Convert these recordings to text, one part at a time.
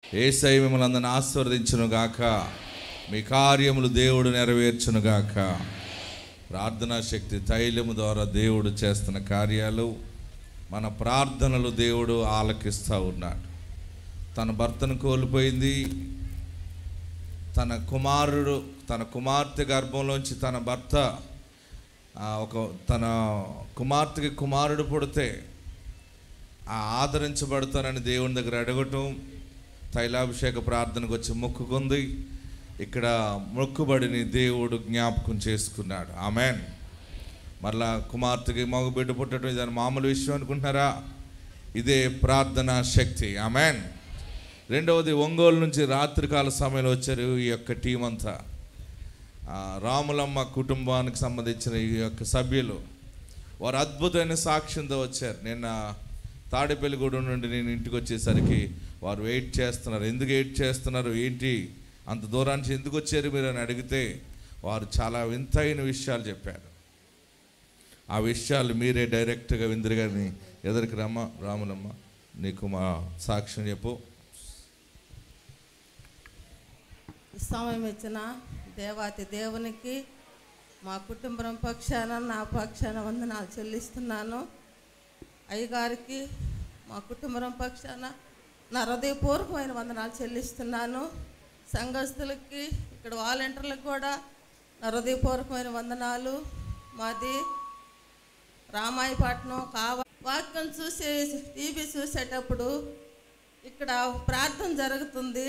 ఏసై మిమ్మల్ని అందరిని ఆశీర్వదించును గాక మీ కార్యములు దేవుడు నెరవేర్చును గాక ప్రార్థనా శక్తి తైలము ద్వారా దేవుడు చేస్తున్న కార్యాలు మన ప్రార్థనలు దేవుడు ఆలకిస్తూ ఉన్నాడు తన భర్తను కోల్పోయింది తన కుమారుడు తన కుమార్తె గర్భంలోంచి తన భర్త ఆ, ఒక తన కుమార్తెకి కుమారుడు పుడితే ఆ ఆదరించబడతానని దేవుని దగ్గర అడగటం తైలాభిషేక ప్రార్థనకు వచ్చి మొక్కుకుంది ఇక్కడ మొక్కుబడిని దేవుడు జ్ఞాపకం చేసుకున్నాడు ఆమెన్ మరలా కుమార్తెకి మగ బిడ్డ పుట్టడం ఇదని మామూలు విషయం అనుకుంటున్నారా ఇదే ప్రార్థనా శక్తి ఆమెన్ రెండవది ఒంగోలు నుంచి రాత్రికాల సమయంలో వచ్చారు ఈ యొక్క టీం అంతా ఆ, రాములమ్మ కుటుంబానికి సంబంధించిన ఈ యొక్క సభ్యులు వారు అద్భుతమైన సాక్ష్యంతో వచ్చారు నిన్న తాడేపల్లిగూడెం నుండి నేను ఇంటికి వచ్చేసరికి వారు వెయిట్ చేస్తున్నారు ఎందుకు వెయిట్ చేస్తున్నారు ఏంటి అంత దూరానికి ఎందుకు వచ్చారు మీరు అని అడిగితే వారు చాలా వింతైన విషయాలు చెప్పారు ఆ విషయాలు మీరే డైరెక్ట్గా విందురు గారిని ఎదురికి రమ్మ రాములమ్మ నీకు మా సాక్ష్యం చెప్పు ఈ సమయం ఇచ్చిన దేవాతి దేవునికి మా కుటుంబం పక్షాన నా పక్షాన వందనాలు చెల్లిస్తున్నాను అయ్యగారికి మా కుటుంబం పక్షాన నా హృదయపూర్వకమైన వందనాలు చెల్లిస్తున్నాను సంఘస్థులకి ఇక్కడ వాలంటీర్లకు కూడా నా హృదయపూర్వకమైన వందనాలు మాది రామాయపట్నం కావ వాక్యం చూసే టీవీ చూసేటప్పుడు ఇక్కడ ప్రార్థన జరుగుతుంది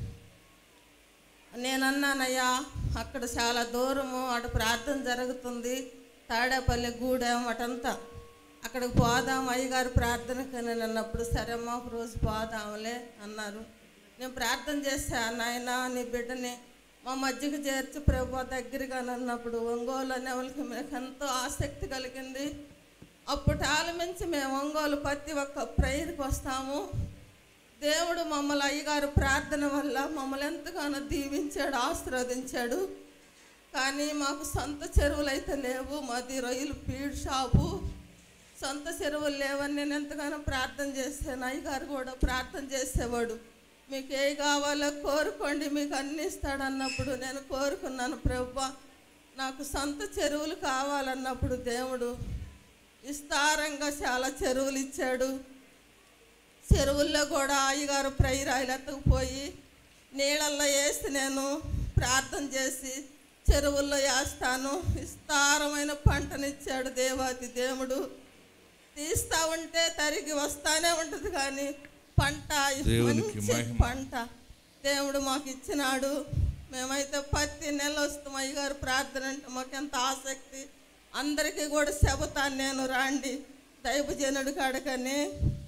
నేను అన్నానయ్యా అక్కడ చాలా దూరము అటు ప్రార్థన జరుగుతుంది తాడేపల్లి గూడెం అటంతా అక్కడికి పోదాం అయ్యగారు ప్రార్థనకి నేను అన్నప్పుడు సరేమ్మా ఒక రోజు పోదాంలే అన్నారు నేను ప్రార్థన చేశా నాయన నీ బిడ్డని మా మధ్యకి చేర్చి ప్రభు దగ్గరగా అన్నప్పుడు ఒంగోలు అనే వాళ్ళకి మీకు ఎంతో ఆసక్తి కలిగింది అప్పుడు ఆలమించి మేము ఒంగోలు ప్రతి ఒక్క ప్రేయర్కి వస్తాము దేవుడు మమ్మల్ని అయ్యగారు ప్రార్థన వల్ల మమ్మల్ని ఎంతగానో దీవించాడు ఆశీర్వదించాడు కానీ మాకు సొంత చెరువులు అయితే లేవు మాది రొయ్యలు ఫీడ్ షాపు సొంత చెరువులు లేవని నేను ఎంతగానో ప్రార్థన చేశాను అయ్యగారు కూడా ప్రార్థన చేసేవాడు మీకు ఏ కావాలో కోరుకోండి మీకు అన్ని ఇస్తాడన్నప్పుడు నేను కోరుకున్నాను ప్రభు నాకు సొంత చెరువులు కావాలన్నప్పుడు దేవుడు విస్తారంగా చాలా చెరువులు ఇచ్చాడు చెరువుల్లో కూడా అయ్యగారు ప్రైరాయిలు ఎత్తకపోయి నీళ్ళల్లో వేసి నేను ప్రార్థన చేసి చెరువుల్లో వేస్తాను విస్తారమైన పంటనిచ్చాడు దేవాతి దేవుడు తీస్తా ఉంటే తరిగి వస్తానే ఉంటుంది కానీ పంట దేవునికి మంచి మహిమ. పంట దేవుడు మాకు ఇచ్చినాడు మేమైతే ప్రతి నెల వస్తాం అయ్యగారు ప్రార్థన అంటే మాకు ఎంత ఆసక్తి అందరికీ కూడా చెబుతాను నేను రాండి దైవజనుడు కాడకని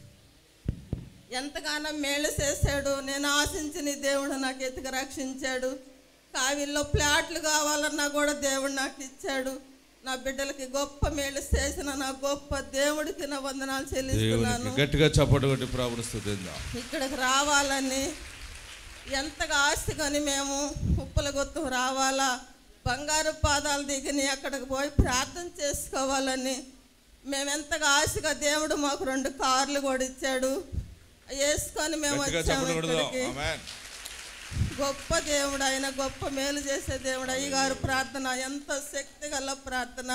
ఎంతగానో మేలు చేశాడు నేను ఆశించిన ఈ దేవుడు నాకు ఎత్తుకు రక్షించాడు కావిల్లో ప్లాట్లు కావాలన్నా కూడా దేవుడు నాకు ఇచ్చాడు నా బిడ్డలకి గొప్ప మేలు చేసిన నా గొప్ప దేవుడికి నా వందనాలు చెల్లిస్తున్నాను దేవునికి గట్టిగా చప్పటి కొట్టి ప్రభుని స్థుతిద్దాం ఇక్కడికి రావాలని ఎంతగా ఆశగాని మేము ఉప్పుల గుత్తు రావాలా బంగారు పాదాలు దిగిని అక్కడికి పోయి ప్రార్థన చేసుకోవాలని మేము ఎంతగా ఆశగా దేవుడు మాకు రెండు కార్లు కూడా ఇచ్చాడు వేసుకొని మేము గట్టిగా వచ్చాము చప్పటి కొడదాం ఇక్కడికి ఆమేన్ గొప్ప దేవుడు ఆయన గొప్ప మేలు చేసే దేవుడు అయ్యగారు ప్రార్థన ఎంత శక్తి గల ప్రార్థన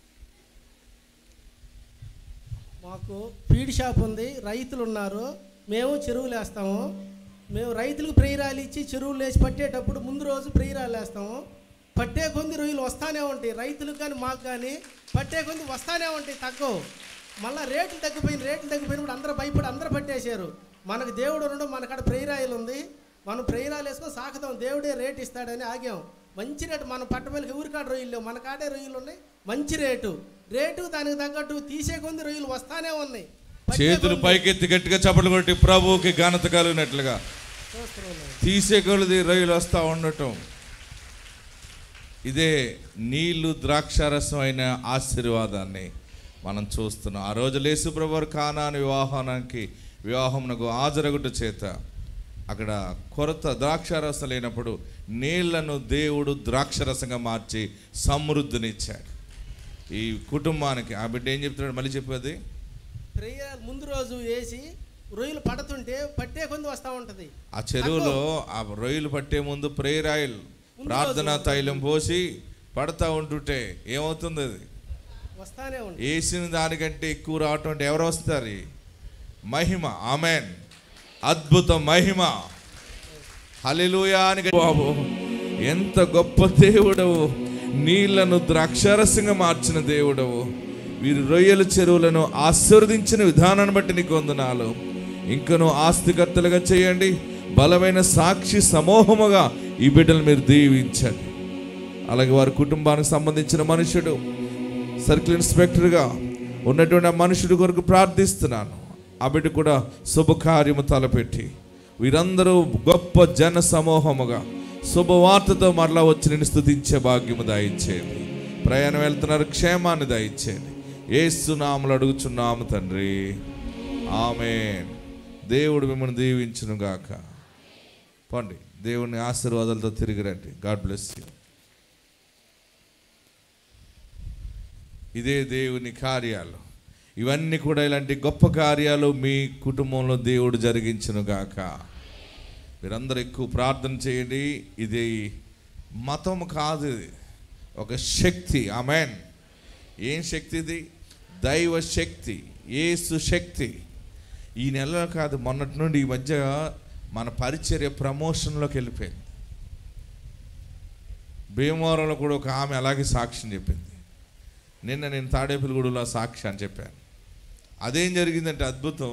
మాకు ఫీడ్ షాప్ ఉంది రైతులు ఉన్నారు మేము చెరువులు వేస్తాము మేము రైతులకు ప్రేరాలు ఇచ్చి చెరువులు వేసి పట్టేటప్పుడు ముందు రోజు ప్రేరాలు వేస్తాము పట్టే కొంది రొయ్యలు వస్తానే ఉంటాయి రైతులకు కానీ మాకు కానీ పట్టే కొంది వస్తానే ఉంటాయి తగ్గవు మళ్ళీ రేట్లు తగ్గిపోయిన రేట్లు తగ్గిపోయినప్పుడు అందరూ భయపడి అందరూ పట్టేశారు మనకు దేవుడు ఉండడం మనకాడ ప్రేరాయిలు ఉంది మనం ప్రేరాలు వేసుకొని సాకుతాం దేవుడే రేట్ ఇస్తాడని ఆగాం మంచి రేటు మనం పట్టమేలకి ఊరికాడ రొయ్యలు లేవు మన కాడే రొయ్యలు ఉన్నాయి మంచి రేటు రేటు దానికి తగ్గట్టు తీసే కొంది రొయ్యలు వస్తానే ఉన్నాయి పట్టే చేతులు కొంది పైకెత్తి గట్టిగా చప్పట్లు కొట్టి ప్రభువుకి ఘనత కలిగినట్లుగా చూస్తూ ఉన్నాయి. తీసే కొలది రైలు వస్తూ ఉండటం ఇదే నీళ్లు ద్రాక్షారసం అయిన ఆశీర్వాదాన్ని మనం చూస్తున్నాం ఆ రోజు లేసు ప్రభు కానాని వివాహానికి వివాహమునకు హాజరగుట చేత అక్కడ కొరత ద్రాక్షారసం లేనప్పుడు నీళ్లను దేవుడు ద్రాక్షరసంగా మార్చి సమృద్ధినిచ్చాడు ఈ కుటుంబానికి ఆ బిడ్డ ఏం చెప్తున్నాడు మళ్ళీ చెప్పేది ప్రేయర్ ముందు రోజు వేసి రొయ్యలు పడుతుంటే పట్టే కొంది వస్తూ ఉంటుంది ఆ చెరువులో ఆ రొయ్యలు పట్టే ముందు ప్రేయర్ ఆయిల్ ప్రార్థనా తైలం పోసి పడతా ఉంటుంటే ఏమవుతుంది అది వస్తానే ఉంటుంది వేసిన దానికంటే ఎక్కువ రావటం అంటే ఎవరు వస్తారు మహిమ ఆమెన్ అద్భుత మహిమ హల్లెలూయా అని గట్టి- బాబు ఎంత గొప్ప దేవుడవు నీళ్లను ద్రాక్షరసంగా మార్చిన దేవుడవు వీరు రొయ్యల చెరువులను ఆశీర్వదించిన విధానాన్ని బట్టి నీకు వందనాలు ఇంకను ఆస్తికర్తలుగా చేయండి బలమైన సాక్షి సమూహముగా ఈ బిడ్డలు మీరు దీవించండి అలాగే వారి కుటుంబానికి సంబంధించిన మనుషుడు సర్కిల్ ఇన్స్పెక్టర్గా ఉన్నటువంటి ఆ మనుషుడి కొరకు ప్రార్థిస్తున్నాను ఆ బిడ్డ కూడా శుభకార్యము తలపెట్టి వీరందరూ గొప్ప జన సమూహముగా శుభవార్తతో మరలా వచ్చి నేను స్థుతించే భాగ్యము దయచేయండి ప్రయాణం వెళ్తున్నారు క్షేమాన్ని దయచేయండి ఏసునాములు అడుగుచున్నాము తండ్రి ఆమె దేవుడు మిమ్మల్ని దీవించును గాక పండి దేవుని ఆశీర్వాదాలతో తిరిగి రండి గాడ్ బ్లెస్ యూ ఇదే దేవుని కార్యాలు ఇవన్నీ కూడా ఇలాంటి గొప్ప కార్యాలు మీ కుటుంబంలో దేవుడు జరిగించును గాక మీరందరూ ఎక్కువ ప్రార్థన చేయండి ఇది మతం కాదు ఇది ఒక శక్తి ఆమెన్ ఏం శక్తి ఇది దైవ శక్తి ఏసు శక్తి ఈ నెలలో కాదు మొన్నటి నుండి ఈ మధ్య మన పరిచర్య ప్రమోషన్లోకి వెళ్ళిపోయింది భీమవరంలో కూడా ఒక ఆమె అలాగే సాక్ష్యం చెప్పింది నిన్న నేను తాడేపల్లిగూడలో సాక్షి అని చెప్పాను అదేం జరిగిందంటే అద్భుతం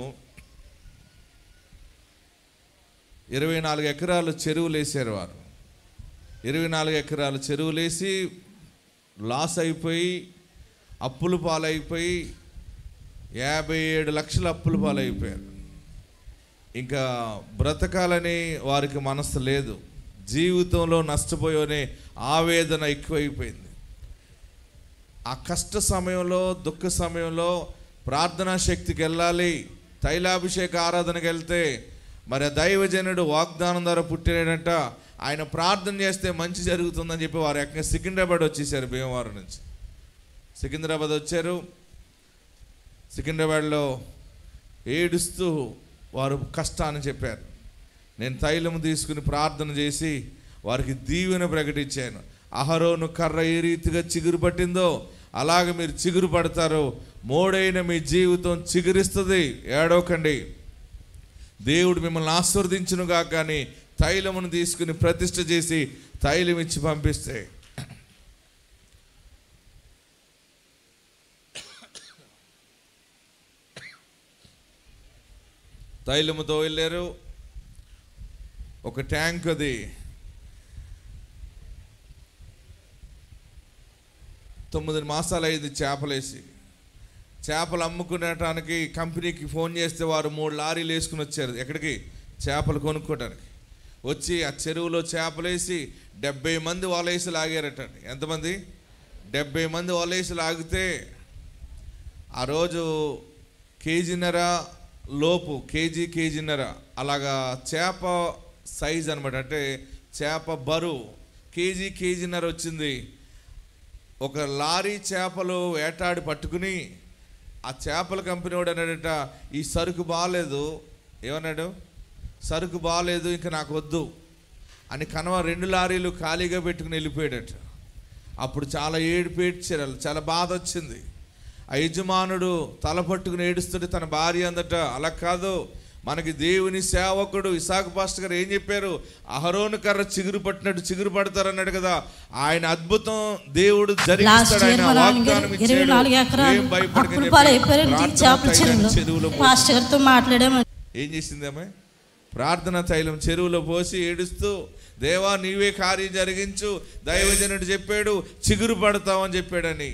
ఇరవై నాలుగు ఎకరాలు చెరువులు వేసారు వారు ఇరవై నాలుగు ఎకరాలు చెరువులు వేసి లాస్ అయిపోయి అప్పులు పాలైపోయి యాభై ఏడు లక్షల అప్పులు పాలైపోయారు ఇంకా బ్రతకాలని వారికి మనసు లేదు జీవితంలో నష్టపోయనే ఆవేదన ఎక్కువైపోయింది ఆ కష్ట సమయంలో దుఃఖ సమయంలో ప్రార్థనా శక్తికి వెళ్ళాలి తైలాభిషేక ఆరాధనకి వెళ్తే మరి ఆ దైవజనుడు వాగ్దానం ద్వారా పుట్టినాడంట ఆయన ప్రార్థన చేస్తే మంచి జరుగుతుందని చెప్పి వారు ఎక్కడ సికింద్రాబాద్ వచ్చేసారు భీమవరం నుంచి సికింద్రాబాద్ వచ్చారు సికింద్రాబాద్లో ఏడుస్తూ వారు కష్టాన్ని చెప్పారు నేను తైలము తీసుకుని ప్రార్థన చేసి వారికి దీవెన ప్రకటించాను అహరోను కర్ర ఏ రీతిగా చిగురు పట్టిందో అలాగే మీరు చిగురు పడతారు మోడైన మీ జీవితం చిగురిస్తుంది ఏడవకండి దేవుడు మిమ్మల్ని ఆశీర్వదించునుగా కానీ తైలమును తీసుకుని ప్రతిష్ఠ చేసి తైలం ఇచ్చి పంపిస్తే తైలముతో వెళ్ళారు ఒక ట్యాంక్ అది తొమ్మిది మాసాలు అయింది చేపలేసి చేపలు అమ్ముకునేటానికి కంపెనీకి ఫోన్ చేస్తే వారు మూడు లారీలు వేసుకుని వచ్చారు ఎక్కడికి చేపలు కొనుక్కోవడానికి వచ్చి ఆ చెరువులో చేపలేసి డెబ్బై మంది వలేసి లాగారట ఎంతమంది డెబ్బై మంది వలేసి లాగితే ఆ రోజు కేజీన్నర లోపు కేజీ కేజీన్నర అలాగా చేప సైజ్ అనమాట అంటే చేప బరువు కేజీ కేజీన్నర వచ్చింది ఒక లారీ చేపలు వేటాడి పట్టుకుని ఆ చేపల కంపెనీ వాడు అన్నాడట ఈ సరుకు బాగాలేదు ఏమన్నాడు సరుకు బాగాలేదు ఇంకా నాకు వద్దు అని కనవ రెండు లారీలు ఖాళీగా పెట్టుకుని వెళ్ళిపోయాడట అప్పుడు చాలా ఏడుపు ఏడ్చారు చాలా బాధ వచ్చింది ఆ యజమానుడు తల పట్టుకుని ఏడుస్తుంటే తన భార్య అందట అలా కాదు మనకి దేవుని సేవకుడు ఇసాక్ పాస్టర్ గారు ఏం చెప్పారు అహరోను కర్ర చిగురు పట్టినట్టు చిగురు పడతారు అన్నాడు కదా ఆయన అద్భుతం దేవుడు లాస్ట్ జరిగిస్తాడు ఇయర్ ఆయన మా వాగ్దానం నాన్నగారు ఇరవై ఇచ్చాడు. నాలుగు ఎకరాలు ఏం భయపడకని అప్పుడు చెప్పాడు. పాలు అయిపోయారు ప్రార్థన చేపల తైలం చెరువులో చెరువులో పోసి- మాస్టర్ గారితో మాట్లాడాము ఏం చేసింది ఆమె ప్రార్థన తైలం చెరువులో పోసి ఏడుస్తూ దేవా నీవే కార్యం జరిగించు దైవజనుడు చెప్పాడు చిగురు పడతావని చెప్పాడని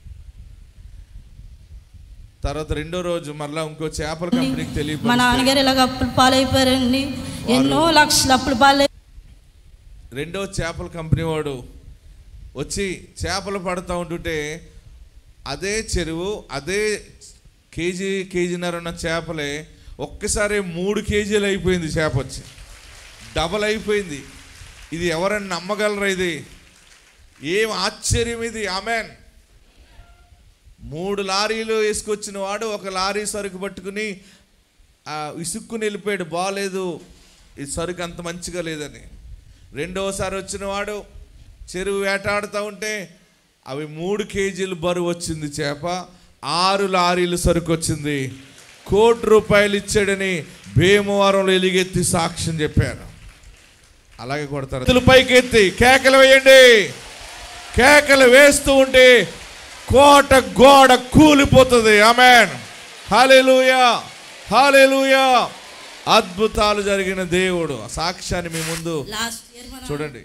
తర్వాత రెండో రోజు మరలా ఇంకో చేపల కంపెనీకి మా తెలియ నాన్నగారు ఇలాగ అప్పులు పాలైపోయారండి ఎన్నో లక్షల అప్పులు పాలై రెండో చేపల కంపెనీ వాడు వచ్చి చేపలు పడతా ఉంటుంటే అదే చెరువు అదే కేజీ కేజీన్నర ఉన్న చేపలే ఒక్కసారి మూడు కేజీలు అయిపోయింది చేప వచ్చి డబల్ అయిపోయింది ఇది ఎవరైనా నమ్మగలరా ఇది ఏం ఆశ్చర్యం ఇది ఆమెన్ మూడు లారీలు వేసుకొచ్చిన వాడు ఒక లారీ సరుకు పట్టుకుని ఆ విసుక్కుని వెళ్ళిపోయాడు బాగాలేదు ఈ సరుకు అంత మంచిగా లేదని రెండోసారి వచ్చిన వాడు చెరువు వేటాడుతూ ఉంటే అవి మూడు కేజీలు బరువు వచ్చింది చేప ఆరు లారీలు సరుకు వచ్చింది కోటి రూపాయలు ఇచ్చాడని భీమవరంలో ఎలిగెత్తి సాక్ష్యం చెప్పారు అలాగే కొడతారు చేతులు పైకెత్తి కేకలు వేయండి కేకలు వేస్తూ ఉంటే కోట గోడ కూలిపోతుంది ఆమెన్ హాలేలుయా హాలేలుయా అద్భుతాలు జరిగిన దేవుడు ఆ సాక్ష్యాన్ని మీ ముందు లాస్ట్ ఇయర్ మన చూడండి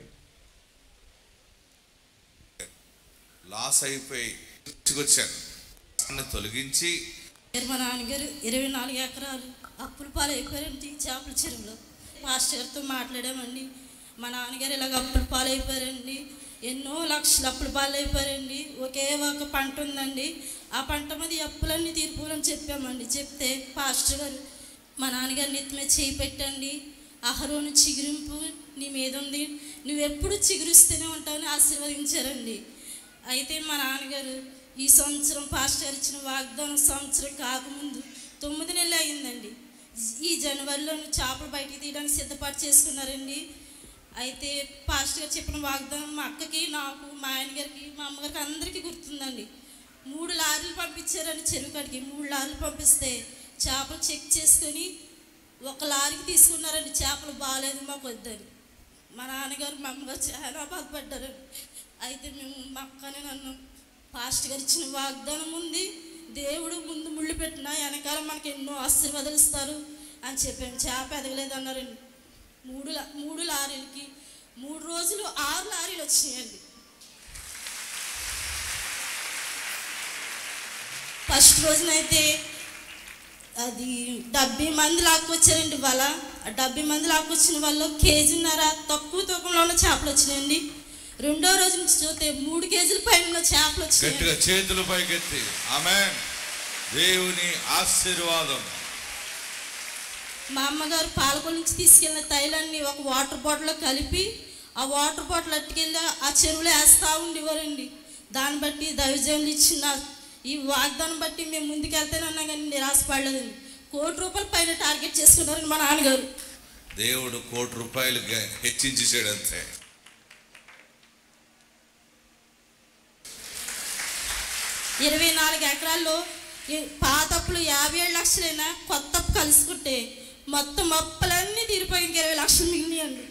లాస్ అయిపోయి వచ్చాను దాన్ని తొలగించి ఇయర్ మా నాన్నగారు ఇరవై నాలుగు ఎకరాలు అప్పుల పాలు అయిపోయారండి చేపల చెరువులో మాస్టర్ గారితో మాట్లాడామండి మా నాన్నగారు ఇలాగ అప్పుల పాలు అయిపోయారండి ఎన్నో లక్షలు అప్పుల పాలు అయిపోయారండి ఒకే ఒక పంట ఉందండి ఆ పంట మీద ఈ అప్పులన్నీ తీర్పులని చెప్పామండి చెప్తే పాస్టర్ గారు మా నాన్నగారు నెత్తి మీద చేయి పెట్టండి అహరోను చిగురింపు నీ మీద ఉంది నువ్వెప్పుడు చిగురిస్తూనే ఉంటావని ఆశీర్వదించారండి అయితే మా నాన్నగారు ఈ సంవత్సరం పాస్టర్ గారు ఇచ్చిన వాగ్దానం సంవత్సరం కాకముందు తొమ్మిది నెలలు అయిందండి ఈ జనవరిలో చేపలు బయటికి తీయడానికి సిద్ధపాటు చేసుకున్నారండి అయితే పాస్టర్ గారు చెప్పిన వాగ్దానం మా అక్కకి నాకు మా ఆయన గారికి మా అమ్మగారికి అందరికీ గుర్తుందండి మూడు లారీలు పంపించారండి చెరువు కాడికి మూడు లారీలు పంపిస్తే చేపలు చెక్ చేసుకొని ఒక లారీకి తీసుకున్నారండి చేపలు బాగాలేదు మాకు వద్దని మా నాన్నగారు మా అమ్మగారు చాలా బాధపడ్డారండి అయితే మేము మా అక్కనే నన్ను పాస్ట్ గారు ఇచ్చిన వాగ్దానం ఉంది దేవుడు ముందు ముళ్ళు పెట్టినా వెనకాల మనకి ఎన్నో ఆశీర్వాదాలు ఇస్తారు అని చెప్పాను చేప ఎదగలేదు అన్నారండి మూడు లా- మూడు లారీలకి మూడు రోజులు ఆరు లారీలు వచ్చినాయండి ఫస్ట్ రోజునైతే అది డెబ్బై మంది లాక్కొచ్చారండి వాళ్ళ ఆ డెబ్బై మంది లాక్కొచ్చిన వాళ్ళు కేజీన్నర తక్కువ తూకంలో ఉన్న చేపలు వచ్చినాయండి రెండో రోజు నుంచి చూస్తే మూడు కేజీల పైన ఉన్న చేపలు వచ్చినాయి గట్టిగా చేతులు పైకెత్తి ఆమె దేవుని ఆశీర్వాదం మా అమ్మగారు పాలకొల నుంచి తీసుకెళ్ళిన తైలాన్ని ఒక వాటర్ బాటిల్లో కలిపి ఆ వాటర్ బాటిల్ అట్టుకెళ్ళి ఆ చెరువులో వేస్తూ ఉండేవారండి దాన్ని బట్టి దైవజనులు ఇచ్చిన ఈ వాగ్దానం బట్టి మేము ముందుకెళ్తేనన్నా కానీ నిరాశపడలేదండి కోటి రూపాయల పైన టార్గెట్ చేసుకున్నారండి మా నాన్నగారు దేవుడు కోటి రూపాయలు గ- హెచ్చించేసాడు అంతే ఇరవై నాలుగు ఎకరాల్లో ఈ పాత అప్పులు యాభై ఏడు లక్షలైనా కొత్త అప్పు కలుసుకుంటే మొత్తం అప్పులన్నీ తీరిపోయి ఇంక ఇరవై లక్షలు మిగిలినాయండి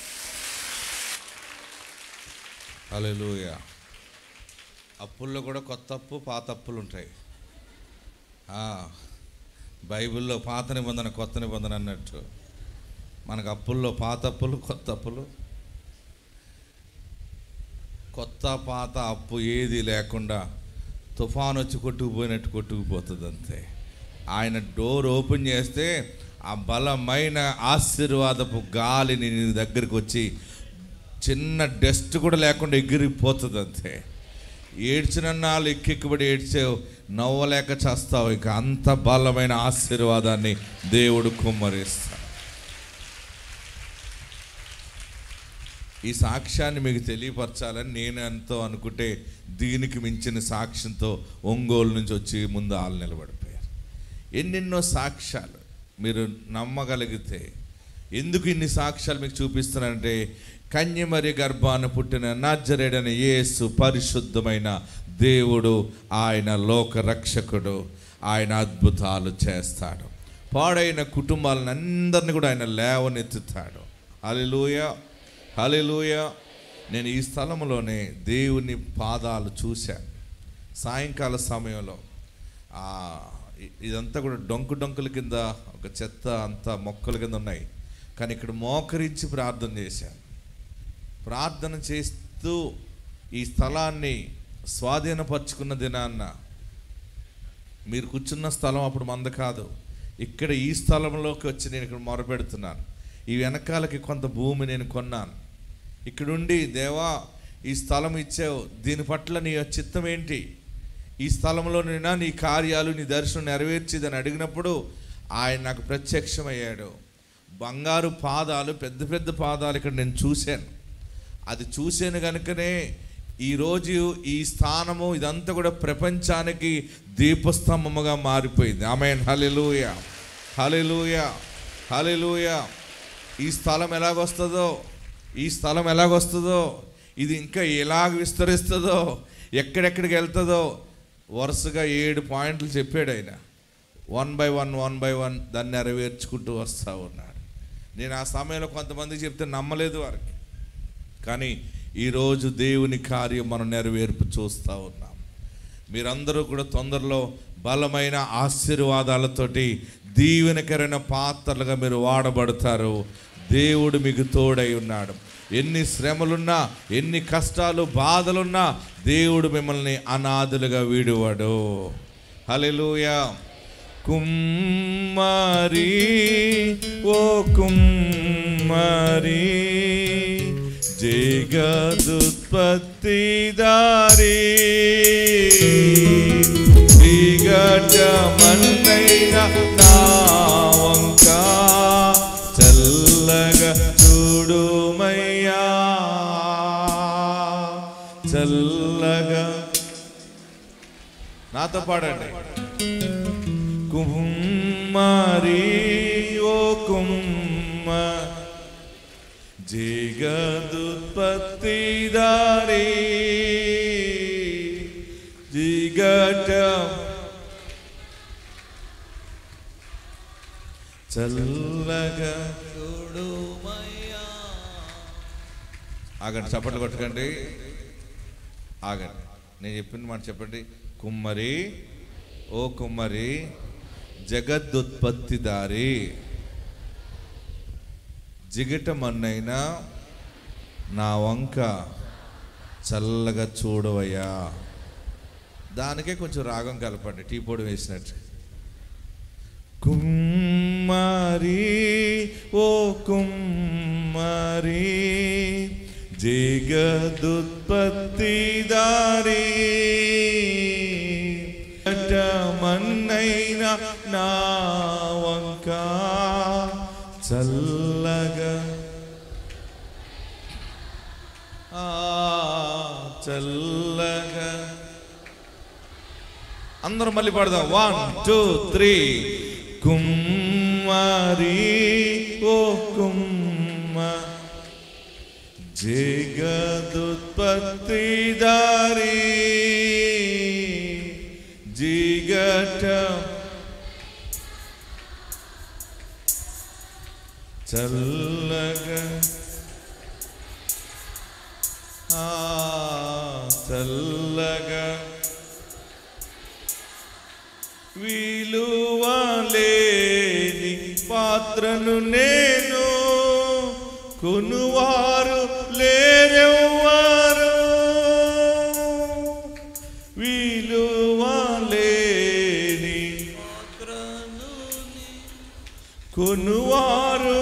హల్లెలూయా అప్పుల్లో కూడా కొత్త అప్పు పాత అప్పులు ఉంటాయి ఆ, బైబిల్లో పాత నిబంధన కొత్త నిబంధన అన్నట్టు మనకు అప్పుల్లో పాత అప్పులు కొత్త అప్పులు కొత్త పాత అప్పు ఏది లేకుండా తుఫాన్ వచ్చి కొట్టుకుపోయినట్టు కొట్టుకుపోతుంది అంతే ఆయన డోర్ ఓపెన్ చేస్తే ఆ బలమైన ఆశీర్వాదపు గాలిని నీ దగ్గరికి వచ్చి చిన్న డస్ట్ కూడా లేకుండా ఎగిరిపోతుంది అంతే ఏడ్చిన నాళ్ళు ఎక్కెక్కబడి ఏడ్చావు నవ్వలేక చేస్తావు ఇక అంత బలమైన ఆశీర్వాదాన్ని దేవుడు కుమ్మరిస్తాడు ఈ సాక్ష్యాన్ని మీకు తెలియపరచాలని నేను ఎంతో అనుకుంటే దీనికి మించిన సాక్ష్యంతో ఒంగోలు నుంచి వచ్చి ముందు ఆలు నిలబడిపోయారు ఎన్నెన్నో సాక్ష్యాలు మీరు నమ్మగలిగితే ఎందుకు ఇన్ని సాక్ష్యాలు మీకు చూపిస్తున్నానంటే కన్యమరి గర్భాన పుట్టిన నజరేడని యేసు పరిశుద్ధమైన దేవుడు ఆయన లోక రక్షకుడు ఆయన అద్భుతాలు చేస్తాడు పాడైన కుటుంబాలను అందరిని కూడా ఆయన లేవనెత్తుతాడు హల్లెలూయా హల్లెలూయా నేను ఈ స్థలంలోనే దేవుని పాదాలు చూశాను సాయంకాల సమయంలో ఆ, ఇ- ఇదంతా కూడా డొంకు డొంకుల కింద ఒక చెత్త అంతా మొక్కల కింద ఉన్నాయి కానీ ఇక్కడ మోకరించి ప్రార్థన చేశాను ప్రార్థన చేస్తూ ఈ స్థలాన్ని స్వాధీనపరుచుకున్న దినాన్న మీరు కూర్చున్న స్థలం అప్పుడు మంద కాదు ఇక్కడ ఈ స్థలంలోకి వచ్చి నేను ఇక్కడ మొరపెడుతున్నాను ఈ వెనకాలకి కొంత భూమి నేను కొన్నాను ఇక్కడుండి దేవా ఈ స్థలం ఇచ్చావు దీని పట్ల నీ చిత్తం ఏంటి ఈ స్థలంలో నేను నీ కార్యాలు నీ దర్శనం నెరవేర్చిదని అడిగినప్పుడు ఆయన నాకు ప్రత్యక్షమయ్యాడు బంగారు పాదాలు పెద్ద పెద్ద పాదాలు ఇక్కడ నేను చూశాను అది చూశాను కనుకనే ఈరోజు ఈ స్థానము ఇదంతా కూడా ప్రపంచానికి దీపస్తంభముగా మారిపోయింది ఆమె హల్లెలూయా హలెలూయ హలెలూయ ఈ స్థలం ఎలాగొస్తుందో ఈ స్థలం ఎలాగొస్తుందో ఇది ఇంకా ఎలాగ విస్తరిస్తుందో ఎక్కడెక్కడికి వెళ్తుందో వరుసగా ఏడు పాయింట్లు చెప్పాడు ఆయన one by one one by one దాన్ని నెరవేర్చుకుంటూ వస్తూ ఉన్నాడు నేను ఆ సమయంలో కొంతమంది చెప్తే నమ్మలేదు వారికి కానీ ఈరోజు దేవుని కార్యం మనం నెరవేర్పు చూస్తూ ఉన్నాం మీరందరూ కూడా తొందరలో బలమైన ఆశీర్వాదాలతోటి దీవెనకరైన పాత్రలుగా మీరు వాడబడతారు దేవుడు మీకు తోడై ఉన్నాడు ఎన్ని శ్రమలున్నా ఎన్ని కష్టాలు బాధలున్నా దేవుడు మిమ్మల్ని అనాథులుగా వీడువాడు హల్లెలూయా కుమ్మరి ఓ కుమ్మరి జగదుత్పత్తిదారి దిగజమన్నైన నా వంక చల్లగా చూడుమయ్యా చల్లగా నాతో పాడండి కుమ్మరి ఓ కుమ్మ జిగదుత్పత్తిదారి జిగట చల్లగా ఆగండి చప్పట్లు కొట్టకండి ఆగండి నేను చెప్పిన మాట చెప్పండి కుమ్మరి ఓ కుమ్మరి జగదుత్పత్తిదారి జిగటమన్నైన నా వంక చల్లగా చూడవయ్యా దానికే కొంచెం రాగం కలపండి టీ పొడి వేసినట్టు కుమ్మరి ఓ కుమ్మరి జగదుత్పత్తిదారి మన్నైన నా వంక చల్లగా ఆ చల్లగా అందరం మళ్ళీ పాడదాం వన్ టూ త్రీ కుమ్మరి ఓ కుమ్మ జగదుత్పత్తిదారి జిగట చల్లగా ఆ చల్లగా విలువలేని పాత్రను నేను కొనువారు లేరెవ్వారు విలువలేని కొనువారు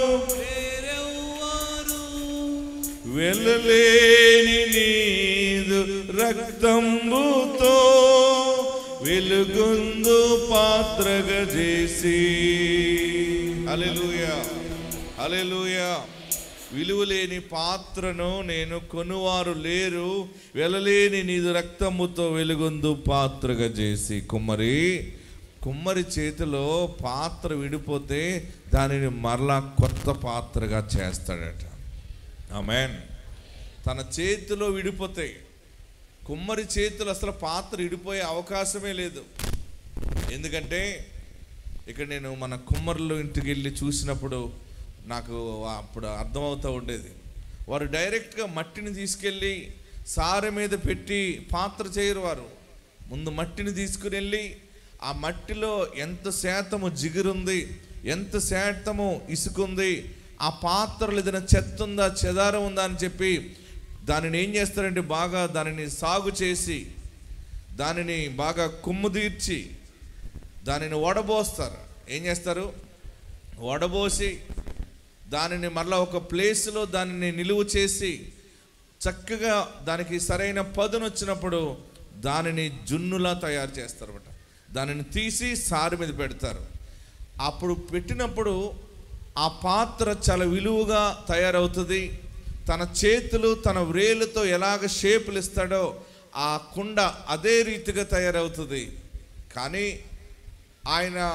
వెళ్ళలేని నీదు రక్తంబుతో వెలుగొందు పాత్రగా చేసి అలెలుయా అలెలుయా విలువలేని పాత్రను నేను కొనువారు లేరు వెళ్ళలేని నీదు రక్తముతో వెలుగొందు పాత్రగా చేసి కుమ్మరి కుమ్మరి చేతిలో పాత్ర విడిపోతే దానిని మరలా కొత్త పాత్రగా చేస్తాడట ఆమెన్ తన చేతిలో విడిపోతాయి కుమ్మరి చేతులు అసలు పాత్ర విడిపోయే అవకాశమే లేదు ఎందుకంటే ఇక్కడ నేను మన కుమ్మరులు ఇంటికి వెళ్ళి చూసినప్పుడు నాకు అప్పుడు అర్థమవుతూ ఉండేది వారు డైరెక్ట్గా మట్టిని తీసుకెళ్ళి సారె మీద పెట్టి పాత్ర చేయరు వారు ముందు మట్టిని తీసుకుని వెళ్ళి ఆ మట్టిలో ఎంత శాతము జిగురుంది ఎంత శాతము ఇసుకుంది ఆ పాత్రలు ఏదైనా చెత్త ఉందా చెదారం ఉందా అని చెప్పి దానిని ఏం చేస్తారంటే బాగా దానిని సాగు చేసి దానిని బాగా కుమ్ముదీర్చి దానిని వడబోస్తారు ఏం చేస్తారు వడబోసి దానిని మళ్ళీ ఒక ప్లేస్లో దానిని నిలువ చేసి చక్కగా దానికి సరైన పదును వచ్చినప్పుడు దానిని జున్నులా తయారు చేస్తారు అనమాట దానిని తీసి సారి మీద పెడతారు అప్పుడు పెట్టినప్పుడు ఆ పాత్ర చాలా విలువగా తయారవుతుంది తన చేతులు తన వ్రేలుతో ఎలాగ షేపులు ఇస్తాడో ఆ కుండ అదే రీతిగా తయారవుతుంది కానీ ఆయన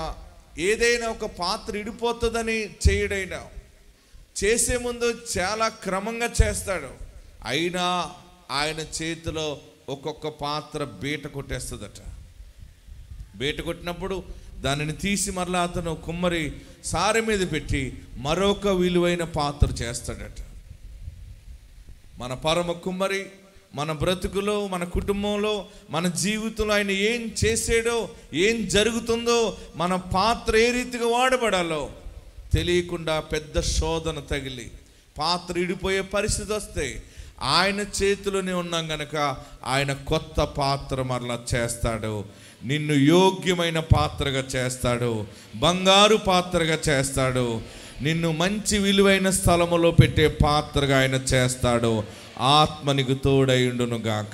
ఏదైనా ఒక పాత్ర ఇడిపోతుందని చేయడైనా చేసే ముందు చాలా క్రమంగా చేస్తాడు అయినా ఆయన చేతిలో ఒక్కొక్క పాత్ర బీట కొట్టేస్తుందట బీట కొట్టినప్పుడు దానిని తీసి మరలా అతను కుమ్మరి సారె మీద పెట్టి మరొక విలువైన పాత్ర చేస్తాడట మన పరమ కుమ్మరి మన బ్రతుకులో మన కుటుంబంలో మన జీవితంలో ఆయన ఏం చేసాడో ఏం జరుగుతుందో మన పాత్ర ఏ రీతిగా వాడబడాలో తెలియకుండా పెద్ద శోధన తగిలి పాత్ర ఇడిపోయే పరిస్థితి వస్తే ఆయన చేతిలోనే ఉన్నాం గనక ఆయన కొత్త పాత్ర మరలా చేస్తాడు నిన్ను యోగ్యమైన పాత్రగా చేస్తాడు బంగారు పాత్రగా చేస్తాడు నిన్ను మంచి విలువైన స్థలములో పెట్టే పాత్రగా ఆయన చేస్తాడు ఆత్మ నీకు తోడైండును గాక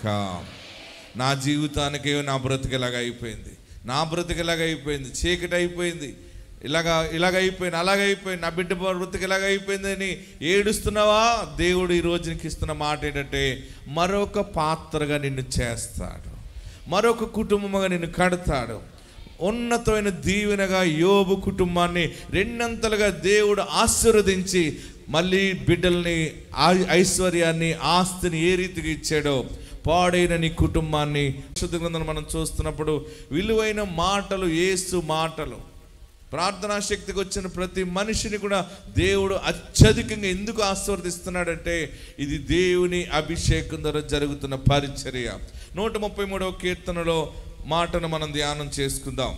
నా జీవితానికి నా బ్రతికిలాగ అయిపోయింది నా బ్రతికిలాగ అయిపోయింది చీకటి అయిపోయింది ఇలాగా ఇలాగ అయిపోయింది అలాగ అయిపోయింది నా బిడ్డ బ్రతికి ఇలాగ అయిపోయింది అని ఏడుస్తున్నావా దేవుడు ఈ రోజు నీకు ఇస్తున్న మాట ఏంటంటే మరొక పాత్రగా నిన్ను చేస్తాడు మరొక కుటుంబముగా నిన్ను కడతాడు ఉన్నతమైన దీవెనగా యోబు కుటుంబాన్ని రెండంతలుగా దేవుడు ఆశీర్వదించి మళ్ళీ బిడ్డల్ని ఆ- ఐశ్వర్యాన్ని ఆస్తిని ఏ రీతిగా ఇచ్చాడో పాడైన నీ కుటుంబాన్ని పరిశుద్ధ గ్రంథం మనం చూస్తున్నప్పుడు విలువైన మాటలు ఏసు మాటలు ప్రార్థనా శక్తికి వచ్చిన ప్రతి మనిషిని కూడా దేవుడు అత్యధికంగా ఎందుకు ఆశీర్వదిస్తున్నాడంటే ఇది దేవుని అభిషేకం ద్వారా జరుగుతున్న పరిచర్య నూట ముప్పై మూడవ కీర్తనలో మాటను మనం ధ్యానం చేసుకుందాం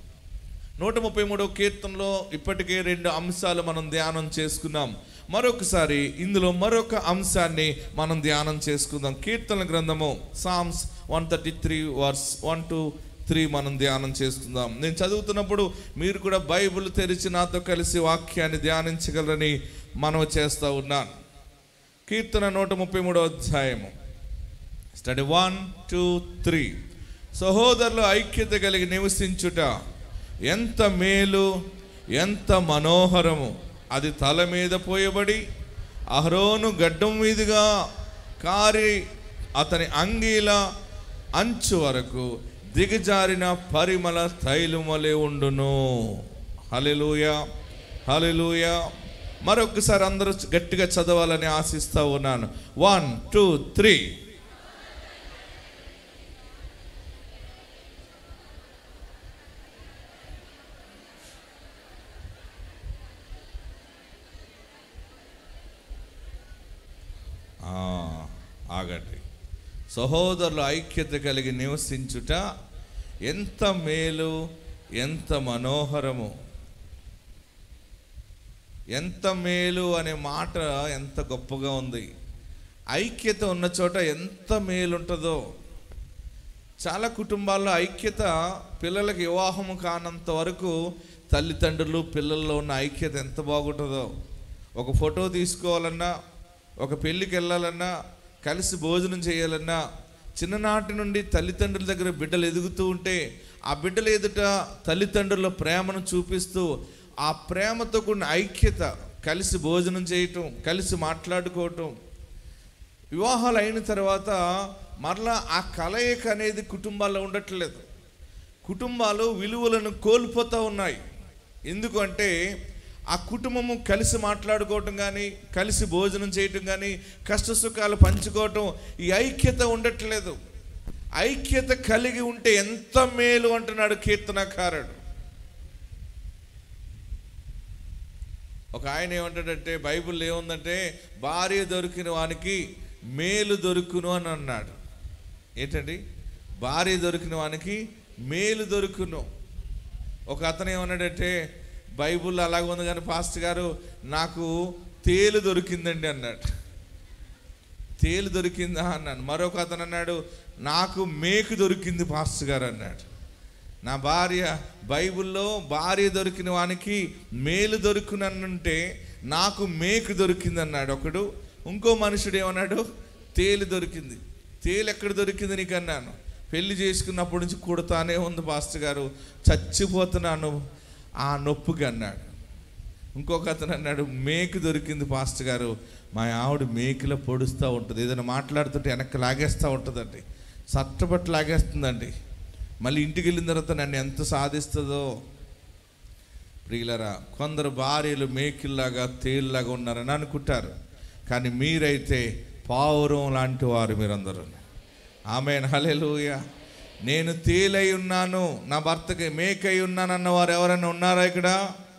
నూట ముప్పై మూడవ కీర్తనలో ఇప్పటికే రెండు అంశాలు మనం ధ్యానం చేసుకున్నాం మరొకసారి ఇందులో మరొక అంశాన్ని మనం ధ్యానం చేసుకుందాం కీర్తన గ్రంథము psalms one thirty three verse one two three మనం ధ్యానం చేసుకుందాం నేను చదువుతున్నప్పుడు మీరు కూడా బైబిల్ తెరిచి నాతో కలిసి వాక్యాన్ని ధ్యానించగలరని మనం చేస్తూ ఉన్నాను కీర్తన నూట ముప్పై మూడవ అధ్యాయము స్టడీ వన్ టూ త్రీ సహోదరులు ఐక్యత కలిగి నివసించుట ఎంత మేలు ఎంత మనోహరము అది తల మీద పోయబడి అహరోను గడ్డం మీదుగా కారి అతని అంగీల అంచు వరకు దిగజారిన పరిమళ తైలమలే ఉండును హలెలూయ హలెలూయ మరొకసారి అందరూ గట్టిగా చదవాలని ఆశిస్తా ఉన్నాను వన్ టూ త్రీ ఆ, ఆగండి సహోదరుల ఐక్యత కలిగి నివసించుట ఎంత మేలు ఎంత మనోహరము ఎంత మేలు అనే మాట ఎంత గొప్పగా ఉంది ఐక్యత ఉన్న చోట ఎంత మేలు ఉంటుందో చాలా కుటుంబాల్లో ఐక్యత పిల్లలకి వివాహం కానంత వరకు తల్లిదండ్రులు పిల్లల్లో ఉన్న ఐక్యత ఎంత బాగుంటుందో ఒక ఫోటో తీసుకోవాలన్నా ఒక పెళ్ళికి వెళ్ళాలన్నా కలిసి భోజనం చేయాలన్నా చిన్ననాటి నుండి తల్లిదండ్రుల దగ్గర బిడ్డలు ఎదుగుతూ ఉంటే ఆ బిడ్డల ఎదుట తల్లిదండ్రుల ప్రేమను చూపిస్తూ ఆ ప్రేమతో కూడిన ఐక్యత కలిసి భోజనం చేయటం కలిసి మాట్లాడుకోవటం వివాహాలు అయిన తర్వాత మరలా ఆ కలయిక అనేది కుటుంబాల్లో ఉండట్లేదు కుటుంబాలు విలువలను కోల్పోతూ ఉన్నాయి ఎందుకంటే ఆ కుటుంబము కలిసి మాట్లాడుకోవటం కానీ కలిసి భోజనం చేయటం కానీ కష్ట సుఖాలు పంచుకోవటం ఈ ఐక్యత ఉండట్లేదు ఐక్యత కలిగి ఉంటే ఎంత మేలు అంటున్నాడు కీర్తనకారుడు ఒక ఆయన ఏమంటాడంటే బైబిల్ ఏముందంటే భార్య దొరికిన వానికి మేలు దొరుకును అని అన్నాడు ఏంటండి భార్య దొరికిన వానికి మేలు దొరుకును ఒక అతను ఏమన్నాడంటే బైబుల్ అలాగ ఉంది కానీ పాస్టర్ గారు నాకు తేలు దొరికిందండి అన్నాడు తేలు దొరికిందా అన్నాను మరొక అతను అన్నాడు నాకు మేకు దొరికింది పాస్టర్ గారు అన్నాడు నా భార్య బైబిల్లో భార్య దొరికిన వానికి మేలు దొరుకునంటే నాకు మేకు దొరికింది అన్నాడు ఒకడు ఇంకో మనుషుడు ఏమన్నాడు తేలు దొరికింది తేలు ఎక్కడ దొరికింది నీకు అన్నాను పెళ్లి చేసుకున్నప్పటి నుంచి కుడతానే ఉంది పాస్టర్ గారు చచ్చిపోతున్నాను ఆ నొప్పికి అన్నాడు ఇంకొక అతను అన్నాడు మేకు దొరికింది పాస్టర్ గారు మా ఆవిడ మేకులో పొడుస్తూ ఉంటుంది ఏదైనా మాట్లాడుతుంటే వెనక్కి లాగేస్తూ ఉంటుందండి సట్టబట్టి లాగేస్తుందండి మళ్ళీ ఇంటికి వెళ్ళిన తర్వాత నన్ను ఎంత సాధిస్తుందో ప్రియులరా కొందరు భార్యలు మేకిల్లాగా తేలిలాగా ఉన్నారని అనుకుంటారు కానీ మీరైతే పావురం లాంటి వారు మీరందరూ ఆమె హలెలూయ నేను తేలై ఉన్నాను నా భర్తకి మేకై ఉన్నానన్న వారు ఎవరైనా ఉన్నారా ఇక్కడ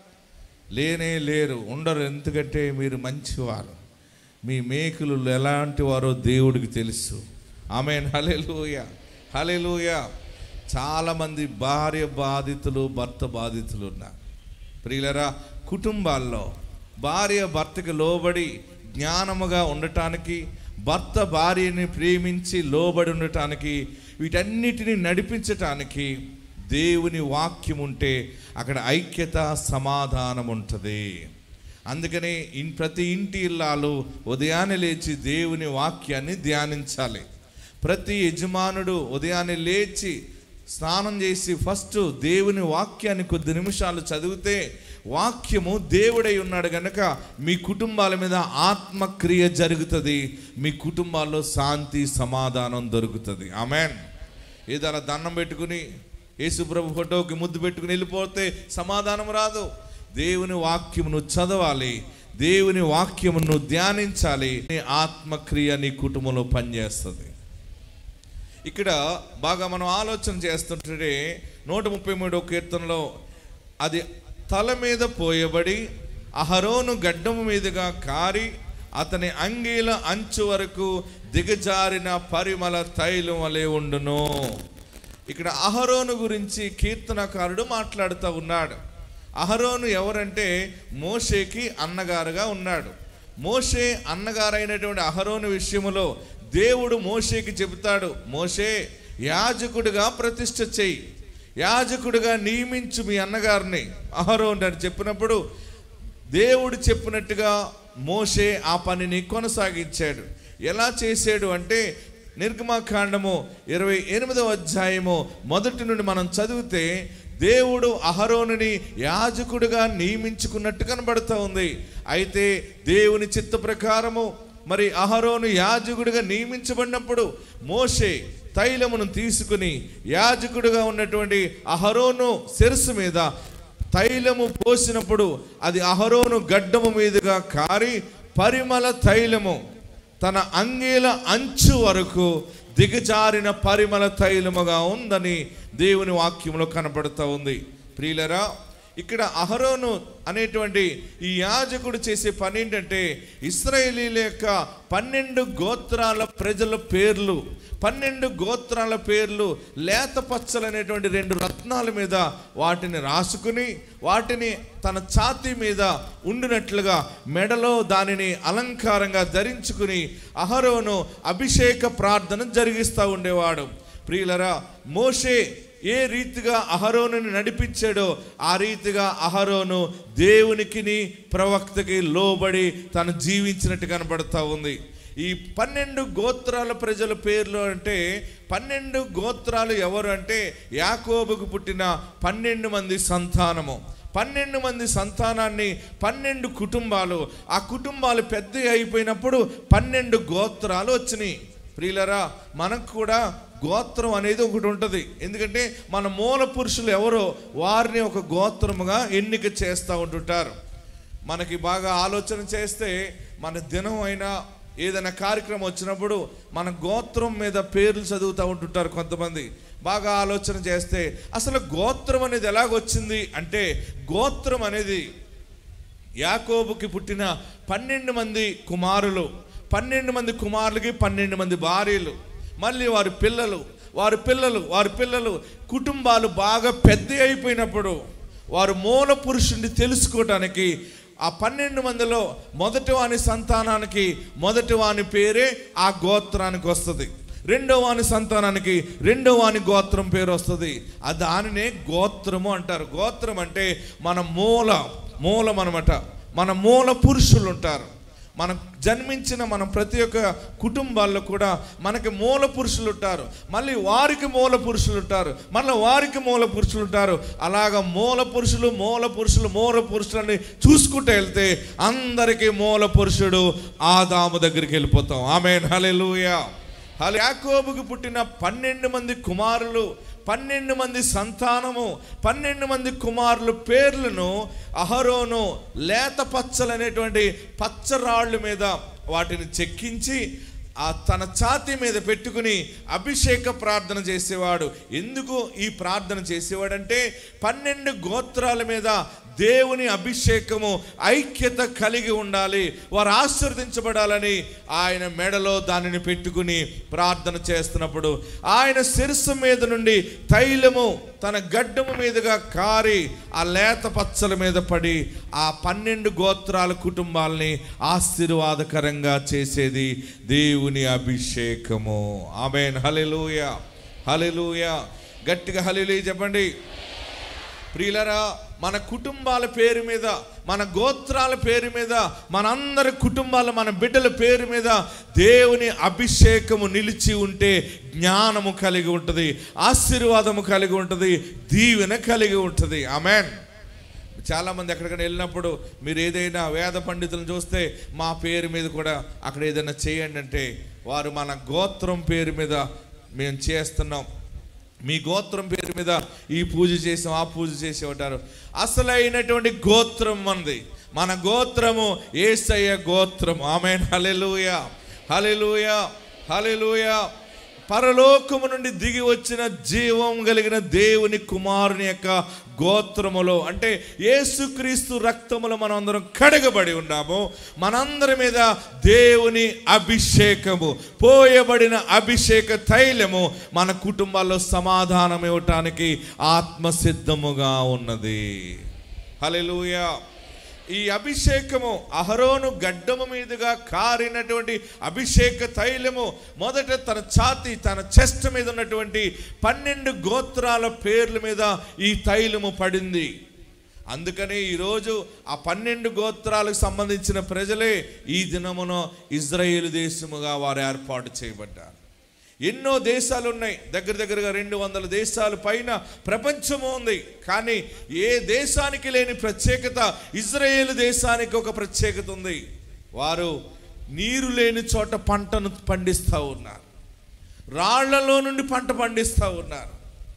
లేనే లేరు ఉండరు ఎందుకంటే మీరు మంచివారు మీ మేకులు ఎలాంటి వారో దేవుడికి తెలుసు ఆమె హలెలూయ హలెలూయ చాలామంది భార్య బాధితులు భర్త బాధితులు ఉన్నారు ప్రియులరా కుటుంబాల్లో భార్య భర్తకి లోబడి జ్ఞానముగా ఉండటానికి భర్త భార్యని ప్రేమించి లోబడి ఉండటానికి వీటన్నిటిని నడిపించటానికి దేవుని వాక్యం ఉంటే అక్కడ ఐక్యత సమాధానం ఉంటుంది అందుకని ఇన్ ప్రతి ఇంటి ఇల్లాలు ఉదయాన్నే లేచి దేవుని వాక్యాన్ని ధ్యానించాలి ప్రతి యజమానుడు ఉదయాన్నే లేచి స్నానం చేసి ఫస్ట్ దేవుని వాక్యాన్ని కొద్ది నిమిషాలు చదివితే వాక్యము దేవుడై ఉన్నాడు గనక మీ కుటుంబాల మీద ఆత్మక్రియ జరుగుతుంది మీ కుటుంబాల్లో శాంతి సమాధానం దొరుకుతుంది ఆమెన్ ఏదో అలా దండం పెట్టుకుని యేసుప్రభు ఫోటోకి ముద్దు పెట్టుకుని వెళ్ళిపోతే సమాధానం రాదు దేవుని వాక్యమును చదవాలి దేవుని వాక్యమును ధ్యానించాలి నీ ఆత్మక్రియ నీ కుటుంబంలో పనిచేస్తుంది ఇక్కడ బాగా మనం ఆలోచన చేస్తుంటే నూట ముప్పై మూడో కీర్తనలో అది తల మీద పోయబడి అహరోను గడ్డము మీదుగా కారి అతని అంగీల అంచు వరకు దిగజారిన పరిమళ తైలం వలె ఉండును ఇక్కడ అహరోను గురించి కీర్తనకారుడు మాట్లాడుతూ ఉన్నాడు అహరోను ఎవరంటే మోషేకి అన్నగారుగా ఉన్నాడు మోషే అన్నగారైనటువంటి అహరోను విషయములో దేవుడు మోషేకి చెబుతాడు మోషే యాజకుడిగా ప్రతిష్ఠ చెయ్యి యాజకుడిగా నియమించు మీ అన్నగారిని అహరోన్ అని చెప్పినప్పుడు దేవుడు చెప్పినట్టుగా మోషే ఆ పనిని కొనసాగించాడు ఎలా చేశాడు అంటే నిర్గమాకాండము ఇరవై ఎనిమిదవ అధ్యాయము మొదటి నుండి మనం చదివితే దేవుడు అహరోనుని యాజకుడిగా నియమించుకున్నట్టు కనబడుతూ ఉంది అయితే దేవుని చిత్త ప్రకారము మరి అహరోను యాజకుడిగా నియమించబడినప్పుడు మోషే తైలమును తీసుకుని యాజకుడిగా ఉన్నటువంటి అహరోను శిరస్సు మీద తైలము పోసినప్పుడు అది అహరోను గడ్డము మీదుగా కారి పరిమళ తైలము తన అంగీల అంచు వరకు దిగజారిన పరిమళ తైలముగా ఉందని దేవుని వాక్యంలో కనపడుతూ ఉంది ప్రియులరా ఇక్కడ అహరోను అనేటువంటి ఈ యాజకుడు చేసే పని ఏంటంటే ఇస్రాయేలీల యొక్క పన్నెండు గోత్రాల ప్రజల పేర్లు పన్నెండు గోత్రాల పేర్లు లేత పచ్చలు అనేటువంటి రెండు రత్నాల మీద వాటిని రాసుకుని వాటిని తన ఛాతీ మీద ఉండినట్లుగా మెడలో దానిని అలంకారంగా ధరించుకుని అహరోను అభిషేక ప్రార్థన జరిగిస్తూ ఉండేవాడు ప్రియులరా మోషే ఏ రీతిగా అహరోనుని నడిపించాడో ఆ రీతిగా అహరోను దేవునికిని ప్రవక్తకి లోబడి తను జీవించినట్టు కనబడతా ఉంది ఈ పన్నెండు గోత్రాల ప్రజల పేర్లు అంటే పన్నెండు గోత్రాలు ఎవరు అంటే యాకోబుకు పుట్టిన పన్నెండు మంది సంతానము పన్నెండు మంది సంతానాన్ని పన్నెండు కుటుంబాలు ఆ కుటుంబాలు పెద్ద అయిపోయినప్పుడు పన్నెండు గోత్రాలు వచ్చినాయి ప్రియులరా మనకు కూడా గోత్రం అనేది ఒకటి ఉంటుంది ఎందుకంటే మన మూల పురుషులు ఎవరో వారిని ఒక గోత్రముగా ఎన్నిక చేస్తూ ఉంటుంటారు మనకి బాగా ఆలోచన చేస్తే మన దినం అయినా ఏదైనా కార్యక్రమం వచ్చినప్పుడు మన గోత్రం మీద పేర్లు చదువుతూ ఉంటుంటారు కొంతమంది బాగా ఆలోచన చేస్తే అసలు గోత్రం అనేది ఎలాగొచ్చింది అంటే గోత్రం అనేది యాకోబుకి పుట్టిన పన్నెండు మంది కుమారులు పన్నెండు మంది కుమారులకి పన్నెండు మంది భార్యలు మళ్ళీ వారి పిల్లలు వారి పిల్లలు వారి పిల్లలు కుటుంబాలు బాగా పెద్ద అయిపోయినప్పుడు వారు మూల పురుషుడిని తెలుసుకోవటానికి ఆ పన్నెండు మందిలో మొదటి వాని సంతానానికి మొదటి వాని పేరే ఆ గోత్రానికి వస్తుంది రెండో వాని సంతానానికి రెండో వాని గోత్రం పేరు వస్తుంది ఆ దానినే గోత్రము అంటారు గోత్రం అంటే మన మూల మూలం అనమాట మన మూల పురుషులు ఉంటారు మనం జన్మించిన మనం ప్రతి ఒక్క కుటుంబాల్లో కూడా మనకి మూల పురుషులు ఉంటారు మళ్ళీ వారికి మూల పురుషులు ఉంటారు మళ్ళీ వారికి మూల పురుషులు ఉంటారు అలాగ మూల పురుషులు మూల పురుషులు మూల పురుషులని చూసుకుంటూ వెళ్తే అందరికీ మూల పురుషుడు ఆదాము దగ్గరికి వెళ్ళిపోతాం ఆమె హలెలూయా హలో యాకోబుకు పుట్టిన పన్నెండు మంది కుమారులు పన్నెండు మంది సంతానము పన్నెండు మంది కుమారులు పేర్లను అహరోను లేత పచ్చలు అనేటువంటి పచ్చరాళ్ళు మీద వాటిని చెక్కించి ఆ తన ఛాతీ మీద పెట్టుకుని అభిషేక ప్రార్థన చేసేవాడు ఎందుకు ఈ ప్రార్థన చేసేవాడంటే పన్నెండు గోత్రాల మీద దేవుని అభిషేకము ఐక్యత కలిగి ఉండాలి వారు ఆశీర్వదించబడాలని ఆయన మెడలో దానిని పెట్టుకుని ప్రార్థన చేస్తున్నప్పుడు ఆయన శిరస్సు మీద నుండి తైలము తన గడ్డము మీదుగా కారి ఆ లేత పచ్చల మీద పడి ఆ పన్నెండు గోత్రాల కుటుంబాలని ఆశీర్వాదకరంగా చేసేది దేవుని అభిషేకము ఆమెన్ హలెలూయ హలెలూయ గట్టిగా హలెలూయ చెప్పండి ప్రియులరా మన కుటుంబాల పేరు మీద మన గోత్రాల పేరు మీద మనందరి కుటుంబాల మన బిడ్డల పేరు మీద దేవుని అభిషేకము నిలిచి ఉంటే జ్ఞానము కలిగి ఉంటుంది ఆశీర్వాదము కలిగి ఉంటుంది దీవెన కలిగి ఉంటుంది ఆమెన్ చాలామంది ఎక్కడికైనా వెళ్ళినప్పుడు మీరు ఏదైనా వేద పండితులను చూస్తే మా పేరు మీద కూడా అక్కడ ఏదైనా చేయండి అంటే వారు మన గోత్రం పేరు మీద మేము చేస్తున్నాం మీ గోత్రం పేరు మీద ఈ పూజ చేసాం ఆ పూజ చేసి ఉంటారు అసలైనటువంటి గోత్రం మనది మన గోత్రము ఏసయ్య గోత్రం ఆమె హలెలూయ హలెలూయ హలెలూయ పరలోకము నుండి దిగి వచ్చిన జీవం కలిగిన దేవుని కుమారుని యొక్క గోత్రములో అంటే యేసుక్రీస్తు రక్తములో మనం అందరం కడగబడి ఉన్నాము మనందరి మీద దేవుని అభిషేకము పోయబడిన అభిషేక తైలము మన కుటుంబాల్లో సమాధానం ఇవ్వటానికి ఆత్మసిద్ధముగా ఉన్నది హల్లెలూయా ఈ అభిషేకము అహరోను గడ్డము మీదుగా కారినటువంటి అభిషేక తైలము మొదట తన ఛాతి తన చెస్ట్ మీద ఉన్నటువంటి పన్నెండు గోత్రాల పేర్ల మీద ఈ తైలము పడింది అందుకని ఈరోజు ఆ పన్నెండు గోత్రాలకు సంబంధించిన ప్రజలే ఈ దినమున ఇజ్రాయేల్ దేశముగా వారు ఏర్పాటు చేయబడ్డారు ఎన్నో దేశాలు ఉన్నాయి దగ్గర దగ్గరగా రెండు వందల దేశాల పైన ప్రపంచము ఉంది కానీ ఏ దేశానికి లేని ప్రత్యేకత ఇజ్రాయేల్ దేశానికి ఒక ప్రత్యేకత ఉంది వారు నీరు లేని చోట పంటను పండిస్తూ ఉన్నారు రాళ్లలో నుండి పంట పండిస్తూ ఉన్నారు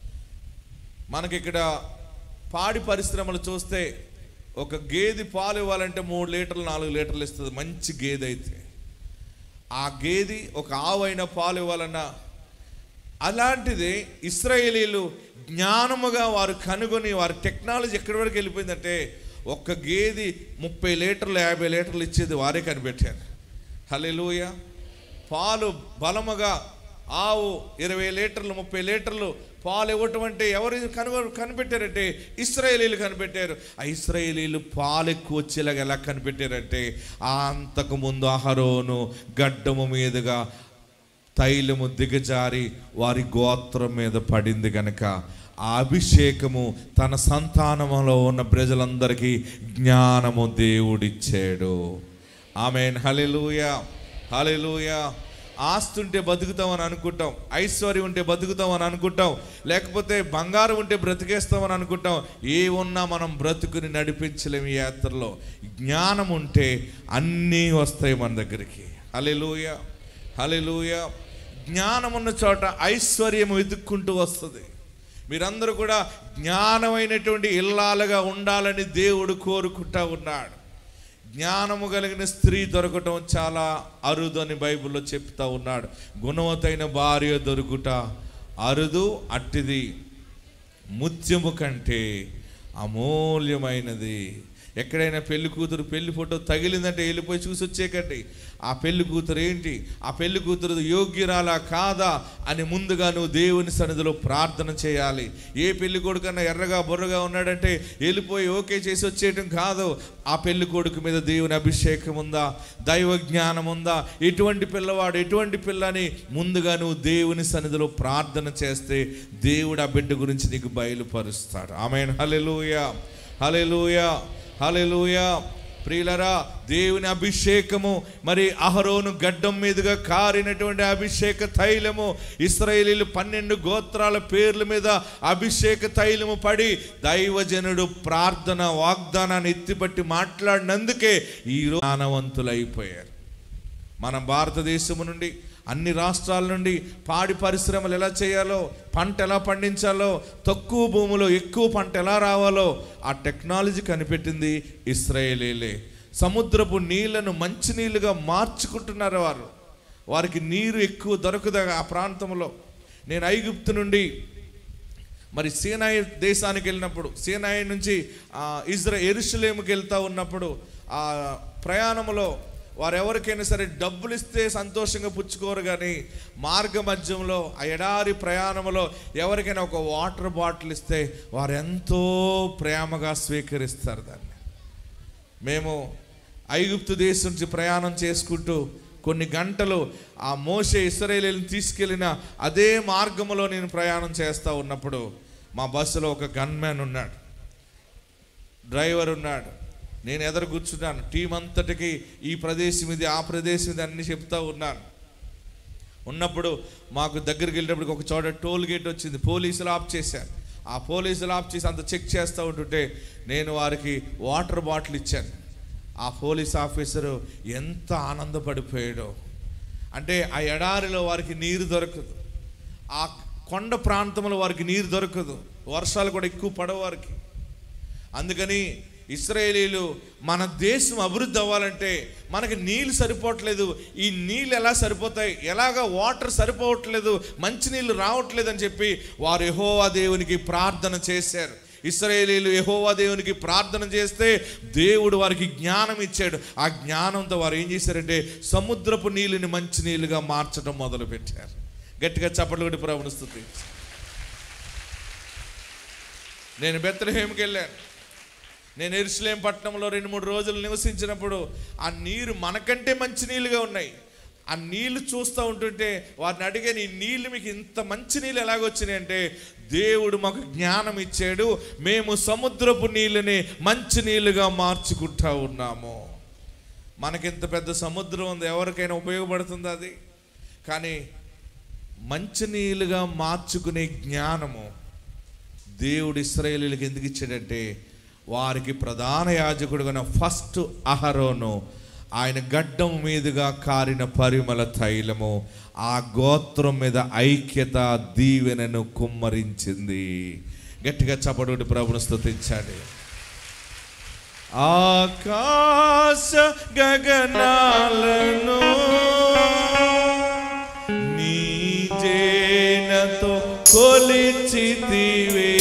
మనకి ఇక్కడ పాడి పరిశ్రమలు చూస్తే ఒక గేదె పాలు ఇవ్వాలంటే మూడు లీటర్లు నాలుగు లీటర్లు ఇస్తుంది మంచి గేదె అయితే ఆ గేది ఒక ఆవైన పాలు ఇవ్వాలన్నా అలాంటిది ఇస్రాయేలీలు జ్ఞానముగా వారు కనుగొని వారి టెక్నాలజీ ఎక్కడి వరకు వెళ్ళిపోయిందంటే ఒక్క గేది ముప్పై లీటర్లు యాభై లీటర్లు ఇచ్చేది వారే కనిపెట్టారు హల్లెలూయ పాలు బలముగా ఆవు ఇరవై లీటర్లు ముప్పై లీటర్లు పాలు ఇవ్వటం అంటే ఎవరు కనుగొ కనిపెట్టారంటే ఇస్రాయేలీలు కనిపెట్టారు ఆ ఇస్రాయేలీలు పాలు ఎక్కువ వచ్చేలాగా ఎలా కనిపెట్టారంటే ఆ అంతకు ముందు అహరోను గడ్డము మీదుగా తైలము దిగజారి వారి గోత్రం మీద పడింది కనుక ఆ అభిషేకము తన సంతానములో ఉన్న ప్రజలందరికీ జ్ఞానము దేవుడిచ్చాడు ఆమెన్ హలెలూయ హలెలూయ ఆస్తి ఉంటే బతుకుతామని అనుకుంటాం ఐశ్వర్యం ఉంటే బతుకుతామని అనుకుంటాం లేకపోతే బంగారం ఉంటే బ్రతికేస్తామని అనుకుంటాం ఏ ఉన్నా మనం బ్రతుకుని నడిపించలేము ఈ యాత్రలో జ్ఞానం ఉంటే అన్నీ వస్తాయి మన దగ్గరికి హలెలూయ హలెలూయ జ్ఞానం ఉన్న చోట ఐశ్వర్యం వెతుక్కుంటూ వస్తుంది మీరందరూ కూడా జ్ఞానమైనటువంటి ఇల్లాలుగా ఉండాలని దేవుడు కోరుకుంటా ఉన్నాడు జ్ఞానము కలిగిన స్త్రీ దొరకటం చాలా అరుదు అని బైబిల్లో చెప్తా ఉన్నాడు గుణవతైన భార్య దొరుకుట అరుదు అట్టిది ముత్యము కంటే అమూల్యమైనది ఎక్కడైనా పెళ్లి కూతురు పెళ్లి ఫోటో తగిలిందంటే వెళ్ళిపోయి చూసి వచ్చేకండి ఆ పెళ్లి కూతురు ఏంటి ఆ పెళ్లి కూతురు యోగ్యురాలా కాదా అని ముందుగా నువ్వు దేవుని సన్నిధిలో ప్రార్థన చేయాలి ఏ పెళ్లి కొడుకన్నా ఎర్రగా బుర్రగా ఉన్నాడంటే వెళ్ళిపోయి ఓకే చేసి వచ్చేయటం కాదు ఆ పెళ్లి కొడుకు మీద దేవుని అభిషేకం ఉందా దైవ జ్ఞానం ఉందా ఎటువంటి పిల్లవాడు ఎటువంటి పిల్లని ముందుగా నువ్వు దేవుని సన్నిధిలో ప్రార్థన చేస్తే దేవుడు ఆ బిడ్డ గురించి నీకు బయలుపరుస్తాడు ఆమె హలెలూయ హలెలూయ హలెలూయ ప్రియులరా దేవుని అభిషేకము మరి అహరోను గడ్డం మీదుగా కారినటువంటి అభిషేక తైలము ఇస్రాయేలీలు పన్నెండు గోత్రాల పేర్ల మీద అభిషేక తైలము పడి దైవజనుడు ప్రార్థన వాగ్దానాన్ని ఎత్తిపట్టి మాట్లాడినందుకే ఈ జ్ఞానవంతులు అయిపోయారు మన భారతదేశము నుండి అన్ని రాష్ట్రాల నుండి పాడి పరిశ్రమలు ఎలా చేయాలో పంట ఎలా పండించాలో తక్కువ భూమిలో ఎక్కువ పంట ఎలా రావాలో ఆ టెక్నాలజీ కనిపెట్టింది ఇస్రాయేలీలే సముద్రపు నీళ్లను మంచినీళ్ళుగా మార్చుకుంటున్నారు వారు వారికి నీరు ఎక్కువ దొరకదు ఆ ప్రాంతంలో నేను ఐగుప్తు నుండి మరి సీనాయి దేశానికి వెళ్ళినప్పుడు సీనాయి నుంచి ఆ, ఇజ్రా ఎరుషలేముకి వెళ్తా ఉన్నప్పుడు ఆ ప్రయాణంలో వారు ఎవరికైనా సరే డబ్బులు ఇస్తే సంతోషంగా పుచ్చుకోరు కానీ మార్గ మధ్యంలో ఆ ఎడారి ప్రయాణంలో ఎవరికైనా ఒక వాటర్ బాటిల్ ఇస్తే వారు ఎంతో ప్రేమగా స్వీకరిస్తారు దాన్ని మేము ఐగుప్తు దేశం నుంచి ప్రయాణం చేసుకుంటూ కొన్ని గంటలు ఆ మోసే ఇస్రాయేలీని తీసుకెళ్ళిన అదే మార్గంలో నేను ప్రయాణం చేస్తూ ఉన్నప్పుడు మా బస్సులో ఒక గన్మ్యాన్ ఉన్నాడు డ్రైవర్ ఉన్నాడు నేను ఎదురు కూర్చున్నాను టీం అంతటికి ఈ ప్రదేశం ఇది ఆ ప్రదేశం ఇది అన్ని చెప్తా ఉన్నాను ఉన్నప్పుడు మాకు దగ్గరికి వెళ్ళినప్పుడు ఒక చోట టోల్ గేట్ వచ్చింది పోలీసులు ఆఫ్ చేశారు ఆ పోలీసులు ఆఫ్ చేసి అంత చెక్ చేస్తూ ఉంటుంటే నేను వారికి వాటర్ బాటిల్ ఇచ్చాను ఆ పోలీస్ ఆఫీసరు ఎంత ఆనందపడిపోయాడో అంటే ఆ ఎడారిలో వారికి నీరు దొరకదు ఆ కొండ ప్రాంతంలో వారికి నీరు దొరకదు వర్షాలు కూడా ఎక్కువ పడవు వారికి అందుకని ఇస్రాయేలీలు మన దేశం అభివృద్ధి అవ్వాలంటే మనకి నీళ్ళు సరిపోవట్లేదు ఈ నీళ్ళు ఎలా సరిపోతాయి ఎలాగ వాటర్ సరిపోవట్లేదు మంచినీళ్ళు రావట్లేదు అని చెప్పి వారు యెహోవా దేవునికి ప్రార్థన చేశారు ఇస్రాయేలీలు యెహోవా దేవునికి ప్రార్థన చేస్తే దేవుడు వారికి జ్ఞానం ఇచ్చాడు ఆ జ్ఞానంతో వారు ఏం చేశారంటే సముద్రపు నీళ్ళని మంచి నీళ్ళుగా మార్చడం మొదలుపెట్టారు గట్టిగా చప్పట్లు కొట్టి ప్రభుని స్తుతి నేను బెత్తలహేమికి వెళ్ళాను నేను ఎరుసలేం పట్టణంలో రెండు మూడు రోజులు నివసించినప్పుడు ఆ నీరు మనకంటే మంచి నీళ్ళుగా ఉన్నాయి ఆ నీళ్లు చూస్తూ ఉంటుంటే వారిని అడిగాను ఈ నీళ్ళు మీకు ఇంత మంచి నీళ్ళు ఎలాగొచ్చినాయి అంటే దేవుడు మాకు జ్ఞానం ఇచ్చాడు మేము సముద్రపు నీళ్ళని మంచి నీళ్ళుగా మార్చుకుంటా ఉన్నాము మనకింత పెద్ద సముద్రం ఉంది ఎవరికైనా ఉపయోగపడుతుంది అది కానీ మంచినీళ్ళుగా మార్చుకునే జ్ఞానము దేవుడు ఇస్రాయేలీలకు ఎందుకు ఇచ్చాడంటే వారికి ప్రధాన యాజకుడుగా ఫస్ట్ అహరోను ఆయన గడ్డం మీదుగా కారిన పరిమళ తైలము ఆ గోత్రం మీద ఐక్యత దీవెనను కుమ్మరించింది గట్టిగా చపడుడి ప్రభును స్తుతించాడు ఆకాశ గగనాలను నీ జేనతో కొలిచితివే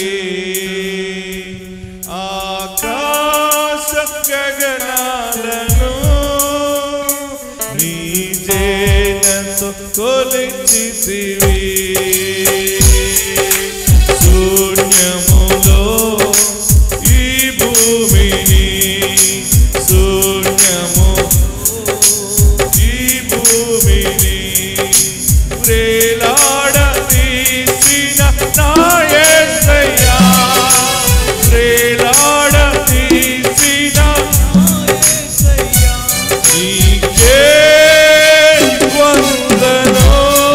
ఆకాశ గగనాలను నీ జేనతో కొలిచితివే శూన్యములో ఈ భూమిని శూన్యము ఈ భూమిని వేలాడదీసిన నా యేసయ్యా వేలాడదీసిన నీకే వందనం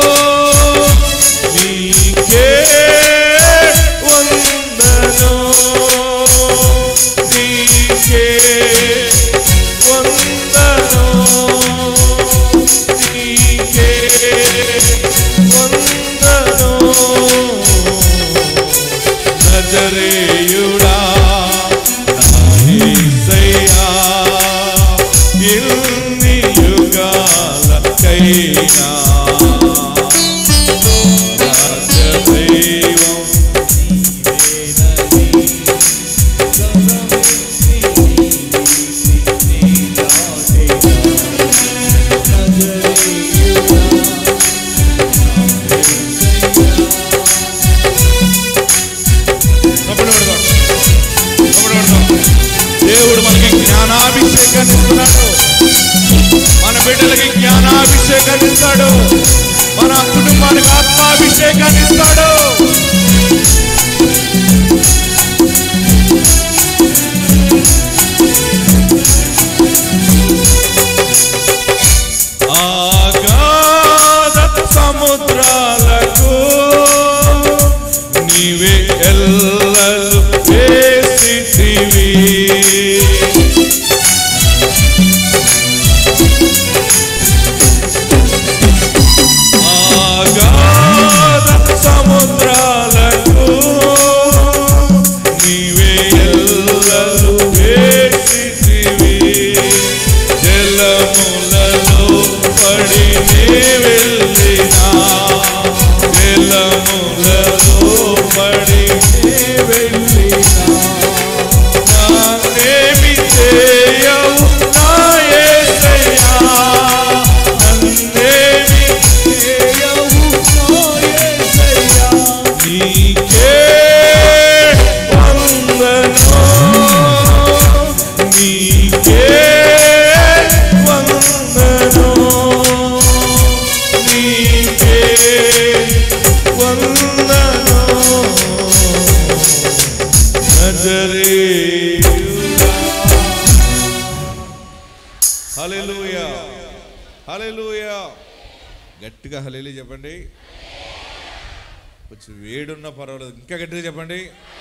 నీకే వందనం నీకే వందనం నీకే వందనం నజరేయుడా నా యేసయ్యా ఇన్ని యుగాలకైనా రాజదైవం చప్పట్లు కొడదాం. చప్పట్లు కొడదాం. దేవుడు మనకి జ్ఞానాభిషేకాన్ని ఇస్తున్నాడు మన బిడ్డలకి జ్ఞానాభిషేకాన్ని ఇస్తాడు మన కుటుంబానికి ఆత్మాభిషేకాన్ని ఇస్తాడు ఆగాధ సముద్రాలకు నీవే ఎల్లలు వేసితివి వెళ్ళినా జలములలో పడి నే వెళ్ళినా నాకేమి చేయవు నా యేసయ్యా నన్నేమి చేయవు నా యేసయ్యా నీకే వందనం నీకే వందనం నీకే వందనం హల్లెలూయా హల్లెలూయా గట్టిగా హల్లెలూయా చెప్పండి కొంచెం వేడున్న పర్వాలేదు ఇంకా గట్టిగా చెప్పండి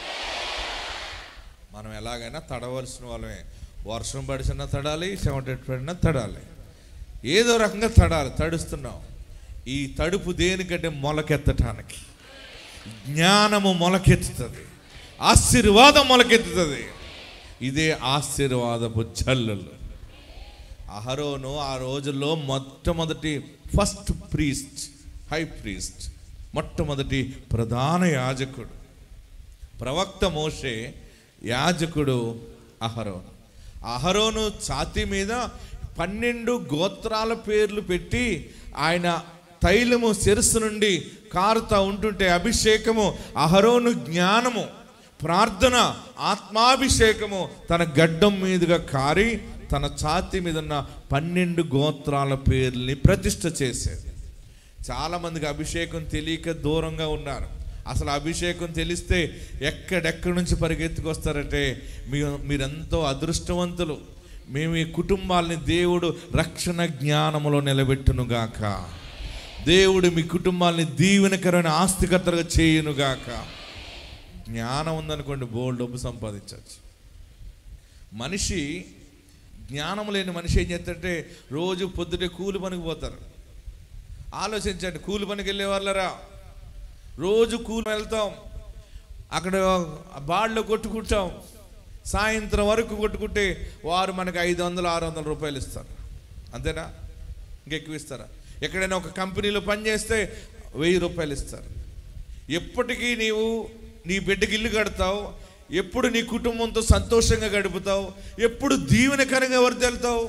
మనం ఎలాగైనా తడవలసిన వాళ్ళమే వర్షం పడిచినా తడాలి చెమట పడినా తడాలి ఏదో రకంగా తడాలి తడుస్తున్నాం ఈ తడుపు దేనికంటే మొలకెత్తటానికి జ్ఞానము మొలకెత్తుతుంది ఆశీర్వాదం మొలకెత్తుతుంది ఇదే ఆశీర్వాదపు జల్లులు అహరోను ఆ రోజుల్లో మొట్టమొదటి ఫస్ట్ ప్రీస్ట్ హై ప్రీస్ట్ మొట్టమొదటి ప్రధాన యాజకుడు ప్రవక్త మోషే యాజకుడు అహరోను అహరోను ఛాతీ మీద పన్నెండు గోత్రాల పేర్లు పెట్టి ఆయన తైలము శిరస్సు నుండి కారుతా ఉంటుంటే అభిషేకము అహరోను జ్ఞానము ప్రార్థన ఆత్మాభిషేకము తన గడ్డం మీదుగా కారి తన ఛాతీ మీద ఉన్న పన్నెండు గోత్రాల పేర్లని ప్రతిష్ఠ చేసేది చాలా మందికి అభిషేకం తెలియక దూరంగా ఉన్నారు అసలు అభిషేకం తెలిస్తే ఎక్కడెక్కడి నుంచి పరిగెత్తుకొస్తారంటే మీ మీరెంతో అదృష్టవంతులు మేము ఈ కుటుంబాలని దేవుడు రక్షణ జ్ఞానములో నిలబెట్టునుగాక దేవుడు మీ కుటుంబాలని దీవెనకరమైన ఆస్తికర్తలుగా చేయునుగాక జ్ఞానం ఉందనుకోండి బోల్డ్ డబ్బు సంపాదించవచ్చు మనిషి జ్ఞానం లేని మనిషి ఏం చేస్తాడంటే రోజు పొద్దుటే కూలి పనికి పోతారు ఆలోచించండి కూలి పనికి వెళ్ళే వాళ్ళరా రోజు కూలి వెళ్తాం అక్కడ బాళ్ళు కొట్టుకుంటాం సాయంత్రం వరకు కొట్టుకుంటే వారు మనకి ఐదు వందలు ఆరు వందల రూపాయలు ఇస్తారు అంతేనా ఇంకెక్కువ ఇస్తారా ఎక్కడైనా ఒక కంపెనీలో పనిచేస్తే వెయ్యి రూపాయలు ఇస్తారు ఎప్పటికీ నీవు నీ బిడ్డకి ఇల్లు కడతావు ఎప్పుడు నీ కుటుంబంతో సంతోషంగా గడుపుతావు ఎప్పుడు దీవెనకరంగా వర్దెళ్తావు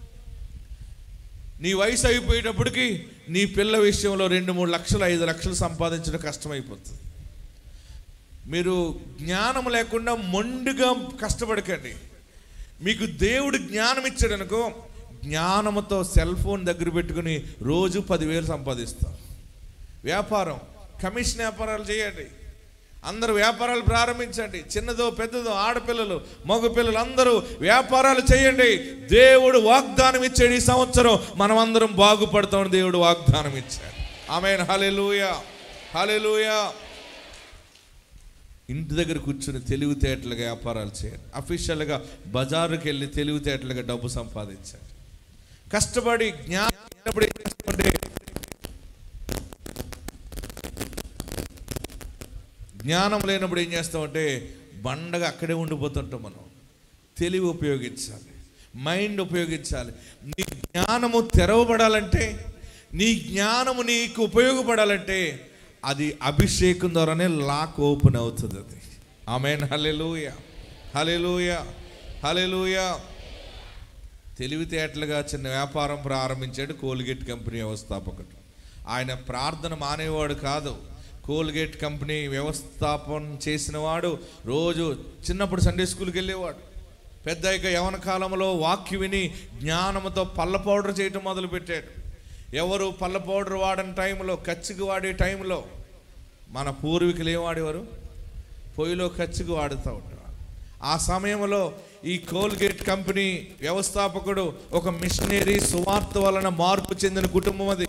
నీ వయసు అయిపోయేటప్పటికి నీ పిల్ల విషయంలో రెండు మూడు లక్షలు ఐదు లక్షలు సంపాదించడం కష్టమైపోతుంది మీరు జ్ఞానం లేకుండా మొండిగా కష్టపడకండి మీకు దేవుడు జ్ఞానం ఇచ్చాడనుకో జ్ఞానముతో సెల్ ఫోన్ దగ్గర పెట్టుకుని రోజు పదివేలు సంపాదిస్తాం వ్యాపారం కమిషన్ వ్యాపారాలు చేయండి అందరూ వ్యాపారాలు ప్రారంభించండి చిన్నదో పెద్దదో ఆడపిల్లలు మగపిల్లలు అందరూ వ్యాపారాలు చేయండి దేవుడు వాగ్దానం ఇచ్చాడు ఈ సంవత్సరం మనం అందరం బాగుపడతామని దేవుడు వాగ్దానం ఇచ్చాడు ఆమె హలెలుయా హలెలుయా ఇంటి దగ్గర కూర్చుని తెలివితేటలుగా వ్యాపారాలు చేయండి అఫీషియల్గా బజారుకి వెళ్ళి తెలివితేటలుగా డబ్బు సంపాదించండి కష్టపడి జ్ఞానం లేనప్పుడు ఏం చేస్తామంటే జ్ఞానం లేనప్పుడు ఏం చేస్తామంటే బండగా అక్కడే ఉండిపోతుంటాం మనం తెలివి ఉపయోగించాలి మైండ్ ఉపయోగించాలి నీ జ్ఞానము తెరవబడాలంటే నీ జ్ఞానము నీకు ఉపయోగపడాలంటే అది అభిషేకం ద్వారానే లాక్ ఓపెన్ అవుతుంది అది ఆమెన్ హలెలూయ హలెలూయ హలెలూయ తెలివితేటలుగా చిన్న వ్యాపారం ప్రారంభించాడు కోల్గేట్ కంపెనీ వ్యవస్థాపకుడు ఆయన ప్రార్థన మానేవాడు కాదు కోల్గేట్ కంపెనీ వ్యవస్థాపన చేసిన వాడు రోజు చిన్నప్పుడు సండే స్కూల్కి వెళ్ళేవాడు పెద్ద ఇక యవన కాలంలో వాక్య విని జ్ఞానంతో పళ్ళ పౌడర్ చేయటం మొదలుపెట్టాడు ఎవరు పళ్ళ పౌడర్ వాడని టైంలో కచ్చికి వాడే టైంలో మన పూర్వీకులు ఏం వాడేవారు పొయ్యిలో కచ్చికి వాడుతూ ఉంటారు ఆ సమయంలో ఈ కోల్గేట్ కంపెనీ వ్యవస్థాపకుడు ఒక మిషనరీ సువార్త వలన మార్పు చెందిన కుటుంబం అది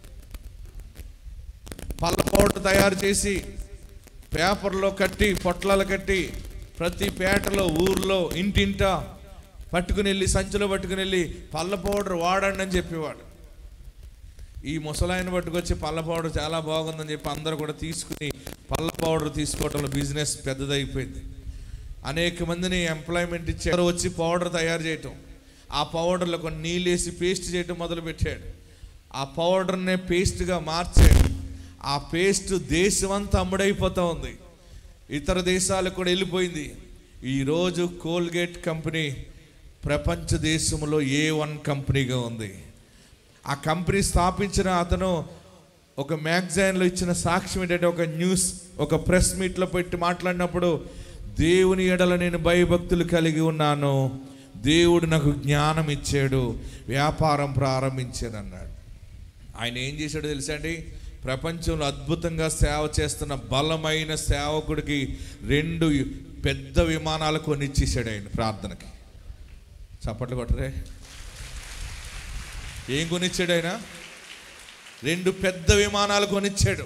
పళ్ళ పౌడర్ తయారు చేసి పేపర్లో కట్టి పొట్లాలు కట్టి ప్రతి పేటలో ఊర్లో ఇంటింట పట్టుకుని వెళ్ళి సంచిలో పట్టుకుని వెళ్ళి పళ్ళ పౌడర్ వాడండి అని చెప్పేవాడు ఈ ముసలాయన పట్టుకొచ్చి పళ్ళ పౌడర్ చాలా బాగుందని చెప్పి అందరూ కూడా తీసుకుని పళ్ళ పౌడర్ తీసుకోవడంలో బిజినెస్ పెద్దదైపోయింది అనేక మందిని ఎంప్లాయ్మెంట్ ఇచ్చి ఎవరు వచ్చి పౌడర్ తయారు చేయటం ఆ పౌడర్లో కొన్ని నీళ్ళేసి పేస్ట్ చేయటం మొదలుపెట్టాడు ఆ పౌడర్ని పేస్ట్గా మార్చాడు ఆ పేస్ట్ దేశమంతా అమ్ముడైపోతూ ఉంది ఇతర దేశాలకు కూడా వెళ్ళిపోయింది ఈరోజు కోల్గేట్ కంపెనీ ప్రపంచ దేశంలో ఏ వన్ కంపెనీగా ఉంది ఆ కంపెనీ స్థాపించిన అతను ఒక మ్యాగజైన్లో ఇచ్చిన సాక్ష్యం ఏంటంటే ఒక న్యూస్ ఒక ప్రెస్ మీట్లో పెట్టి మాట్లాడినప్పుడు దేవుని ఎడల నేను భయభక్తులు కలిగి ఉన్నాను దేవుడు నాకు జ్ఞానం ఇచ్చాడు వ్యాపారం ప్రారంభించాను అన్నాడు ఆయన ఏం చేశాడో తెలుసా అండి ప్రపంచంలో అద్భుతంగా సేవ చేస్తున్న బలమైన సేవకుడికి రెండు పెద్ద విమానాలు కొనిచ్చేసాడు ఆయన ప్రార్థనకి చప్పట్లు కొట్టరే ఏం కొనిచ్చాడు ఆయన రెండు పెద్ద విమానాలు కొనిచ్చాడు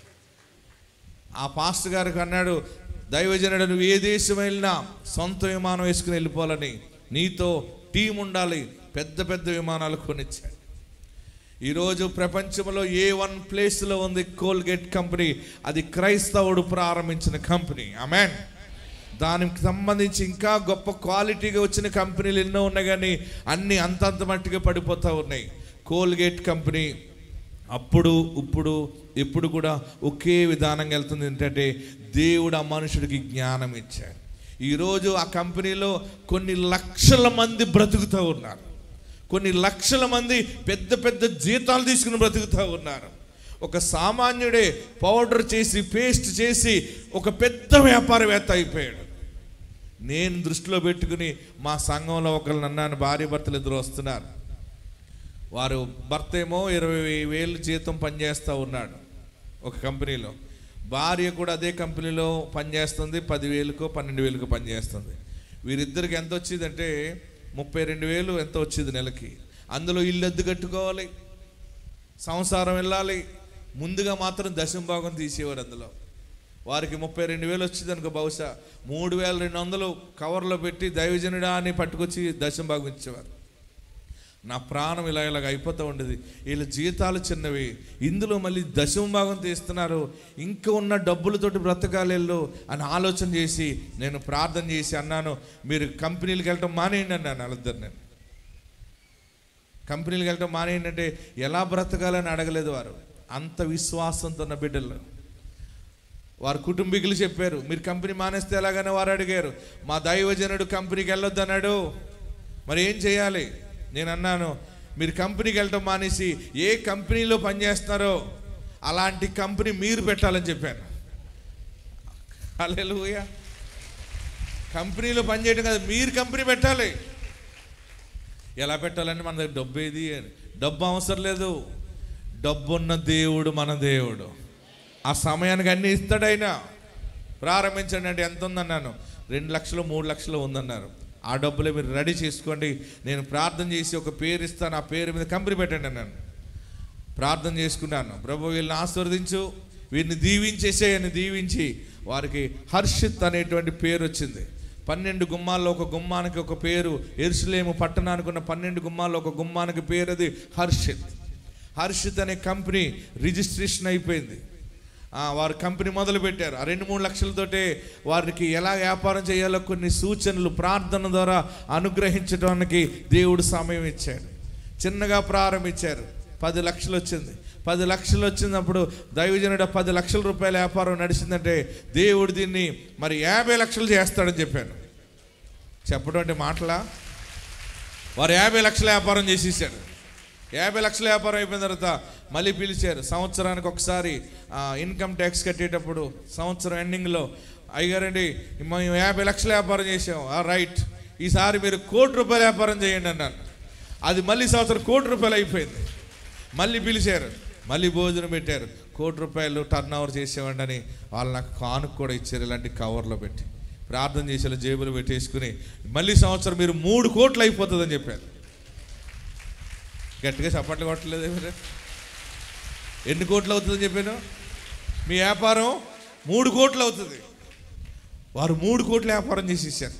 ఆ పాస్టర్ గారికి అన్నాడు దైవజనుడు నువ్వు ఏ దేశం వెళ్ళినా సొంత విమానం వేసుకుని వెళ్ళిపోవాలని నీతో టీం ఉండాలి పెద్ద పెద్ద విమానాలు కొనిచ్చాడు ఈరోజు ప్రపంచంలో ఏ వన్ ప్లేస్లో ఉంది కోల్గేట్ కంపెనీ అది క్రైస్తవుడు ప్రారంభించిన కంపెనీ ఆమెన్ దానికి సంబంధించి ఇంకా గొప్ప క్వాలిటీగా వచ్చిన కంపెనీలు ఎన్నో ఉన్నాయి కానీ అన్నీ అంతంత మట్టిగా పడిపోతూ ఉన్నాయి కోల్గేట్ కంపెనీ అప్పుడు ఇప్పుడు ఎప్పుడు కూడా ఒకే విధానంగా వెళ్తుంది ఏంటంటే దేవుడు ఆ మనుషుడికి జ్ఞానం ఇచ్చాడు ఈరోజు ఆ కంపెనీలో కొన్ని లక్షల మంది బ్రతుకుతూ ఉన్నారు కొన్ని లక్షల మంది పెద్ద పెద్ద జీతాలు తీసుకుని బ్రతుకుతూ ఉన్నారు ఒక సామాన్యుడే పౌడర్ చేసి పేస్ట్ చేసి ఒక పెద్ద వ్యాపారవేత్త అయిపోయాడు నేను దృష్టిలో పెట్టుకుని మా సంఘంలో ఒకళ్ళు అన్నాను భార్య భర్తలు ఇద్దరు వస్తున్నారు వారు భర్త ఏమో ఇరవై వేలు జీతం పనిచేస్తూ ఉన్నాడు ఒక కంపెనీలో భార్య కూడా అదే కంపెనీలో పనిచేస్తుంది పదివేలకు పన్నెండు వేలకు పనిచేస్తుంది వీరిద్దరికి ఎంత వచ్చిందంటే ముప్పై రెండు వేలు ఎంత వచ్చింది నెలకి అందులో ఇల్లు అద్దె కట్టుకోవాలి సంసారం వెళ్ళాలి ముందుగా మాత్రం దశంభాగం తీసేవారు అందులో వారికి ముప్పై రెండు వేలు వచ్చింది అనుకో బహుశా మూడు వేల రెండు వందలు కవర్లో పెట్టి దైవజనుడా అని పట్టుకొచ్చి దశంభాగం ఇచ్చేవారు నా ప్రాణం ఇలా ఇలాగ అయిపోతూ ఉండేది వీళ్ళ జీతాలు చిన్నవి ఇందులో మళ్ళీ దశమ భాగం తీస్తున్నారు ఇంకా ఉన్న డబ్బులతోటి బ్రతకాలి వీళ్ళు అని ఆలోచన చేసి నేను ప్రార్థన చేసి అన్నాను మీరు కంపెనీలకు వెళ్ళటం మానేయండి అన్నాను వాళ్ళిద్దరు నేను కంపెనీలకు వెళ్ళటం మానేయండి అంటే ఎలా బ్రతకాలని అడగలేదు వారు అంత విశ్వాసంతో ఉన్న బిడ్డలు వారి కుటుంబీకులు చెప్పారు మీరు కంపెనీ మానేస్తే ఎలాగని వారు అడిగారు మా దైవజనుడు కంపెనీకి వెళ్ళొద్దు అన్నాడు మరి ఏం చేయాలి నేను అన్నాను మీరు కంపెనీకి వెళ్ళటం మానేసి ఏ కంపెనీలో పనిచేస్తున్నారో అలాంటి కంపెనీ మీరు పెట్టాలని చెప్పాను హల్లెలూయా కంపెనీలో పనిచేయడం కదా మీరు కంపెనీ పెట్టాలి ఎలా పెట్టాలంటే మన దగ్గర డబ్బు ఏది అని. డబ్బు అవసరం లేదు డబ్బు ఉన్న దేవుడు మన దేవుడు ఆ సమయానికి అన్ని ఇస్తాడు ఆయన ప్రారంభించండి అంటే ఎంత ఉందన్నాను రెండు లక్షలు మూడు లక్షలు ఉందన్నారు ఆ డబ్బులే మీరు రెడీ చేసుకోండి నేను ప్రార్థన చేసి ఒక పేరు ఇస్తాను ఆ పేరు మీద కంపెనీ పెట్టండి అన్నాను ప్రార్థన చేసుకున్నాను ప్రభు వీళ్ళని ఆశీర్వదించు వీరిని దీవించేసేయని దీవించి వారికి హర్షిత్ అనేటువంటి పేరు వచ్చింది పన్నెండు గుమ్మాల్లో ఒక గుమ్మానికి ఒక పేరు ఎరుసలేము పట్టణానికి ఉన్న పన్నెండు గుమ్మాల్లో ఒక గుమ్మానికి పేరు అది హర్షిత్ హర్షిత్ అనే కంపెనీ రిజిస్ట్రేషన్ అయిపోయింది ఆ, వారు కంపెనీ మొదలు పెట్టారు ఆ రెండు మూడు లక్షలతోటే వారికి ఎలా వ్యాపారం చేయాలో కొన్ని సూచనలు ప్రార్థన ద్వారా అనుగ్రహించడానికి దేవుడు సమయం ఇచ్చాడు చిన్నగా ప్రారంభించారు పది లక్షలు వచ్చింది పది లక్షలు వచ్చినప్పుడు దైవజనుడు పది లక్షల రూపాయల వ్యాపారం నడిచిందంటే దేవుడు దీన్ని మరి యాభై లక్షలు చేస్తాడని చెప్పాను చెప్పడం అంటే మాటలా వారు యాభై లక్షల వ్యాపారం చేసేసాడు యాభై లక్షల వ్యాపారం అయిపోయిన తర్వాత మళ్ళీ పిలిచారు సంవత్సరానికి ఒకసారి ఆ, ఇన్కమ్ ట్యాక్స్ కట్టేటప్పుడు సంవత్సరం ఎండింగ్లో అయ్యారండి మేము యాభై లక్షల వ్యాపారం చేసాం ఆ రైట్ ఈసారి మీరు కోటి రూపాయల వ్యాపారం చేయండి అన్నాను అది మళ్ళీ సంవత్సరం కోటి రూపాయలు అయిపోయింది మళ్ళీ పిలిచారు మళ్ళీ భోజనం పెట్టారు కోటి రూపాయలు టర్న్ ఓవర్ చేసేవాడి అని వాళ్ళు నాకు కానుక కూడా ఇచ్చారు ఇలాంటి కవర్లో పెట్టి ప్రార్థన చేసేలా జేబులు పెట్టేసుకుని మళ్ళీ సంవత్సరం మీరు మూడు కోట్లు అయిపోతుందని చెప్పారు గట్టిగా చప్పట్లు కొట్టలేదు మీరు ఎన్ని కోట్లు అవుతుందని చెప్పాను మీ వ్యాపారం మూడు కోట్లు అవుతుంది వారు మూడు కోట్ల వ్యాపారం చేసేసారు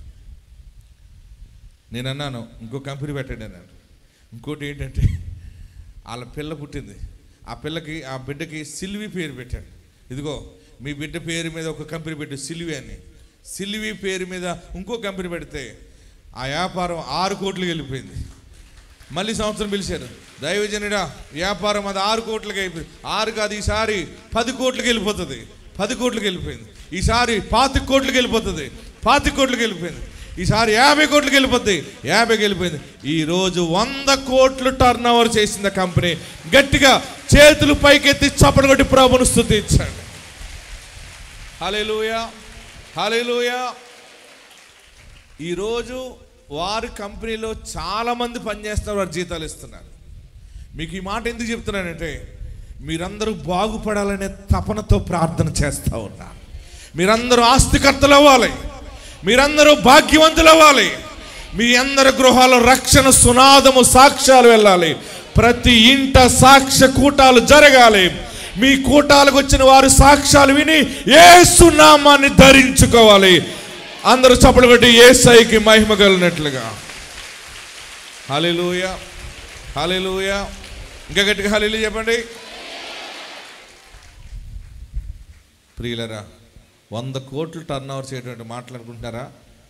నేను అన్నాను ఇంకో కంపెనీ పెట్టండి అన్నాను ఇంకోటి ఏంటంటే వాళ్ళ పిల్ల పుట్టింది ఆ పిల్లకి ఆ బిడ్డకి సిల్వి పేరు పెట్టాడు ఇదిగో మీ బిడ్డ పేరు మీద ఒక కంపెనీ పెట్టు సిల్వి అని సిల్వి పేరు మీద ఇంకో కంపెనీ పెడితే ఆ వ్యాపారం ఆరు కోట్లకి వెళ్ళిపోయింది మళ్ళీ సంవత్సరం పిలిచారు దైవజనుడా వ్యాపారం అది ఆరు కోట్లకి అయిపోయింది ఆరు కాదు ఈసారి పది కోట్లకి వెళ్ళిపోతుంది పది కోట్లకి వెళ్ళిపోయింది ఈసారి పాతిక కోట్లకి వెళ్ళిపోతుంది పాతిక కోట్లకి వెళ్ళిపోయింది ఈసారి యాభై కోట్లకి వెళ్ళిపోద్ది యాభైకి వెళ్ళిపోయింది ఈరోజు వంద కోట్లు టర్న్ ఓవర్ చేసింది ఆ కంపెనీ గట్టిగా చేతులు పైకెత్తి చప్పటి కొట్టి ప్రభును స్థుతించండి హల్లెలూయా హల్లెలూయా ఈరోజు వారి కంపెనీలో చాలామంది పనిచేస్తున్నారు వారు జీతాలు ఇస్తున్నారు మీకు ఈ మాట ఎందుకు చెప్తున్నానంటే మీరందరూ బాగుపడాలనే తపనతో ప్రార్థన చేస్తూ ఉన్నారు మీరందరూ ఆస్తికర్తలు అవ్వాలి మీరందరూ భాగ్యవంతులు అవ్వాలి మీ అందరి గృహాల్లో రక్షణ సునాదము సాక్ష్యాలు వెళ్ళాలి ప్రతి ఇంట సాక్ష్య కూటాలు జరగాలి మీ కూటాలకు వచ్చిన వారు సాక్ష్యాలు విని ఏసునామాన్ని ధరించుకోవాలి అందరూ చప్పలు కొట్టి ఏసైకి మహిమ కలిగినట్లుగా హల్లెలూయ హల్లెలూయ ఇంకా గట్టిగా హల్లెలూయ చెప్పండి ప్రియులరా వంద కోట్లు టర్న్ ఓవర్ చేయటువంటి మాట్లాడుకుంటున్నారా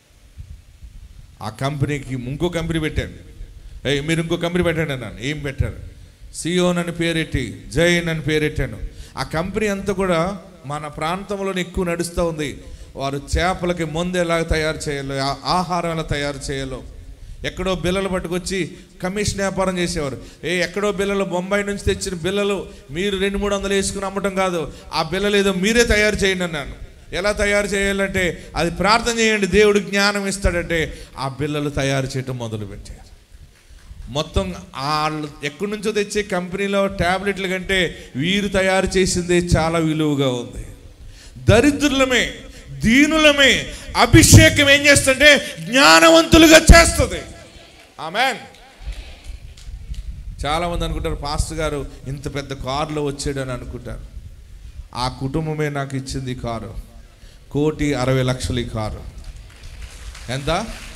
ఆ కంపెనీకి ఇంకో కంపెనీ పెట్టాను ఏయ్ మీరు ఇంకో కంపెనీ పెట్టండి అన్నాను ఏం పెట్టారు సియోన్ అని పేరెట్టి జైన్ అని పేరెట్టాను ఆ కంపెనీ అంతా కూడా మన ప్రాంతంలోనే ఎక్కువ నడుస్తూ ఉంది వారు చేపలకి మందు ఎలా తయారు చేయాలో ఆ- ఆహారం ఎలా తయారు చేయాలో ఎక్కడో బిల్లలు పట్టుకొచ్చి కమిషన్ వ్యాపారం చేసేవారు ఏ ఎక్కడో బిల్లలు బొంబాయి నుంచి తెచ్చిన బిల్లలు మీరు రెండు మూడు వందలు వేసుకుని అమ్మటం కాదు ఆ బిల్లలు ఏదో మీరే తయారు చేయండి అన్నాను ఎలా తయారు చేయాలంటే అది ప్రార్థన చేయండి దేవుడు జ్ఞానం ఇస్తాడంటే ఆ బిల్లలు తయారు చేయటం మొదలుపెట్టారు మొత్తం వాళ్ళు ఎక్కడి నుంచో తెచ్చే కంపెనీలో ట్యాబ్లెట్ల కంటే వీరు తయారు చేసిందే చాలా విలువగా ఉంది దరిద్రులమే దీనులమే అభిషేకం ఏం చేస్తుంటే జ్ఞానవంతులుగా చేస్తుంది ఆమెన్ చాలామంది అనుకుంటారు పాస్టర్ గారు ఇంత పెద్ద కారులో వచ్చాడు అని అనుకుంటారు ఆ కుటుంబమే నాకు ఇచ్చింది ఈ కారు కోటి అరవై లక్షలు ఈ కారు ఎంత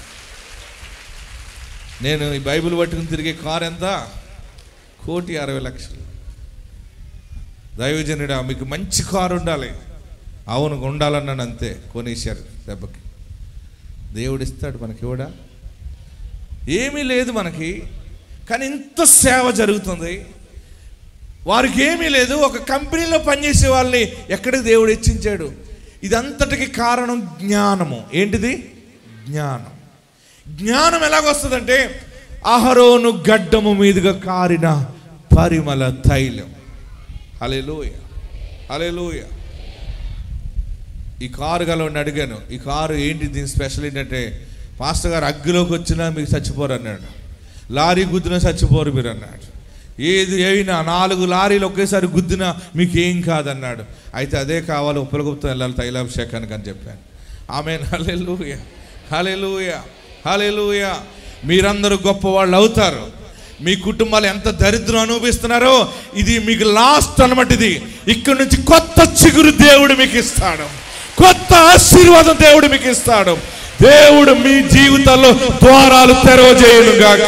నేను ఈ బైబిల్ పట్టుకుని తిరిగే కారు ఎంత కోటి అరవై లక్షలు దైవజనుడా మీకు మంచి కారు ఉండాలి అవును ఉండాలన్నాను అంతే కొనేశారు దెబ్బకి దేవుడు ఇస్తాడు మనకి ఇవ్వడా ఏమీ లేదు మనకి కానీ ఇంత సేవ జరుగుతుంది వారికి ఏమీ లేదు ఒక కంపెనీలో పనిచేసే వాళ్ళని ఎక్కడికి దేవుడు హెచ్చించాడు ఇదంతటికి కారణం జ్ఞానము ఏంటిది జ్ఞానం జ్ఞానం ఎలాగొస్తుందంటే అహరోను గడ్డము మీదుగా కారిన పరిమళ తైలం హలెలూయ హలెలూయ ఈ కారు గలవాడిని అడిగాను ఈ కారు ఏంటి దీని స్పెషల్ ఏంటంటే పాస్టర్ గారు అగ్గిలోకి వచ్చినా మీకు చచ్చిపోరు అన్నాడు లారీ గుద్దినా చచ్చిపోరు మీరు అన్నాడు ఏది అయినా నాలుగు లారీలు ఒకేసారి గుద్దినా మీకు ఏం కాదన్నాడు అయితే అదే కావాలి ఉప్పలగుప్తం వెళ్ళాలి తైలాభిషేకానికి అని చెప్పాను ఆమె హలెలూయ హలెలూయ హలెలూయ మీరందరూ గొప్పవాళ్ళు అవుతారు మీ కుటుంబాలు ఎంత దరిద్రం అనుభవిస్తున్నారో ఇది మీకు లాస్ట్ అనమాట ఇది ఇక్కడ నుంచి కొత్త చిగురు దేవుడు మీకు ఇస్తాడు కొత్త ఆశీర్వాదం దేవుడు మీకు ఇస్తాడు దేవుడు మీ జీవితంలో ద్వారాలు తెరవజేయును గాక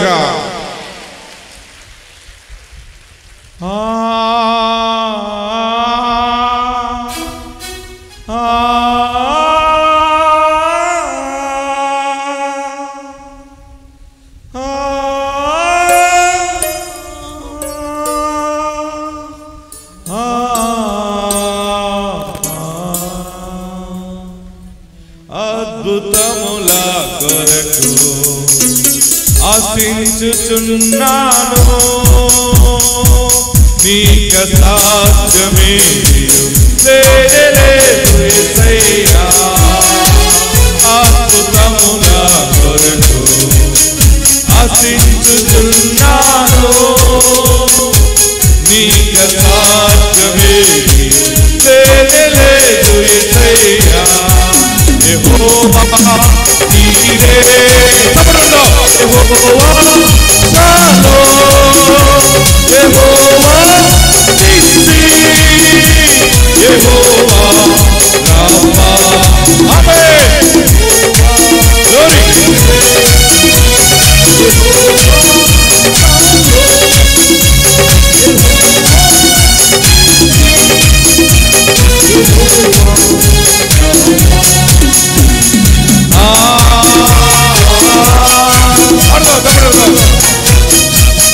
ఆ, ఆ, అద్భుతముల కొరకు ఆశించుచున్నాను నీక సాధ్యమే అద్భుతముల కొరకు ఆశించుచున్నాను నీక సాధ్యమే లేదు ఎసయ్యా యెహోవా నీవే తప్పకుండా యెహోవా చాలో యెహోవా నిస్సి యెహోవా రామా ఆమేన్ గ్లోరీ ఆ ఆడదాం తప్పకుండా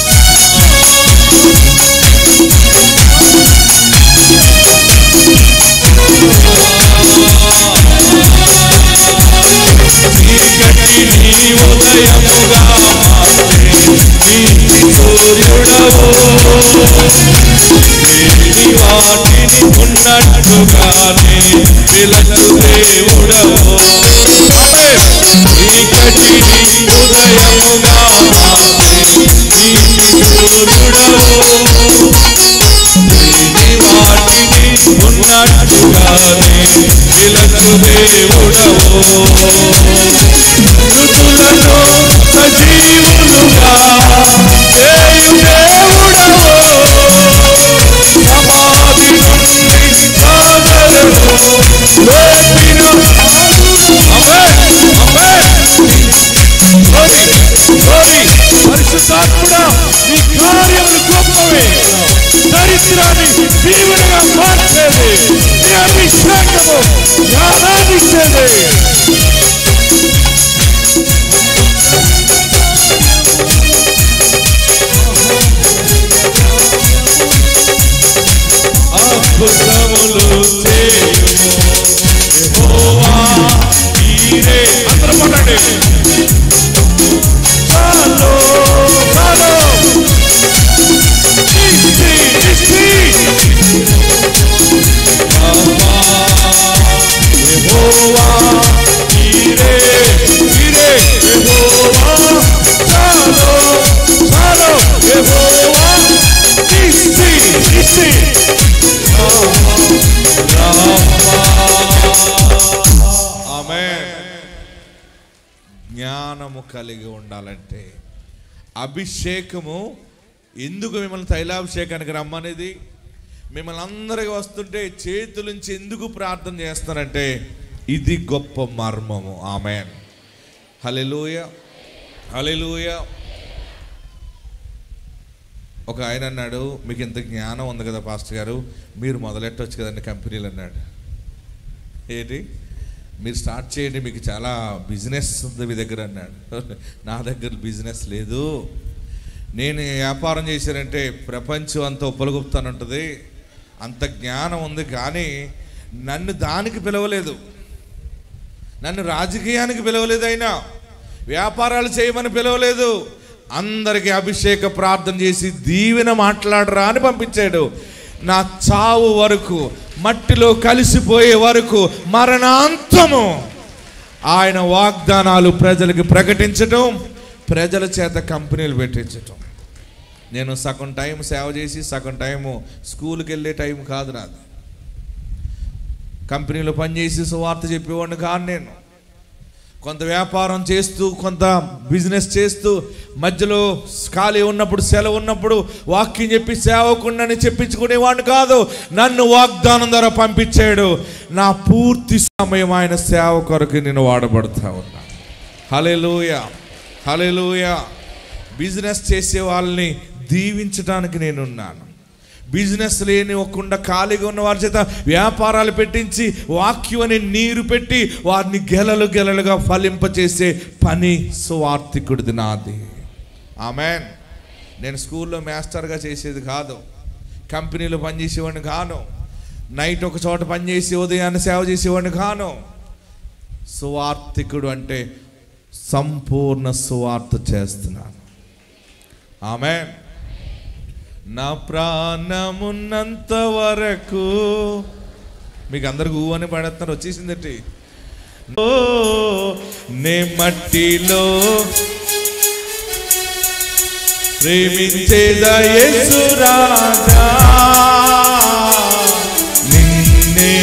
లేని వాటిని ఉన్నట్టుగానే వెలచు దేవుడవు ఆమేన్. చీకటిని ఉదయముగా మార్చి నీతి సూర్యుడవు లేని వాటిని ఉన్నట్టుగానే వెలచు దేవుడవు మృతులను సజీవులుగా చేయు దేవుడవు సమాధి నుండి సాగరము లేపిన ఆమేన్ ఆమేన్ గోరి గోరి పరిశుద్ధాత్ముడా నీ కార్యములు గొప్పవే దరిద్రాన్ని దీవెనగా మార్చేది నీ అభిషేకము జ్ఞానాన్నిచ్చేది అద్భుతములు చేయుము యెహోవా నీరే అందరూ పడండి చాలు చాలు నిస్తి నిస్తి బాబా యెహోవా నీరే నీరే యెహోవా చాలు చాలు యెహోవా నిస్తి నిస్తి జ్ఞానము కలిగి ఉండాలంటే అభిషేకము ఎందుకు మిమ్మల్ని తైలాభిషేకానికి రమ్మనేది మిమ్మల్ని అందరికి వస్తుంటే చేతులుంచి ఎందుకు ప్రార్థన చేస్తారంటే ఇది గొప్ప మర్మము ఆమె హలెలూయ హలెలూయ ఒక ఆయన అన్నాడు మీకు ఇంత జ్ఞానం ఉంది కదా పాస్టర్ గారు మీరు మొదలెట్టవచ్చు కదండి కంపెనీలు అన్నాడు ఏంటి మీరు స్టార్ట్ చేయండి మీకు చాలా బిజినెస్ ఉంది మీ దగ్గర అన్నాడు నా దగ్గర బిజినెస్ లేదు నేను వ్యాపారం చేశానంటే ప్రపంచం అంతా ఉపలగుప్తానంటుంది అంత జ్ఞానం ఉంది కానీ నన్ను దానికి పిలవలేదు నన్ను రాజకీయానికి పిలవలేదు అయినా వ్యాపారాలు చేయమని పిలవలేదు అందరికీ అభిషేక ప్రార్థన చేసి దీవెన మాట్లాడరా అని పంపించాడు నా చావు వరకు మట్టిలో కలిసిపోయే వరకు మరణాంతము ఆయన వాగ్దానాలు ప్రజలకు ప్రకటించటం ప్రజల చేత కంపెనీలు పెట్టించటం నేను సగం టైం సేవ చేసి సగం టైము స్కూల్కి వెళ్ళే టైం కాదు నాది కంపెనీలో పనిచేసి సువార్త చెప్పేవాడిని కాదు నేను కొంత వ్యాపారం చేస్తూ కొంత బిజినెస్ చేస్తూ మధ్యలో ఖాళీ ఉన్నప్పుడు సెలవు ఉన్నప్పుడు వాక్యం చెప్పి సేవకుండాని చెప్పించుకునేవాడిని కాదు నన్ను వాగ్దానం ద్వారా పంపించాడు నా పూర్తి సమయం ఆయన సేవ కొరకు నేను వాడబడతా ఉన్నా హలెలూయ హలెలూయ బిజినెస్ చేసే వాళ్ళని దీవించడానికి నేనున్నాను బిజినెస్ లేని ఒకుండా ఖాళీగా ఉన్న వారి చేత వ్యాపారాలు పెట్టించి వాక్యం అనే నీరు పెట్టి వారిని గెలలు గెలలుగా ఫలింపచేసే పని సువార్థికుడిది నాది ఆమెన్ నేను స్కూల్లో మాస్టర్గా చేసేది కాదు కంపెనీలో పనిచేసేవాడిని కాను నైట్ ఒక చోట పనిచేసి ఉదయాన్నే సేవ చేసేవాడిని కాను సువార్థికుడు అంటే సంపూర్ణ సువార్త చేస్తున్నాను ఆమె నా ప్రాణమున్నంత వరకు మీకు అందరికి ఊ అని పడేస్తున్నారు వచ్చేసిందటి ఓ నే మట్టిలో ప్రేమించేదా యేసు రాజా నిన్నే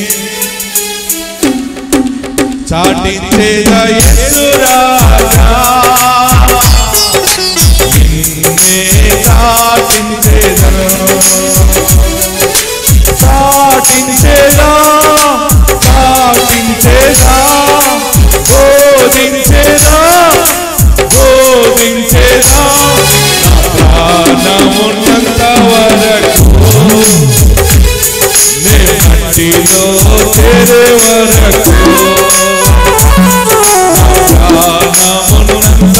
చాటించేదా యేసు రాజా నిన్నే చాటించేదను చాటించేదా చాటించేదా బోధించేదా బోధించేదా నా ప్రాణమున్నంత వరకు నే మట్టిలో చేరే వరకు నా ప్రాణమున్నంత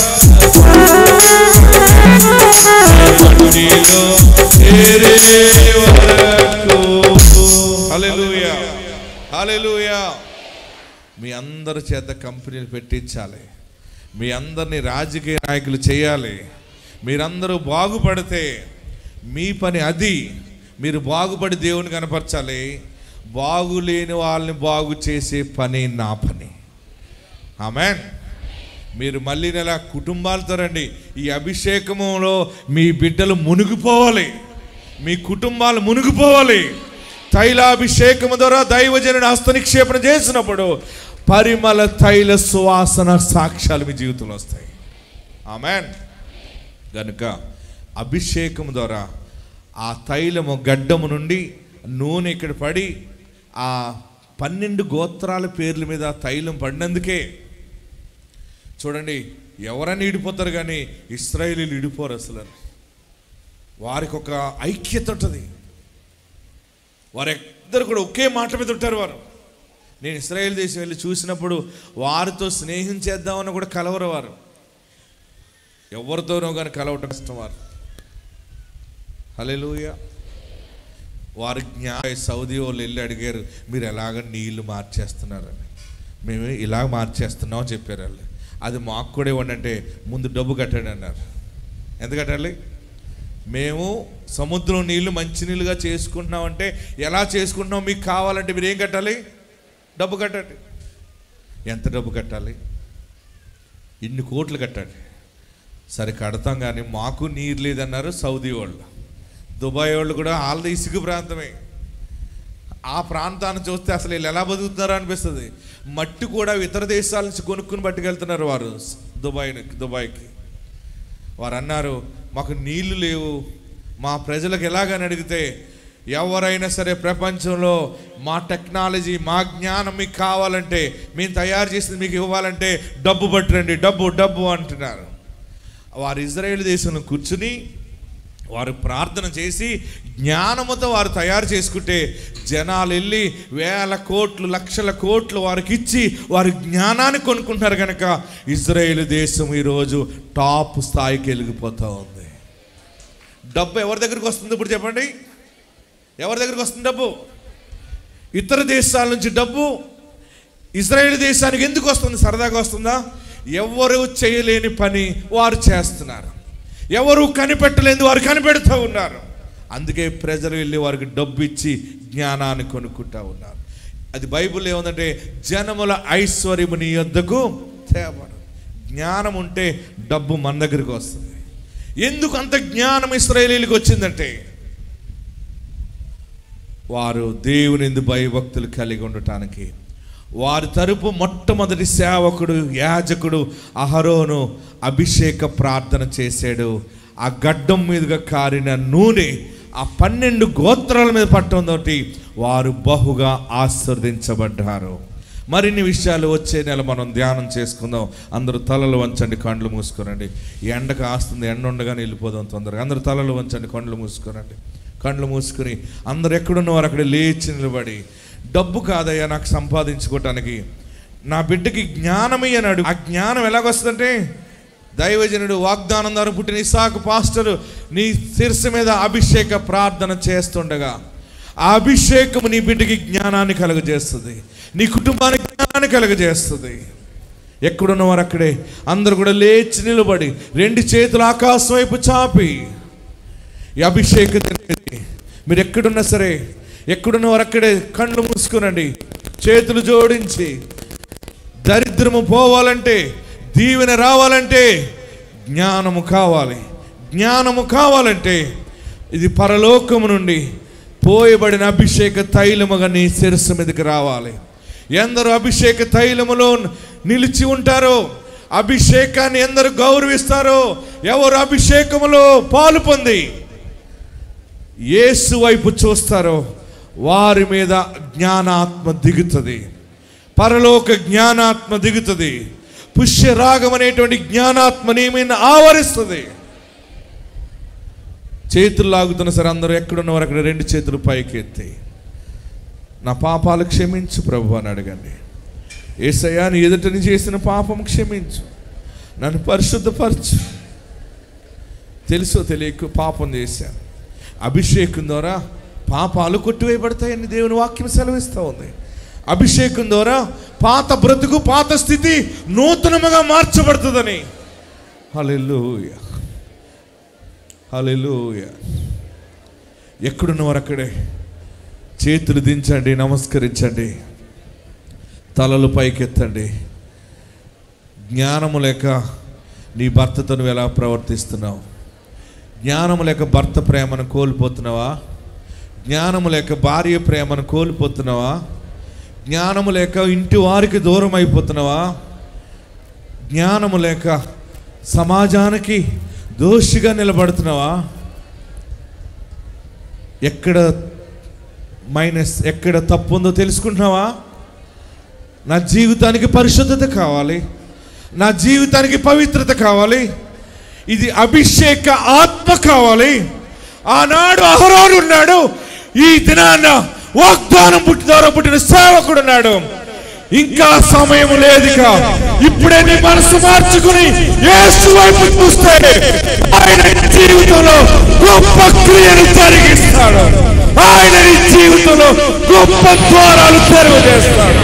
మట్టిలో చేరే వరకు హల్లెలూయా హల్లెలూయా మీ అందరి చేత కంపెనీలు పెట్టించాలి మీ అందరిని రాజకీయ నాయకులు చేయాలి మీరందరూ బాగుపడితే మీ పని అది మీరు బాగుపడి దేవుని కనపరచాలి బాగులేని వాళ్ళని బాగు చేసే పని నా పని ఆమెన్ మీరు మళ్ళీ నెల కుటుంబాలతో రండి ఈ అభిషేకములో మీ బిడ్డలు మునిగిపోవాలి మీ కుటుంబాలు మునిగిపోవాలి తైలాభిషేకము ద్వారా దైవజనుడు హస్తనిక్షేపణ చేసినప్పుడు పరిమళ తైల సువాసన సాక్ష్యాలు మీ జీవితంలో వస్తాయి ఆమెన్ కనుక అభిషేకం ద్వారా ఆ తైలము గడ్డము నుండి నూనె ఇక్కడ పడి ఆ పన్నెండు గోత్రాల పేర్ల మీద ఆ తైలం పడినందుకే చూడండి ఎవరైనా ఇడిపోతారు కానీ ఇస్రాయేలీలు ఇడిపోరు అసలు వారికి ఒక ఐక్యత ఉంటుంది వారెద్దరు కూడా ఒకే మాట మీద ఉంటారు వారు నేను ఇస్రాయేల్ దేశం వెళ్ళి చూసినప్పుడు వారితో స్నేహం చేద్దామని కూడా కలవరు వారు ఎవరితోనో కానీ కలవటం కష్టం వారు హలెలూయ వారి జ్ఞా సౌదీ వాళ్ళు వెళ్ళి అడిగారు మీరు ఎలాగ నీళ్లు మార్చేస్తున్నారని మేము ఇలా మార్చేస్తున్నాం అని చెప్పారు వాళ్ళు అది మాకు కూడా ఇవ్వండి అంటే ముందు డబ్బు కట్టండి అన్నారు ఎంత కట్టాలి మేము సముద్రం నీళ్లు మంచినీళ్ళుగా చేసుకుంటున్నామంటే ఎలా చేసుకుంటున్నాం మీకు కావాలంటే మీరు ఏం కట్టాలి డబ్బు కట్టండి ఎంత డబ్బు కట్టాలి ఇన్ని కోట్లు కట్టాలి సరే కడతాం కానీ మాకు నీరు లేదన్నారు సౌదీ వాళ్ళు దుబాయ్ వాళ్ళు కూడా వాళ్ళది ఇసుక ప్రాంతమే ఆ ప్రాంతాన్ని చూస్తే అసలు వీళ్ళు ఎలా బతుకుతున్నారో అనిపిస్తుంది మట్టి కూడా ఇతర దేశాల నుంచి కొనుక్కుని పట్టుకెళ్తున్నారు వారు దుబాయ్ దుబాయ్కి వారు అన్నారు మాకు నీళ్లు లేవు మా ప్రజలకు ఎలాగని అడిగితే ఎవరైనా సరే ప్రపంచంలో మా టెక్నాలజీ మా జ్ఞానం మీకు కావాలంటే మేము తయారు చేసింది మీకు ఇవ్వాలంటే డబ్బు పట్టురండి డబ్బు డబ్బు అంటున్నారు వారు ఇజ్రాయేల్ దేశంలో కూర్చుని వారు ప్రార్థన చేసి జ్ఞానముతో వారు తయారు చేసుకుంటే జనాలు వెళ్ళి వేల కోట్లు లక్షల కోట్లు వారికి ఇచ్చి వారి జ్ఞానాన్ని కొనుక్కుంటారు కనుక ఇజ్రాయేల్ దేశం ఈరోజు టాప్ స్థాయికి వెళ్ళిపోతూ ఉంది డబ్బు ఎవరి దగ్గరికి వస్తుంది ఇప్పుడు చెప్పండి ఎవరి దగ్గరికి వస్తుంది డబ్బు ఇతర దేశాల నుంచి డబ్బు ఇజ్రాయేల్ దేశానికి ఎందుకు వస్తుంది సరదాగా వస్తుందా ఎవరు చేయలేని పని వారు చేస్తున్నారు ఎవరు కనిపెట్టలేని వారు కనిపెడుతూ ఉన్నారు అందుకే ప్రజలు వెళ్ళి వారికి డబ్బు ఇచ్చి జ్ఞానాన్ని కొనుక్కుంటా ఉన్నారు అది బైబిల్ ఏముందంటే జనముల ఐశ్వర్యము నీ యొద్దకు తేబడు జ్ఞానం ఉంటే డబ్బు మన దగ్గరికి వస్తుంది ఎందుకు అంత జ్ఞానం ఇస్రాయేలీలకు వచ్చిందంటే వారు దేవుని ఎందు భయభక్తులు కలిగి ఉండటానికి వారి తరపు మొట్టమొదటి సేవకుడు యాజకుడు అహరోను అభిషేక ప్రార్థన చేశాడు ఆ గడ్డం మీదుగా కారిన నూనె ఆ పన్నెండు గోత్రాల మీద పట్టడంతో వారు బహుగా ఆశీర్వదించబడ్డారు మరిన్ని విషయాలు వచ్చే నెల మనం ధ్యానం చేసుకుందాం అందరూ తలలు వంచండి కండ్లు మూసుకోనండి ఎండ కాస్తుంది ఎండ ఉండగానే వెళ్ళిపోదాం తొందరగా అందరూ తలలు వంచండి కండ్లు మూసుకోనండి కండ్లు మూసుకుని అందరు ఎక్కడున్నవారు అక్కడ లేచి నిలబడి డబ్బు కాదయ్యా నాకు సంపాదించుకోవటానికి నా బిడ్డకి జ్ఞానమే అన్నాడు ఆ జ్ఞానం ఎలాగొస్తుందంటే దైవజనుడు వాగ్దానం ద్వారా పుట్టిన ఇసాకు పాస్టరు నీ శిరస్సు మీద అభిషేక ప్రార్థన చేస్తుండగా ఆ అభిషేకము నీ బిడ్డకి జ్ఞానాన్ని కలుగజేస్తుంది నీ కుటుంబానికి జ్ఞానాన్ని కలుగజేస్తుంది ఎక్కడున్నవారు అక్కడే అందరు కూడా లేచి నిలబడి రెండు చేతులు ఆకాశం వైపు చాపి ఈ అభిషేకం జరిగేది మీరు ఎక్కడున్నా సరే ఎక్కడున్న వారు అక్కడే కళ్ళు మూసుకునండి చేతులు జోడించి దరిద్రము పోవాలంటే దీవెన రావాలంటే జ్ఞానము కావాలి జ్ఞానము కావాలంటే ఇది పరలోకము నుండి పోయబడిన అభిషేక తైలముగా నీ శిరస్సు మీదకి రావాలి ఎందరు అభిషేక తైలములో నిలిచి ఉంటారో అభిషేకాన్ని ఎందరు గౌరవిస్తారో ఎవరు అభిషేకములో పాలు పొంది యేసు వైపు చూస్తారో వారి మీద జ్ఞానాత్మ దిగుతుంది పరలోక జ్ఞానాత్మ దిగుతుంది పుష్యరాగం అనేటువంటి జ్ఞానాత్మ నీ మీద ఆవరిస్తుంది చేతులు లాగుతున్న సరే అందరూ ఎక్కడున్నవారు అక్కడ రెండు చేతులు పైకి ఎత్తి నా పాపాలు క్షమించు ప్రభు అని అడగండి ఏసయ్యా నీ ఎదుటని చేసిన పాపం క్షమించు నన్ను పరిశుద్ధపరచు తెలుసో తెలియక పాపం చేశాను అభిషేకం ద్వారా పాపాలు కొట్టివేయబడతాయని దేవుని వాక్యం సెలవిస్తూ ఉంది అభిషేకం ద్వారా పాత బ్రతుకు పాత స్థితి నూతనముగా మార్చబడుతుందని హల్లెలూయ హల్లెలూయ ఎక్కడున్నవారు అక్కడే చేతులు దించండి నమస్కరించండి తలలు పైకెత్తండి జ్ఞానము లేక నీ భర్తతో నువ్వు ఎలా ప్రవర్తిస్తున్నావు జ్ఞానము లేక భర్త ప్రేమను కోల్పోతున్నావా జ్ఞానము లేక భార్య ప్రేమను కోల్పోతున్నావా జ్ఞానము లేక ఇంటి వారికి దూరం అయిపోతున్నావా జ్ఞానము లేక సమాజానికి దోషిగా నిలబడుతున్నావా ఎక్కడ మైనస్ ఎక్కడ తప్పు ఉందో తెలుసుకుంటున్నావా నా జీవితానికి పరిశుద్ధత కావాలి నా జీవితానికి పవిత్రత కావాలి ఇది అభిషేక ఆత్మ కావాలి ఆనాడు అహరోను ఉన్నాడు ఈ దినాన్న వాగ్దానం పుట్టి ద్వారా పుట్టిన సేవకుడు ఉన్నాడు ఇంకా సమయం లేదుక ఇప్పుడే నీ మనసు మార్చుకుని యేసు వైపు చూస్తే ఆయన నీ జీవితంలో గొప్ప క్రియను జరిగిస్తాడు ఆయన నీ జీవితంలో గొప్ప ద్వారాలు తెరవ చేస్తాడు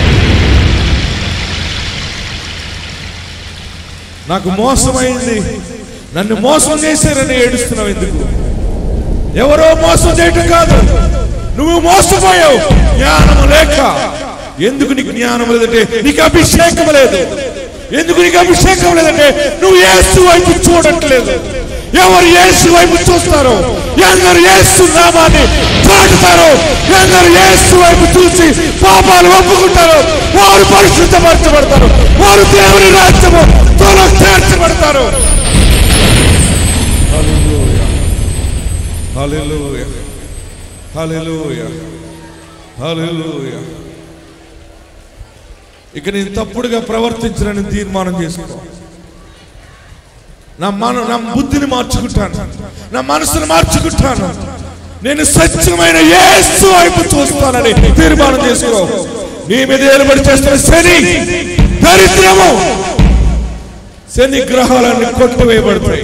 నాకు మోసమైంది నన్ను మోసం చేశారని ఏడుస్తున్నావు ఎందుకు ఎవరో మోసం చేయటం కాదు నువ్వు మోసపోయావు జ్ఞానము లేక ఎందుకు నీకు జ్ఞానం లేదంటే నీకు అభిషేకం లేదు ఎందుకు నీకు అభిషేకం లేదంటే నువ్వు యేసు వైపు చూడట్లేదు ఎవరు యేసు వైపు చూస్తారో ఎందరు యేసు నామాన్ని చాటుతారో ఎందరు యేసు వైపు చూసి పాపాలు ఒప్పుకుంటారో వారు పరిశుద్ధపరచబడతారు వారు దేవుని రాజ్యము త్వరలో చేర్చబడతారు Hallelujah. Hallelujah. Hallelujah. ఇక నేను తప్పుడుగా ప్రవర్తించనని తీర్మానం చేసుకో నా మన నా బుద్ధిని మార్చుకుంటాను నా మనసును మార్చుకుంటాను నేను సత్యమైన యేసు వైపు చూస్తానని తీర్మానం చేసుకో నీ మీద ఏలుబడి చేస్తున్న శని దరిద్రము శని గ్రహాలన్నీ కొట్టివేయబడతాయి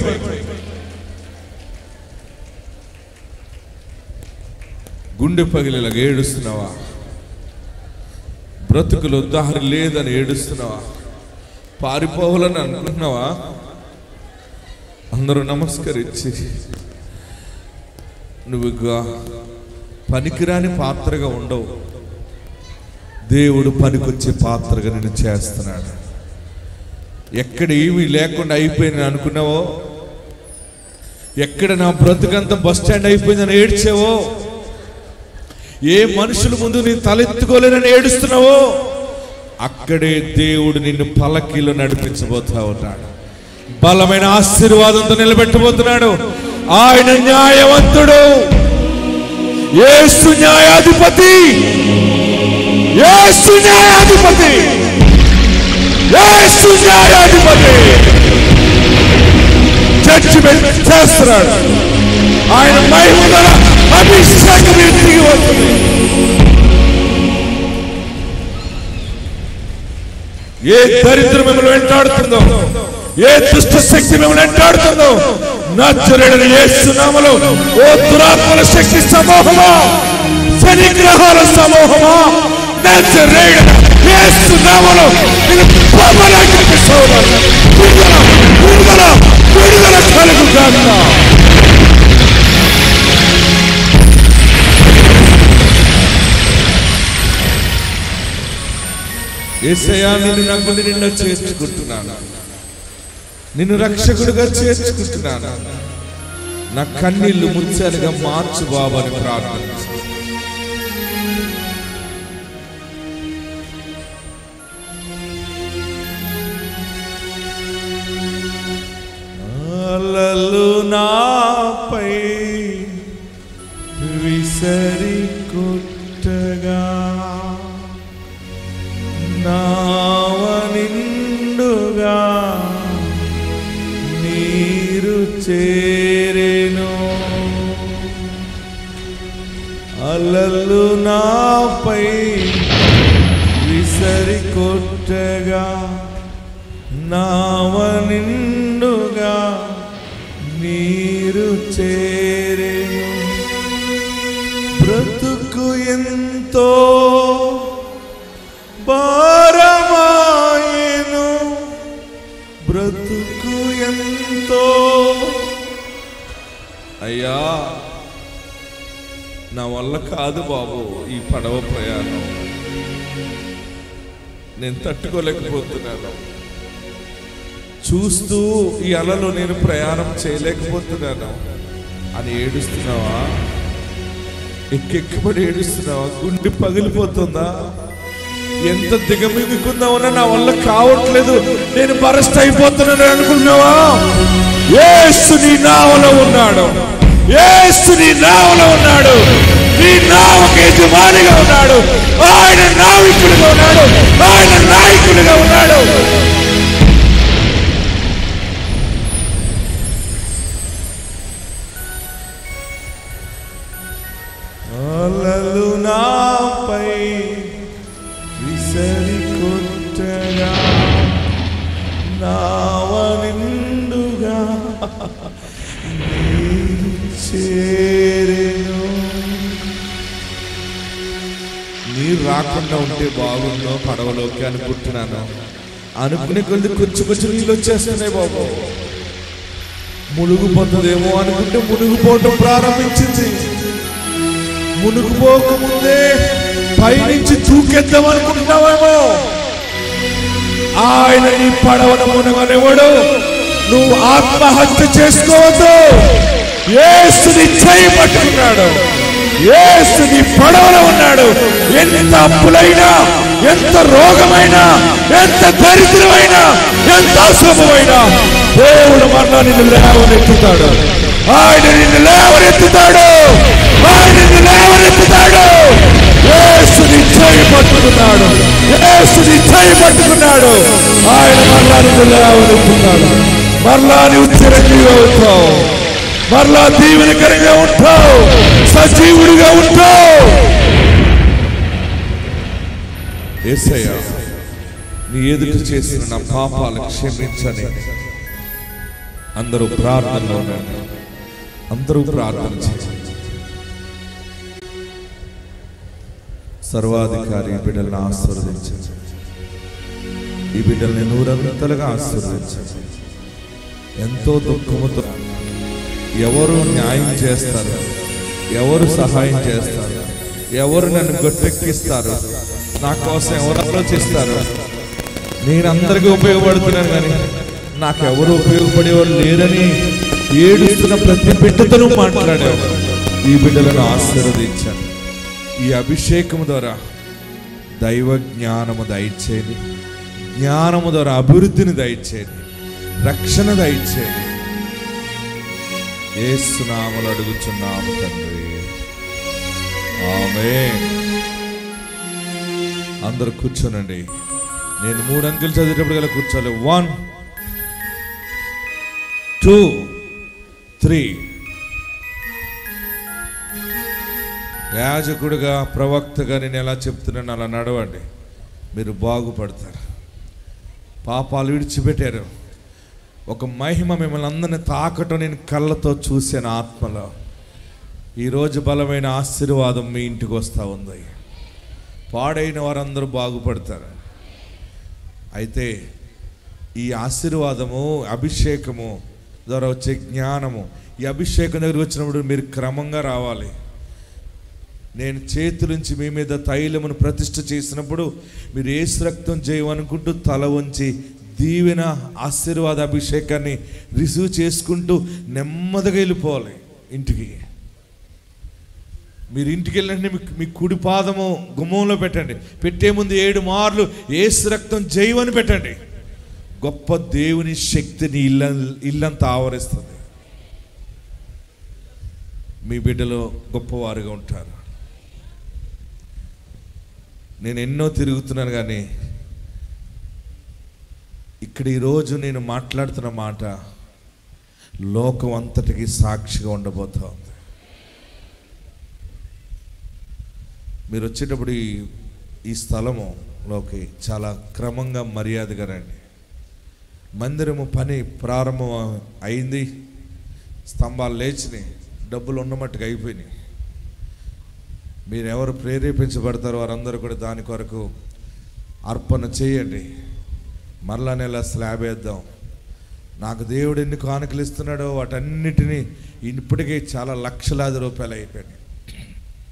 గుండె పగిలేలాగా ఏడుస్తున్నావా బ్రతుకులు దారి లేదని ఏడుస్తున్నావా పారిపోవాలని అనుకుంటున్నావా అందరూ నమస్కరించి నువ్వు ఇక పనికిరాని పాత్రగా ఉండవు దేవుడు పనికొచ్చే పాత్రగా నేను చేస్తున్నాడు ఎక్కడ ఏమీ లేకుండా అయిపోయింది అనుకున్నావో ఎక్కడ నా బ్రతుకంతా బస్ స్టాండ్ అయిపోయిందని ఏడ్చావో ఏ మనుషుల ముందు నీ తలెత్తుకోలేనని ఏడుస్తున్నావో అక్కడే దేవుడు నిన్ను పలకీలో నడిపించబోతా ఉన్నాడు బలమైన ఆశీర్వాదంతో నిలబెట్టబోతున్నాడు ఆయన న్యాయవంతుడు యేసు న్యాయాధిపతి యేసు న్యాయాధిపతి యేసు న్యాయాధిపతి జడ్జిమెంట్ చేస్తున్నాడు ఆయన మహిమ గల అభిషేకం ఇంటికి వస్తుంది ఏ దరిద్రం మిమ్మల్ని వెంటాడుతుందో ఏ దుష్ట శక్తి మిమ్మల్ని వెంటాడుతుందో నచ్చరుడని యేసునామలో ఓ దురాత్మల శక్తి సమూహమా శని గ్రహాల సమూహమా నచ్చరేయుడ యేసునామలో నేను పాపలాకి సోదరు విడుదల విడుదల విడుదల కలుగు గాక ఏసయ్యా నిన్ను నా గుండె నిండా చేర్చుకుంటున్నాను నిన్ను రక్షకుడిగా చేర్చుకుంటున్నాను నా కన్నీళ్లు ముచ్చాలుగా మార్చు బాబు అని ప్రార్థన అలలు నాపై విసరి కొట్టగా నావ నిండుగా నీరు చేరెను అలలు నాపై విసరి కొట్టగా నావ నిండుగా నీరు చేరెను బ్రతుకు ఎంతో భారమాయను బ్రతుకు ఎంతో అయ్యా నా వల్ల కాదు బాబు ఈ పడవ ప్రయాణం నేను తట్టుకోలేకపోతున్నాను చూస్తూ ఈ అలలో నేను ప్రయాణం చేయలేకపోతున్నాను అని ఏడుస్తున్నావా ఎక్కెక్కబడి ఏడుస్తున్నావా గుండె పగిలిపోతుందా ఎంత దిగమిగుకుందామన్నా నా వల్ల కావట్లేదు నేను బరస్ట్ అయిపోతున్నాను అనుకున్నావా ఏసు నీ నావలో ఉన్నాడు ఏసు నీ నావలో ఉన్నాడు నీ నావకి యజమానిగా ఉన్నాడు ఆయన నావికుడిగా ఉన్నాడు ఆయన నాయకుడిగా ఉన్నాడు అలలు నాపై విసరి కొట్టగా నావ నిండుగా నీరు చేరెను నీరు రాకుండా ఉంటే బాగుందో పడవలోకి అనుకుంటున్నాను అనుకునే కొద్ది కొంచెం కొంచెం నీళ్ళు వచ్చేస్తున్నాయి బాబు మునిగిపోతుందేమో అనుకుంటే మునిగిపోవటం ప్రారంభించింది మునుగుపోకముందే పైనుంచి దూకెద్దాం అనుకుంటున్నావేమో ఆయన నీ పడవన మునగనివ్వడు నువ్వు ఆత్మహత్య చేసుకోవద్దు ఏసుని చేయి పట్టుకున్నాడు ఏసుని పడవలో ఉన్నాడు ఎంత అప్పులైనా ఎంత రోగమైనా ఎంత దరిద్రమైనా ఎంత అశుభమైనా దేవుడు మరలా నిన్ను లేవనెత్తుతాడు ఆయన నిన్ను లేవనెత్తుతాడు ఆయన నిన్ను లేవనెత్తుతాడు యేసుని చేయి పట్టుకున్నాడు యేసుని చేయి పట్టుకున్నాడు ఆయన మరలా నిన్ను లేవనెత్తుతాడు మరలా నువ్వు చిరంజీవి అవుతావు మరలా దీవెనకరంగా ఉంటావు సజీవుడిగా ఉంటావు ఏసయ్య నీ ఎదుట చేసిన నా పాపాలు క్షమించని అందరూ ప్రార్థనలో ఉండండి అందరూ ప్రార్థన చేయండి సర్వాధికారి ఈ బిడ్డలను ఆశీర్వదించండి ఈ బిడ్డల్ని నూరంతలుగా ఆశీర్వదించండి ఎంతో దుఃఖముతో ఎవరు న్యాయం చేస్తారు ఎవరు సహాయం చేస్తారు ఎవరు నన్ను గొట్టెక్కిస్తారు నా కోసం ఎవరు ఆలోచిస్తారు నేను అందరికీ ఉపయోగపడుతున్నాను కానీ నాకు ఎవరు ఉపయోగపడేవారు లేరని ఏడుస్తున్న ప్రతి బిడ్డతోనూ మాట్లాడాను ఈ బిడ్డలను ఆశీర్వదించాను ఈ అభిషేకం ద్వారా దైవ జ్ఞానము దయచేయండి జ్ఞానము ద్వారా అభివృద్ధిని దయచేయండి రక్షణ దయచేయండి ఏసునామలు అడుగుచున్నాము తండ్రి ఆమె అందరూ కూర్చోనండి నేను మూడు అంకెలు చదివేటప్పుడు గల కూర్చోవాలి వన్ టూ త్రీ యాజకుడిగా ప్రవక్తగా నేను ఎలా చెప్తున్నాను అలా నడవండి మీరు బాగుపడతారు పాపాలు విడిచిపెట్టారు ఒక మహిమ మిమ్మల్ని అందరిని తాకటం నేను కళ్ళతో చూశాను ఆత్మలో ఈరోజు బలమైన ఆశీర్వాదం మీ ఇంటికి వస్తూ ఉంది పాడైన వారందరూ బాగుపడతారు అయితే ఈ ఆశీర్వాదము అభిషేకము ద్వారా వచ్చే జ్ఞానము ఈ అభిషేకం దగ్గర వచ్చినప్పుడు మీరు క్రమంగా రావాలి నేను చేతులుంచి మీ మీద తైలమును ప్రతిష్ఠ చేసినప్పుడు మీరు ఏసు రక్తం చేయమనుకుంటూ తల వంచి దీవెన ఆశీర్వాద అభిషేకాన్ని రిసీవ్ చేసుకుంటూ నెమ్మదిగా వెళ్ళిపోవాలి ఇంటికి మీరు ఇంటికి వెళ్ళినట్టు మీ మీ కుడి పాదము గుమ్మంలో పెట్టండి పెట్టే ముందు ఏడు మార్లు ఏసు రక్తం జైవని పెట్టండి గొప్ప దేవుని శక్తిని ఇల్ల ఇల్లంతా ఆవరిస్తుంది మీ బిడ్డలో గొప్పవారుగా ఉంటారు నేను ఎన్నో తిరుగుతున్నాను కానీ ఇక్కడ ఈరోజు నేను మాట్లాడుతున్న మాట లోకం అంతటికి సాక్షిగా ఉండబోతా ఉంది మీరు వచ్చేటప్పుడు ఈ ఈ స్థలములోకి చాలా క్రమంగా మర్యాదగా రండి మందిరము పని ప్రారంభం అయింది స్తంభాలు లేచినాయి డబ్బులు ఉన్నమట్టుగా అయిపోయినాయి మీరు ఎవరు ప్రేరేపించబడతారో వారందరూ కూడా దాని కొరకు అర్పణ చేయండి మరలా నెల స్లాబ్ వేద్దాం నాకు దేవుడు ఎన్ని కానుకలు ఇస్తున్నాడో వాటన్నిటినీ ఇప్పటికే చాలా లక్షలాది రూపాయలు అయిపోయినాయి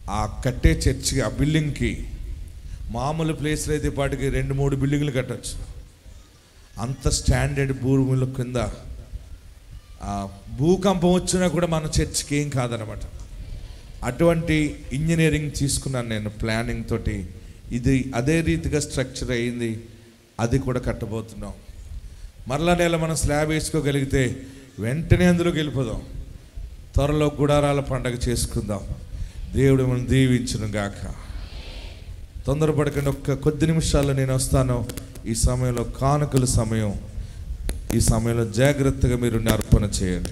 ఆ కట్టే చర్చికి ఆ బిల్డింగ్కి మామూలు ప్లేస్లో అయితే పాటికి రెండు మూడు బిల్డింగ్లు కట్టచ్చు అంత స్టాండర్డ్ భూముల కింద ఆ భూకంపం వచ్చినా కూడా మన చర్చికి ఏం కాదనమాట అటువంటి ఇంజనీరింగ్ తీసుకున్నాను నేను ప్లానింగ్ తోటి ఇది అదే రీతిగా స్ట్రక్చర్ అయింది అది కూడా కట్టబోతున్నాం మరలా నెల మనం స్లాబ్ వేసుకోగలిగితే వెంటనే అందులోకి వెళ్ళిపోదాం త్వరలో గుడారాల పండగ చేసుకుందాం దేవుడు మనం దీవించును గాక తొందరపడకండి ఒక్క కొద్ది నిమిషాల్లో నేను వస్తాను ఈ సమయంలో కానుకల సమయం ఈ సమయంలో జాగ్రత్తగా మీరు అర్పణ చేయండి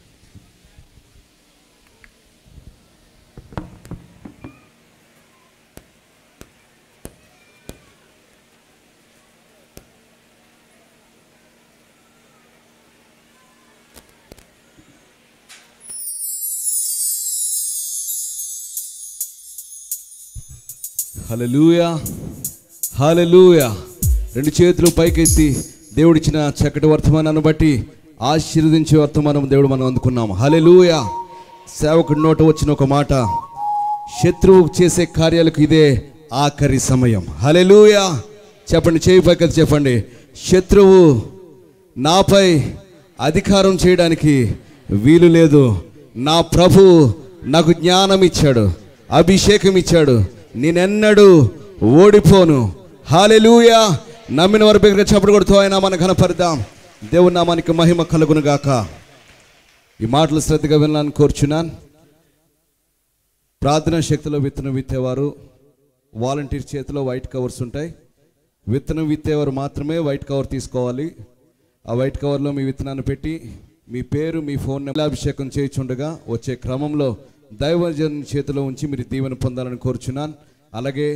హలలుయా హలలుయా రెండు చేతులు పైకెత్తి దేవుడిచ్చిన చక్కటి వర్తమానాన్ని బట్టి ఆశీర్వదించే వర్తమానం దేవుడు మనం అందుకున్నాం హలలుయా సేవకుడి నోట వచ్చిన ఒక మాట శత్రువు చేసే కార్యాలకు ఇదే ఆఖరి సమయం హలలుయా చెప్పండి చేయి పైకెత్తి చెప్పండి శత్రువు నాపై అధికారం చేయడానికి వీలు లేదు నా ప్రభు నాకు జ్ఞానం ఇచ్చాడు అభిషేకం ఇచ్చాడు నేనెన్నడూ ఓడిపోను హాలెలూయా నమ్మిన వారి దగ్గర చప్పుడు కొడుతూ ఆయన మన కనపడదాం దేవుని నామానికి మహిమ కలుగును గాక ఈ మాటలు శ్రద్ధగా వినాలని కోరుచున్నాను ప్రార్థనా శక్తిలో విత్తనం విత్తేవారు వాలంటీర్ చేతిలో వైట్ కవర్స్ ఉంటాయి విత్తనం విత్తేవారు మాత్రమే వైట్ కవర్ తీసుకోవాలి ఆ వైట్ కవర్లో మీ విత్తనాన్ని పెట్టి మీ పేరు మీ ఫోన్ నెంబర్ అభిషేకం చేయించుండగా వచ్చే క్రమంలో దైవజన్ చేతిలో ఉంచి మీరు దీవెన పొందాలని కోరుచున్నాను అలాగే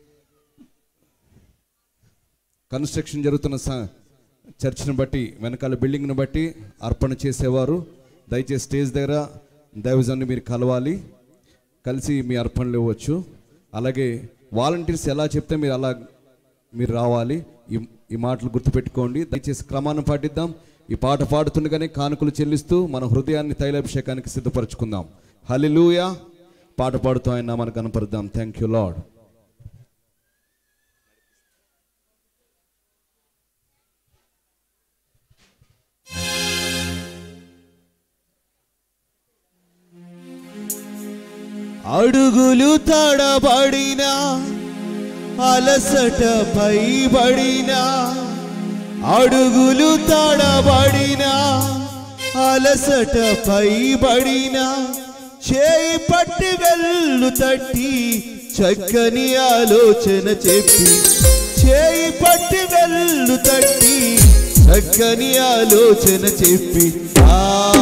కన్స్ట్రక్షన్ జరుగుతున్న స- చర్చిని బట్టి వెనకాల బిల్డింగ్ని బట్టి అర్పణ చేసేవారు దయచేసి స్టేజ్ దగ్గర దైవజన్ని మీరు కలవాలి కలిసి మీ అర్పణలు ఇవ్వచ్చు అలాగే వాలంటీర్స్ ఎలా చెప్తే మీరు అలా మీరు రావాలి ఈ ఈ మాటలు గుర్తుపెట్టుకోండి దయచేసి క్రమాన్ని పాటిద్దాం ఈ పాట పాడుతుండగానే కానుకలు చెల్లిస్తూ మన హృదయాన్ని తైలాభిషేకానికి సిద్ధపరచుకుందాం హలిలూయా పాట పాడుతూ ఆయన మనకు కనపరుద్దాం థ్యాంక్ యూ లాడ్ అడుగులు తడబడిన అలసట పైబడిన అడుగులు తడబడిన అలసట పైబడిన చేయి పట్టి వెళ్ళు తట్టి చక్కని ఆలోచన చెప్పి చేయి పట్టి వెళ్ళు తట్టి చక్కని ఆలోచన చెప్పి ఆ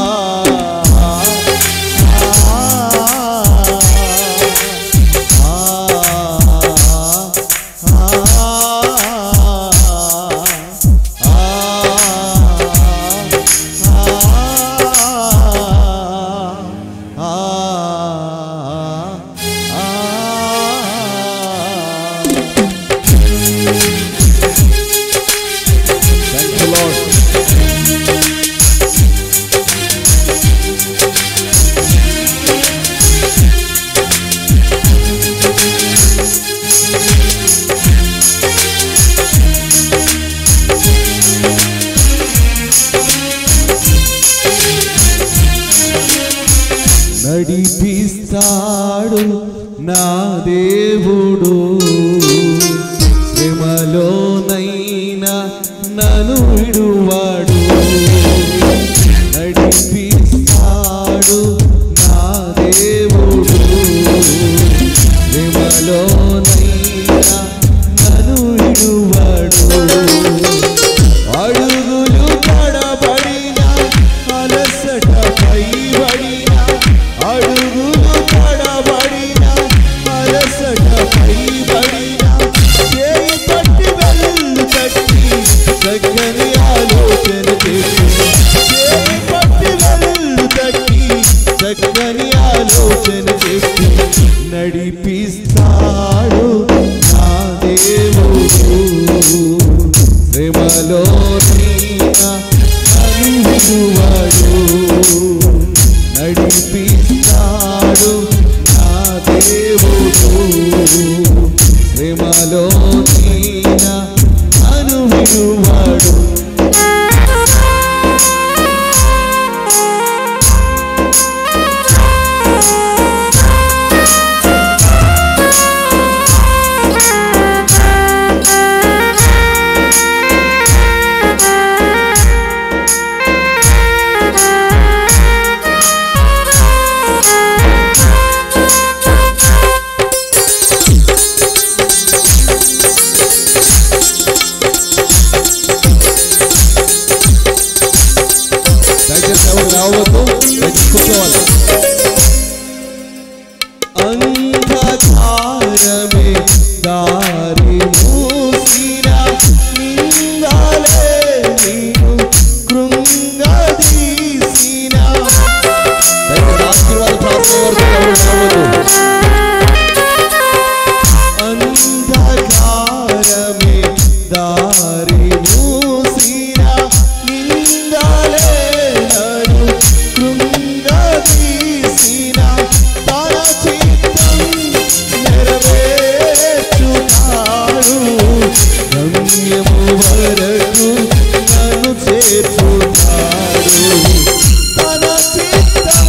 థ్యాంక్ యూ లాడ్ నడిపిస్తాడు నా దేవుడు శ్రమలోనైనా నన్ను విడువాడు నడిపిస్తాడు నా దేవుడు శ్రమలోనైనా నన్ను విడువాడు అడుగులు పడబడిన అలసట పైబడిన అడుగులు పడబడిన అలసట పైబడిన చేయి పట్టి వెళ్ళు తట్టి చక్కని ఆలోచన చేసి చేయి పట్టి వెళ్ళు తట్టి చక్కని ఆలోచన చేసి నడిపిస్తాడు నా దేవుడు ప్రేమలో అనువాడు నడిపిస్తాడు నా దేవుడు అంధకారమే దారి మూసిన నిందాలే నీవు కృంగదీసిన దయచేసి ఆశీర్వాద ప్రార్థన వరకు ఎవరు రావద్దు అంధకారమే దారి మూసిన నిందాలే నన్ను కృంగదీసిన తన చిత్తం నెరవేర్చుతాడు గమ్యము వరకు నన్ను చేర్చుతాడు తన చిత్తం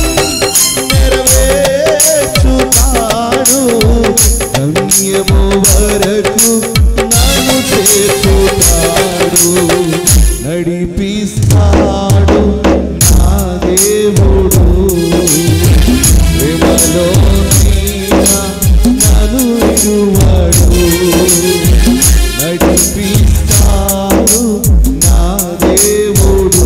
నెరవేర్చుతాడు గమ్యము వరకు నన్ను చేర్చుతాడు నడిపిస్తాడు నా దేవుడు ప్రేమలో నీన నన్ను ఇరువాడు నడిపిస్తాడు నా దేవుడు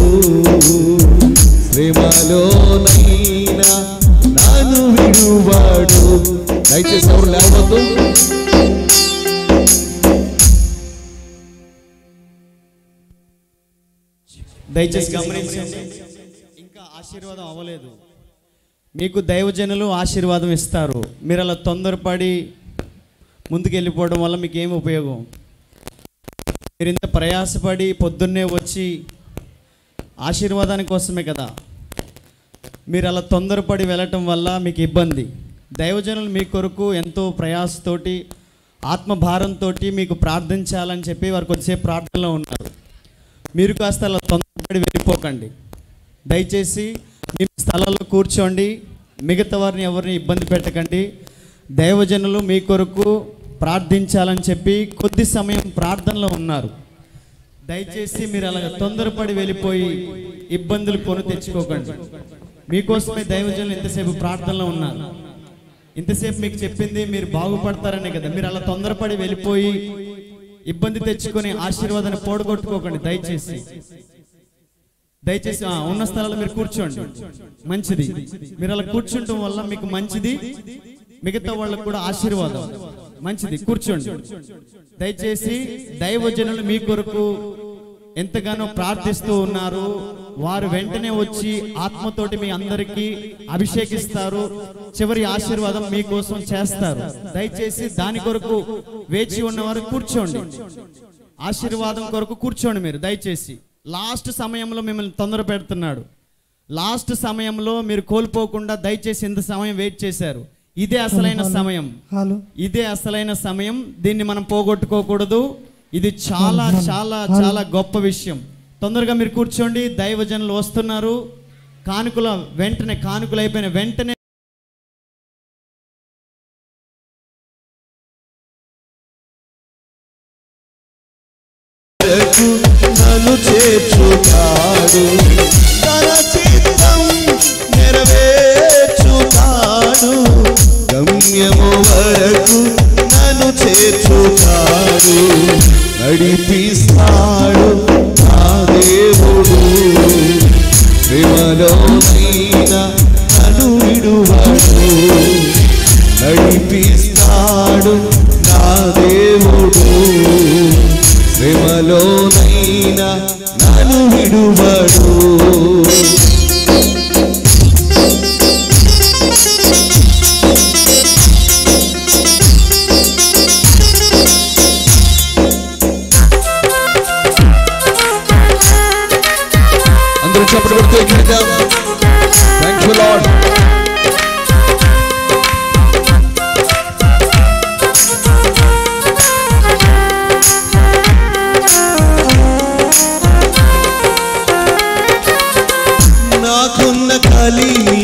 ప్రేమలో నైనా నన్ను విడువాడు దయచేసి ఎవరు లేవద్దు దయచేసి గమనించండి ఇంకా ఆశీర్వాదం అవ్వలేదు మీకు దైవజనులు ఆశీర్వాదం ఇస్తారు మీరు అలా తొందరపడి ముందుకు వెళ్ళిపోవడం వల్ల మీకు ఏమి ఉపయోగం మీరు ఇంత ప్రయాసపడి పొద్దున్నే వచ్చి ఆశీర్వాదాని కోసమే కదా మీరు అలా తొందరపడి వెళ్ళటం వల్ల మీకు ఇబ్బంది దైవజనులు మీ కొరకు ఎంతో ప్రయాసతోటి ఆత్మభారంతో మీకు ప్రార్థించాలని చెప్పి వారు కొద్దిసేపు ప్రార్థనలో ఉన్నారు మీరు కాస్త అలా తొందరపడి వెళ్ళిపోకండి దయచేసి మీ స్థలాల్లో కూర్చోండి మిగతా వారిని ఎవరిని ఇబ్బంది పెట్టకండి దైవజనులు మీ కొరకు ప్రార్థించాలని చెప్పి కొద్ది సమయం ప్రార్థనలో ఉన్నారు దయచేసి మీరు అలాగ తొందరపడి వెళ్ళిపోయి ఇబ్బందులు కొని తెచ్చుకోకండి మీకోసమే దైవజనులు ఇంతసేపు ప్రార్థనలో ఉన్నారు ఇంతసేపు మీకు చెప్పింది మీరు బాగుపడతారనే కదా మీరు అలా తొందరపడి వెళ్ళిపోయి ఇబ్బంది తెచ్చుకొని ఆశీర్వాదాన్ని పోడగొట్టుకోకండి దయచేసి దయచేసి ఆ, ఉన్న స్థలాల్లో మీరు కూర్చోండి మంచిది మీరు అలా కూర్చుంటం వల్ల మీకు మంచిది మిగతా వాళ్ళకు కూడా ఆశీర్వాదం మంచిది కూర్చోండి దయచేసి దైవజనులు మీ కొరకు ఎంతగానో ప్రార్థిస్తూ ఉన్నారు వారు వెంటనే వచ్చి ఆత్మతోటి మీ అందరికీ అభిషేకిస్తారు చివరి ఆశీర్వాదం మీకోసం చేస్తారు దయచేసి దాని కొరకు వేచి ఉన్నవారు కూర్చోండి ఆశీర్వాదం కొరకు కూర్చోండి మీరు దయచేసి లాస్ట్ సమయంలో మిమ్మల్ని తొందర పెడుతున్నాడు లాస్ట్ సమయంలో మీరు కోల్పోకుండా దయచేసి ఇంత సమయం వెయిట్ చేశారు ఇదే అసలైన సమయం ఇదే అసలైన సమయం దీన్ని మనం పోగొట్టుకోకూడదు ఇది చాలా చాలా చాలా గొప్ప విషయం తొందరగా మీరు కూర్చోండి దైవజనులు వస్తున్నారు కానుకల వెంటనే కానుకలు అయిపోయిన వెంటనే వరకు నన్ను చేర్చుతాడు తన చిత్తం నెరవేర్చుతాడు గమ్యము వరకు నన్ను చేర్చుతాడు నడిపిస్తాడు నా దేవుడు ప్రేమలోనైనా నన్ను విడువాడు నడిపిస్తాడు నా దేవుడు శ్రమలోనైనా నన్ను విడువడు అందరూ చప్పటి కొడుతూ ఎక్కిద్దాం థ్యాంక్ యూ లార్డ్ నాకున్న కలిమి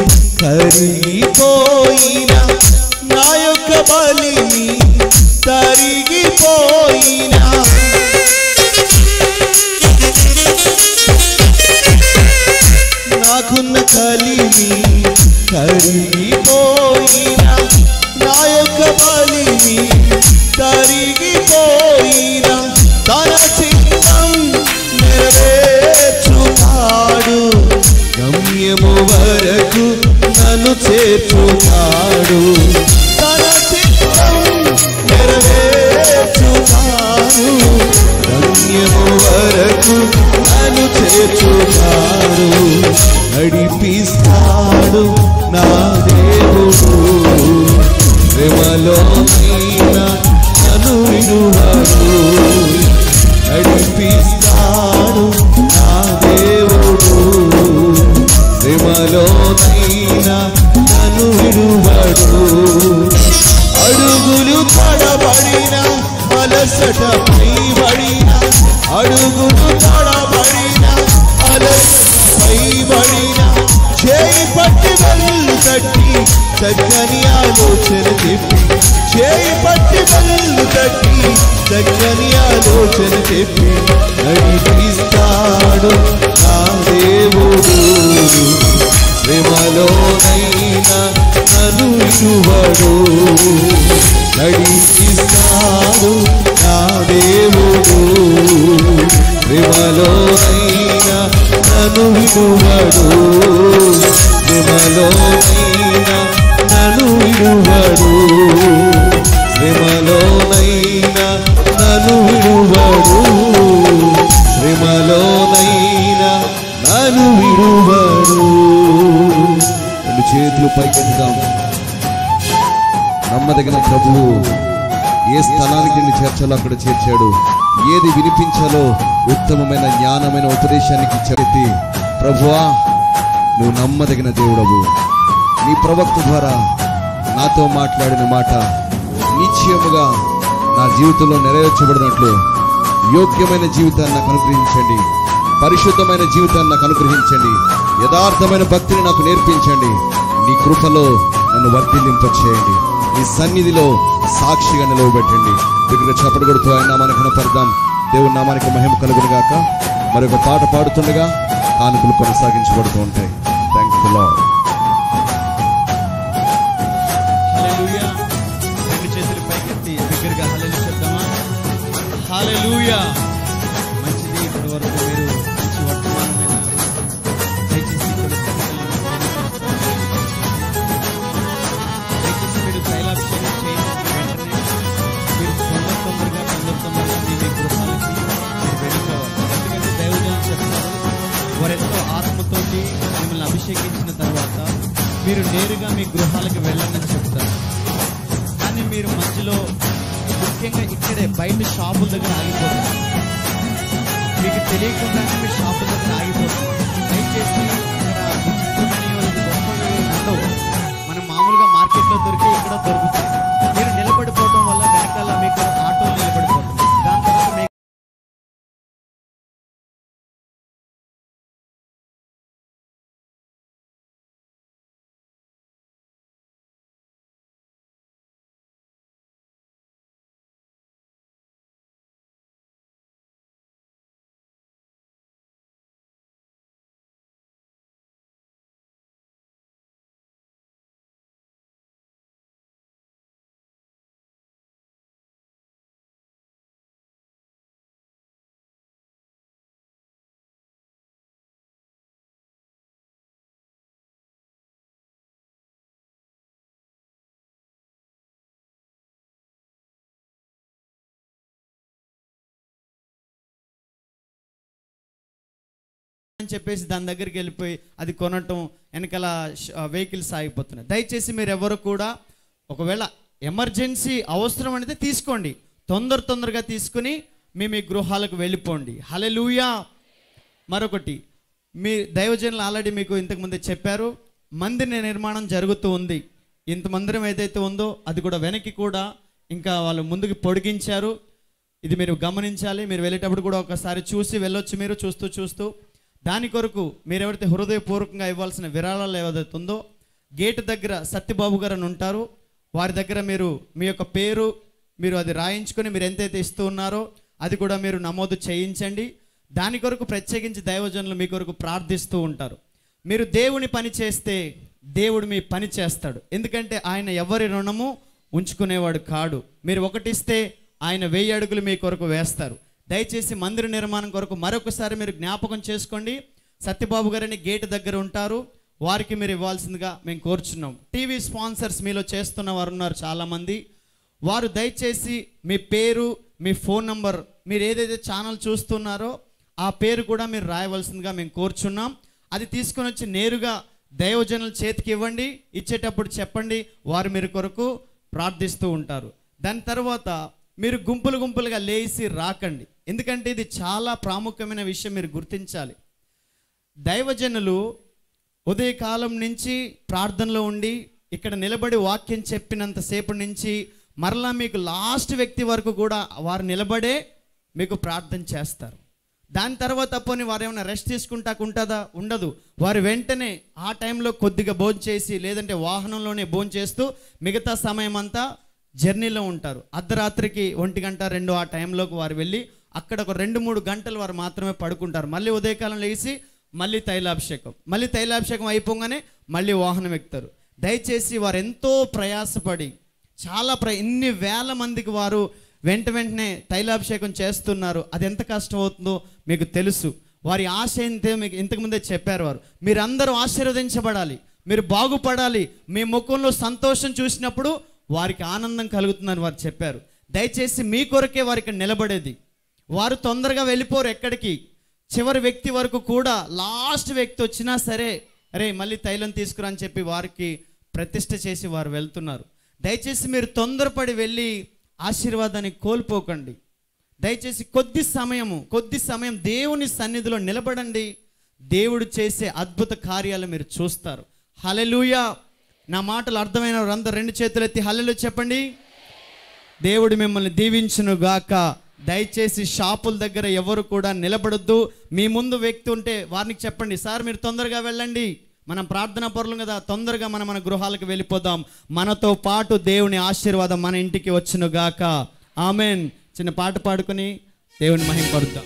కరిగిపోయిన నా యొక్క బలిని తరిగిపోయిన నాకున్న కలిమి కరిగిపోయిన నా యొక్క బలిని తరిగిపోయిన తన చిత్తం నెరవేర్చుతాడు గమ్యము వరకు నన్ను చేర్చుతాడు తన చిత్తం ప్రేమలోనైనా నన్ను విడువడు నడిపిస్తాడు నా దేవుడు ప్రేమలోనైనా నన్ను విడువడు అడుగులు తడబడిన అలసట పైబడిన అడుగులు తడబడిన అలసట పైబడిన చేయి పట్టి వెళ్ళు తట్టి చక్కని ఆలోచన చెప్పి చేయి పట్టి వెళ్ళు తట్టి చక్కని ఆలోచన చెప్పి నడిపిస్తాడు నా దేవుడు ప్రేమలోనైనా నన్ను విడువడు నడిపిస్తాడు నా దేవుడు ప్రేమలోనైనా నన్ను విడువడు ప్రేమలోనైనా నన్ను విడువడు ప్రేమలోనైనా నన్ను విడువడు ప్రేమలోనైనా నన్ను విడువడు రెండు చేతులు పైకెత్తుదాం నమ్మదగిన ప్రభువు ఏ స్థలానికి నిన్ను చేర్చాలో అక్కడ చేర్చాడు ఏది వినిపించాలో ఉత్తమమైన జ్ఞానమైన ఉపదేశానికి చెప్పి ప్రభువా నువ్వు నమ్మదగిన దేవుడవు నీ ప్రవక్త ద్వారా నాతో మాట్లాడిన మాట నిశ్చయముగా నా జీవితంలో నెరవేర్చబడినట్లు యోగ్యమైన జీవితాన్ని నాకు అనుగ్రహించండి పరిశుద్ధమైన జీవితాన్ని నాకు అనుగ్రహించండి యథార్థమైన భక్తిని నాకు నేర్పించండి నీ కృపలో నన్ను వర్ధిల్లింప చేయండి నీ సన్నిధిలో సాక్షిగా నిలవబెట్టండి దగ్గర చప్పటి కొడుతూ ఆయన నామానికి కనపడదాం దేవుని నామానికి మహిమ కలుగును గాక మరొక పాట పాడుతుండగా కానుకలు కొనసాగించబడుతూ ఉంటాయి థ్యాంక్ యూ లాడ్ హల్లెలూయా రెండు చేతులు పైకెత్తి దగ్గరగా హల్లెలు చెప్దామా హల్లెలూయా మంచిది ఇప్పటి వరకు మీరు మంచి వర్తమానం విన్నారు దయచేసి ఇక్కడ దయచేసి మీరు తైలాభిషేకం చేయించిన వెంటనే మీరు తొందర తొందరగా తొందర తొందరగా మీ మీ గృహాలకి మీరు వెళ్ళిపోవాలి ఎందుకంటే దైవజనం చెప్తారు వారెంతో ఆత్మతోటి మిమ్మల్ని అభిషేకించిన తర్వాత మీరు నేరుగా మీ గృహాలకు వెళ్ళండి అని చెప్తారు కానీ మీరు మధ్యలో ముఖ్యంగా ఇక్కడే బయట షాపుల దగ్గర ఆగిపోతారు మీకు తెలియకుండానే మీ షాపుల దగ్గర ఆగిపోతారు దయచేసి ఇక్కడ విచిత్రమైన గొప్పవి ఉండవు మనం మామూలుగా మార్కెట్లో దొరికి ఇక్కడ దొరుకుతాయి మీరు నిలబడిపోవడం వల్ల వెనకాల మీకు ఆటోలు నిలబడిపోతుంది దాని తర్వాత మీకు అని చెప్పేసి దాని దగ్గరికి వెళ్ళిపోయి అది కొనటం వెనకాల వెహికల్స్ ఆగిపోతున్నాయి దయచేసి మీరు ఎవరు కూడా ఒకవేళ ఎమర్జెన్సీ అవసరం అనేది తీసుకోండి తొందర తొందరగా తీసుకుని మీ మీ గృహాలకు వెళ్ళిపోండి హలెలూయా మరొకటి మీ దైవజనులు ఆల్రెడీ మీకు ఇంతకుముందే చెప్పారు మందిర నిర్మాణం జరుగుతూ ఉంది ఇంత మందిరం ఏదైతే ఉందో అది కూడా వెనక్కి కూడా ఇంకా వాళ్ళు ముందుకు పొడిగించారు ఇది మీరు గమనించాలి మీరు వెళ్ళేటప్పుడు కూడా ఒకసారి చూసి వెళ్ళొచ్చు మీరు చూస్తూ చూస్తూ దాని కొరకు మీరు ఎవరైతే హృదయపూర్వకంగా ఇవ్వాల్సిన విరాళాలు ఏదైతే ఉందో గేట్ దగ్గర సత్యబాబు గారు అని ఉంటారు వారి దగ్గర మీరు మీ యొక్క పేరు మీరు అది రాయించుకొని మీరు ఎంతైతే ఇస్తూ ఉన్నారో అది కూడా మీరు నమోదు చేయించండి దాని కొరకు ప్రత్యేకించి దైవజనులు మీ కొరకు ప్రార్థిస్తూ ఉంటారు మీరు దేవుని పని చేస్తే దేవుడు మీ పని చేస్తాడు ఎందుకంటే ఆయన ఎవరి రుణము ఉంచుకునేవాడు కాడు మీరు ఒకటిస్తే ఆయన వెయ్యి అడుగులు మీ కొరకు వేస్తారు దయచేసి మందిర నిర్మాణం కొరకు మరొకసారి మీరు జ్ఞాపకం చేసుకోండి సత్యబాబు గారిని గేట్ దగ్గర ఉంటారు వారికి మీరు ఇవ్వాల్సిందిగా మేము కోరుచున్నాం టీవీ స్పాన్సర్స్ మీలో చేస్తున్న వారు ఉన్నారు చాలామంది వారు దయచేసి మీ పేరు మీ ఫోన్ నంబర్ మీరు ఏదైతే ఛానల్ చూస్తున్నారో ఆ పేరు కూడా మీరు రాయవలసిందిగా మేము కోరుచున్నాం అది తీసుకొని వచ్చి నేరుగా దైవజనుల చేతికి ఇవ్వండి ఇచ్చేటప్పుడు చెప్పండి వారు మీరు కొరకు ప్రార్థిస్తూ ఉంటారు దాని తర్వాత మీరు గుంపులు గుంపులుగా లేచి రాకండి ఎందుకంటే ఇది చాలా ప్రాముఖ్యమైన విషయం మీరు గుర్తించాలి దైవజనులు ఉదయకాలం నుంచి ప్రార్థనలో ఉండి ఇక్కడ నిలబడి వాక్యం చెప్పినంతసేపు నుంచి మరలా మీకు లాస్ట్ వ్యక్తి వరకు కూడా వారు నిలబడే మీకు ప్రార్థన చేస్తారు దాని తర్వాత పోనీ వారు ఏమైనా రెస్ట్ తీసుకుంటాకు ఉంటుందా ఉండదు వారు వెంటనే ఆ టైంలో కొద్దిగా భోజనం చేసి లేదంటే వాహనంలోనే భోజనం చేస్తూ మిగతా సమయం అంతా జర్నీలో ఉంటారు అర్ధరాత్రికి ఒంటి గంట రెండు ఆ టైంలోకి వారు వెళ్ళి అక్కడ ఒక రెండు మూడు గంటలు వారు మాత్రమే పడుకుంటారు మళ్ళీ ఉదయకాలం లేచి మళ్ళీ తైలాభిషేకం మళ్ళీ తైలాభిషేకం అయిపోగానే మళ్ళీ వాహనం ఎక్కుతారు దయచేసి వారు ఎంతో ప్రయాసపడి చాలా ప్ర ఇన్ని వేల మందికి వారు వెంట వెంటనే తైలాభిషేకం చేస్తున్నారు అది ఎంత కష్టం అవుతుందో మీకు తెలుసు వారి ఆశ ఏంటో మీకు ఇంతకుముందే చెప్పారు వారు మీరందరూ ఆశీర్వదించబడాలి మీరు బాగుపడాలి మీ ముఖంలో సంతోషం చూసినప్పుడు వారికి ఆనందం కలుగుతుందని వారు చెప్పారు దయచేసి మీ కొరకే వారికి నిలబడేది వారు తొందరగా వెళ్ళిపోరు ఎక్కడికి చివరి వ్యక్తి వరకు కూడా లాస్ట్ వ్యక్తి వచ్చినా సరే అరే మళ్ళీ తైలం తీసుకురా అని చెప్పి వారికి ప్రతిష్ట చేసి వారు వెళ్తున్నారు దయచేసి మీరు తొందరపడి వెళ్ళి ఆశీర్వాదాన్ని కోల్పోకండి దయచేసి కొద్ది సమయము కొద్ది సమయం దేవుని సన్నిధిలో నిలబడండి దేవుడు చేసే అద్భుత కార్యాలు మీరు చూస్తారు హలెలూయా నా మాటలు అర్థమైన వారందరూ రెండు చేతులు ఎత్తి హల్లెలు చెప్పండి దేవుడు మిమ్మల్ని దీవించును గాక దయచేసి షాపుల దగ్గర ఎవరు కూడా నిలబడొద్దు మీ ముందు వ్యక్తి ఉంటే వారికి చెప్పండి సార్ మీరు తొందరగా వెళ్ళండి మనం ప్రార్థన పరులు కదా తొందరగా మనం మన గృహాలకు వెళ్ళిపోదాం మనతో పాటు దేవుని ఆశీర్వాదం మన ఇంటికి వచ్చును గాక ఆమెన్ చిన్న పాట పాడుకొని దేవుని మహింపరుద్దాం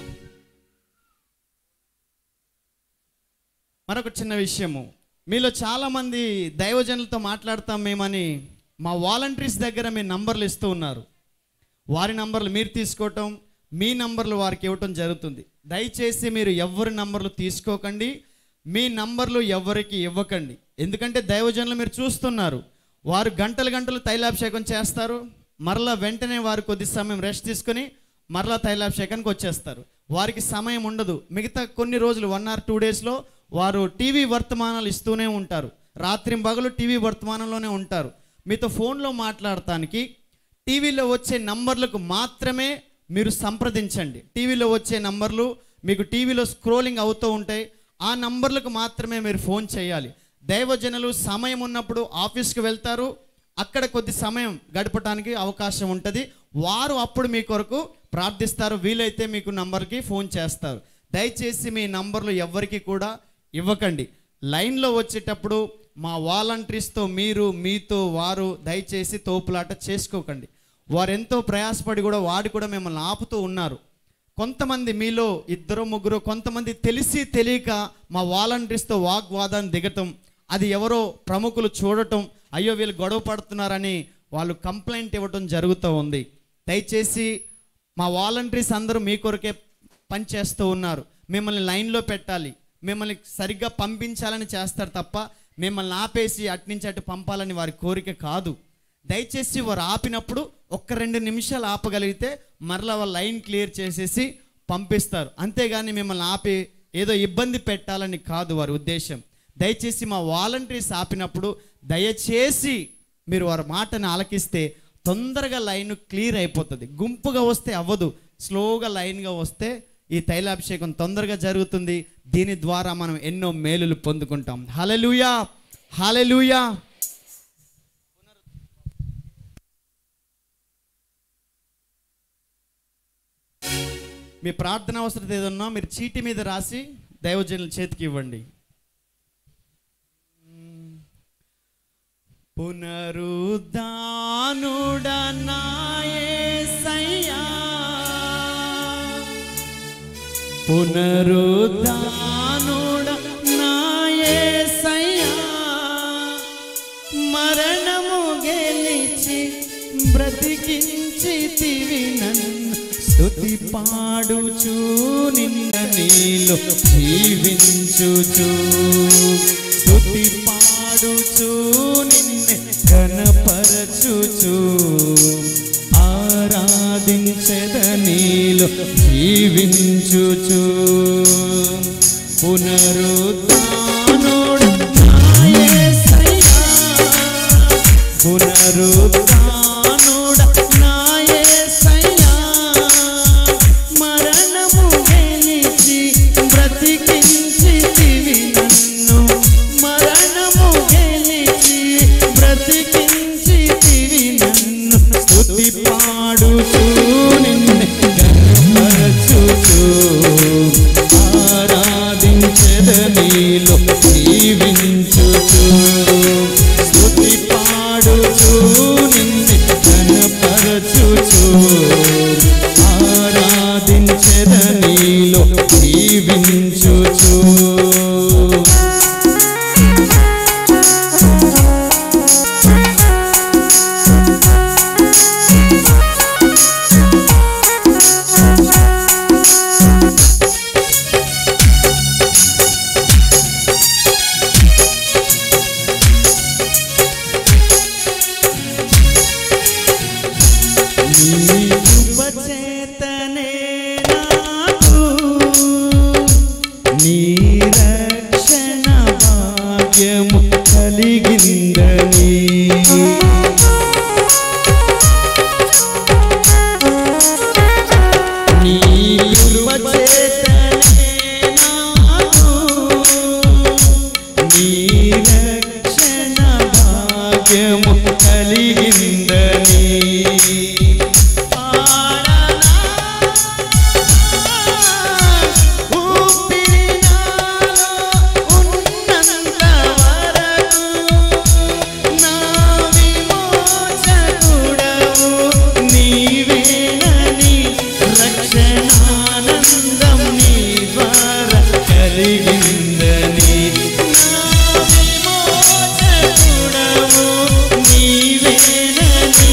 మరొక చిన్న విషయము మీలో చాలామంది దైవజనులతో మాట్లాడతాం మేమని మా వాలంటీర్స్ దగ్గర మీ నంబర్లు ఇస్తూ ఉన్నారు వారి నంబర్లు మీరు తీసుకోవటం మీ నంబర్లు వారికి ఇవ్వటం జరుగుతుంది దయచేసి మీరు ఎవరి నంబర్లు తీసుకోకండి మీ నంబర్లు ఎవరికి ఇవ్వకండి ఎందుకంటే దైవజనులు మీరు చూస్తున్నారు వారు గంటలు గంటలు తైలాభిషేకం చేస్తారు మరలా వెంటనే వారు కొద్ది సమయం రెస్ట్ తీసుకొని మరలా తైలాభిషేకానికి వచ్చేస్తారు వారికి సమయం ఉండదు మిగతా కొన్ని రోజులు వన్ ఆర్ టూ డేస్లో వారు టీవీ వర్తమానాలు ఇస్తూనే ఉంటారు రాత్రి పగలు టీవీ వర్తమానంలోనే ఉంటారు మీతో ఫోన్లో మాట్లాడటానికి టీవీలో వచ్చే నంబర్లకు మాత్రమే మీరు సంప్రదించండి టీవీలో వచ్చే నంబర్లు మీకు టీవీలో స్క్రోలింగ్ అవుతూ ఉంటాయి ఆ నంబర్లకు మాత్రమే మీరు ఫోన్ చేయాలి దైవజనులు సమయం ఉన్నప్పుడు ఆఫీస్కి వెళ్తారు అక్కడ కొద్ది సమయం గడపడానికి అవకాశం ఉంటుంది వారు అప్పుడు మీ కొరకు ప్రార్థిస్తారు వీలైతే మీకు నంబర్కి ఫోన్ చేస్తారు దయచేసి మీ నంబర్లు ఎవ్వరికి కూడా ఇవ్వకండి లైన్లో వచ్చేటప్పుడు మా వాలంటీర్స్తో మీరు మీతో వారు దయచేసి తోపులాట చేసుకోకండి వారు ఎంతో ప్రయాసపడి కూడా వాడు కూడా మిమ్మల్ని ఆపుతూ ఉన్నారు కొంతమంది మీలో ఇద్దరు ముగ్గురు కొంతమంది తెలిసి తెలియక మా వాలంటీర్స్తో వాగ్వాదాన్ని దిగటం అది ఎవరో ప్రముఖులు చూడటం అయ్యో వీళ్ళు గొడవ పడుతున్నారని వాళ్ళు కంప్లైంట్ ఇవ్వటం జరుగుతూ ఉంది దయచేసి మా వాలంటీర్స్ అందరూ మీ కొరకే పనిచేస్తూ ఉన్నారు మిమ్మల్ని లైన్లో పెట్టాలి మిమ్మల్ని సరిగ్గా పంపించాలని చేస్తారు తప్ప మిమ్మల్ని ఆపేసి అట్నుంచి అటు పంపాలని వారి కోరిక కాదు దయచేసి వారు ఆపినప్పుడు ఒక్క రెండు నిమిషాలు ఆపగలిగితే మరలా వాళ్ళ లైన్ క్లియర్ చేసేసి పంపిస్తారు అంతేగాని మిమ్మల్ని ఆపి ఏదో ఇబ్బంది పెట్టాలని కాదు వారి ఉద్దేశం దయచేసి మా వాలంటీర్స్ ఆపినప్పుడు దయచేసి మీరు వారి మాటను ఆలకిస్తే తొందరగా లైన్ క్లియర్ అయిపోతుంది గుంపుగా వస్తే అవ్వదు స్లోగా లైన్గా వస్తే ఈ తైలాభిషేకం తొందరగా జరుగుతుంది దీని ద్వారా మనం ఎన్నో మేలులు పొందుకుంటాం హలలుయా హలలుయా మీ ప్రార్థన అవసరం ఏదన్నా మీరు చీటి మీద రాసి దైవజనుల చేతికి ఇవ్వండి పునరుద్ధానుడనాయసయ్యా పునరుద్ధానుడనాయసయ్యా మరణము గెలిచి బ్రతికించితివి నన్ను స్తుతి పాడుచు నిన్న నీలో జీవించుచు స్తుతి పాడుచు నిన్నే కనపరచుచు ఆరాధించద నీలో జీవించుచు పునరుద్ధానుడు పునరుద్ధానుడ నా యేసయ్యా మరణము గెలిచి బ్రతికించితివి నన్ను మరణము గెలిచి బ్రతికించితివి నన్ను స్తుతి పాడుచు నిన్ను గణపరచుచు ఆరాధించద నీలో జీవించుచు స్తుతి పాడుచు నిన్ను గణపరచుచు ఆరాధించద నీలో జీవించుచు నీ కృపచేతనే నాకు నీ రక్షణ భాగ్యము కలిగిందని నీ కృపచేతనే నాకు నీ రక్షణ భాగ్యము కలిగిందని పాడనా ఊపిరి నాలో ఉన్నంత వరకు నా విమోచకుడవు నీవేనని రక్షణానందం నీ ద్వారా కలిగిందని నా విమోచకుడవు నీవేనని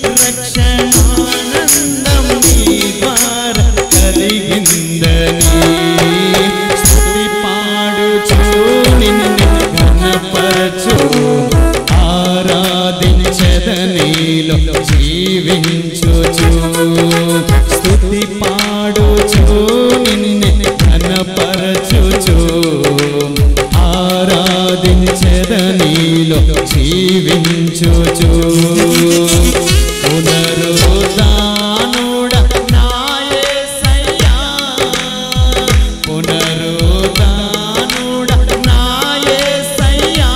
రక్షణానందం నీ ద్వారా కలిగిందని స్తుతి పాడుచు నిన్ను ఘనపరచు ఆరాధించద నీలో జీవించుచు స్తుతి పాడుచు నిన్ను ఘనపరచుచు ఆరాధించద నీలో జీవించుచు పునరుదానుడ నాయసయ్యా పునరుదానుడ నాయసయ్యా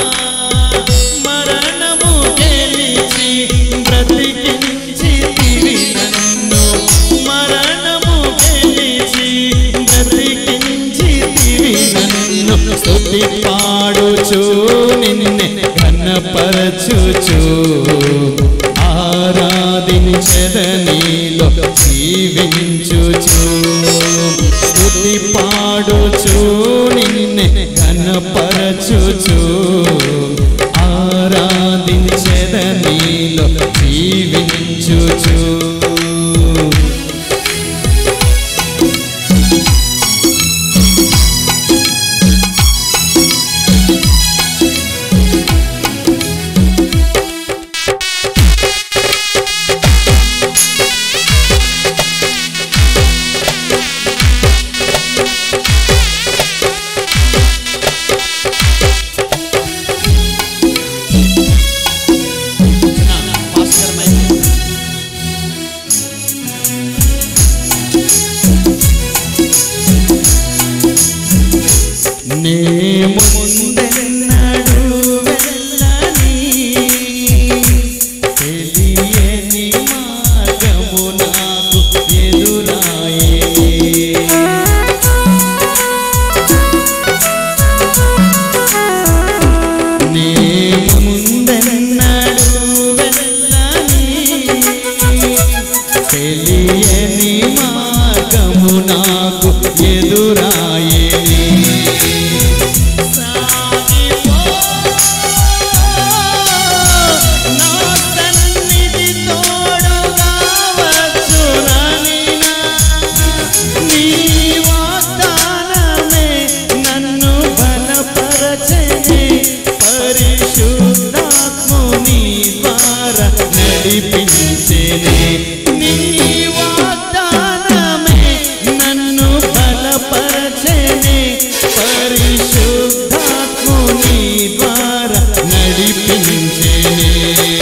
మరణము గెలిచి బ్రతికించి తిరి నన్ను మరణము గెలిచి బ్రతికించి తిరి నన్ను స్తుతి పాడుచు నిన్నే ఘనపరచుచు ఆరాధించద నీలో జీవించుచు స్తుతి పాడుచు నిన్నే ఘనపరచుచు ఆరాధించద నీలో జీవించుచు నే ముందెన్నడు వెళ్ళని తెలియని మార్గము నాకు ఎదురాయే నే ముందెన్నడు వెళ్ళని తెలియని మార్గము నాకు ఎదురాయే సాగిపో నా సన్నిధి తోడుగా వచ్చునని నీ వాగ్దానమే నన్ను బలపరచని పరిశుద్ధాత్ముని ద్వారా నడిపించేనే నీ వాగ్దానమే నన్ను బలపరచని పరిశుద్ధాత్ముని ద్వారా నడిపించేనే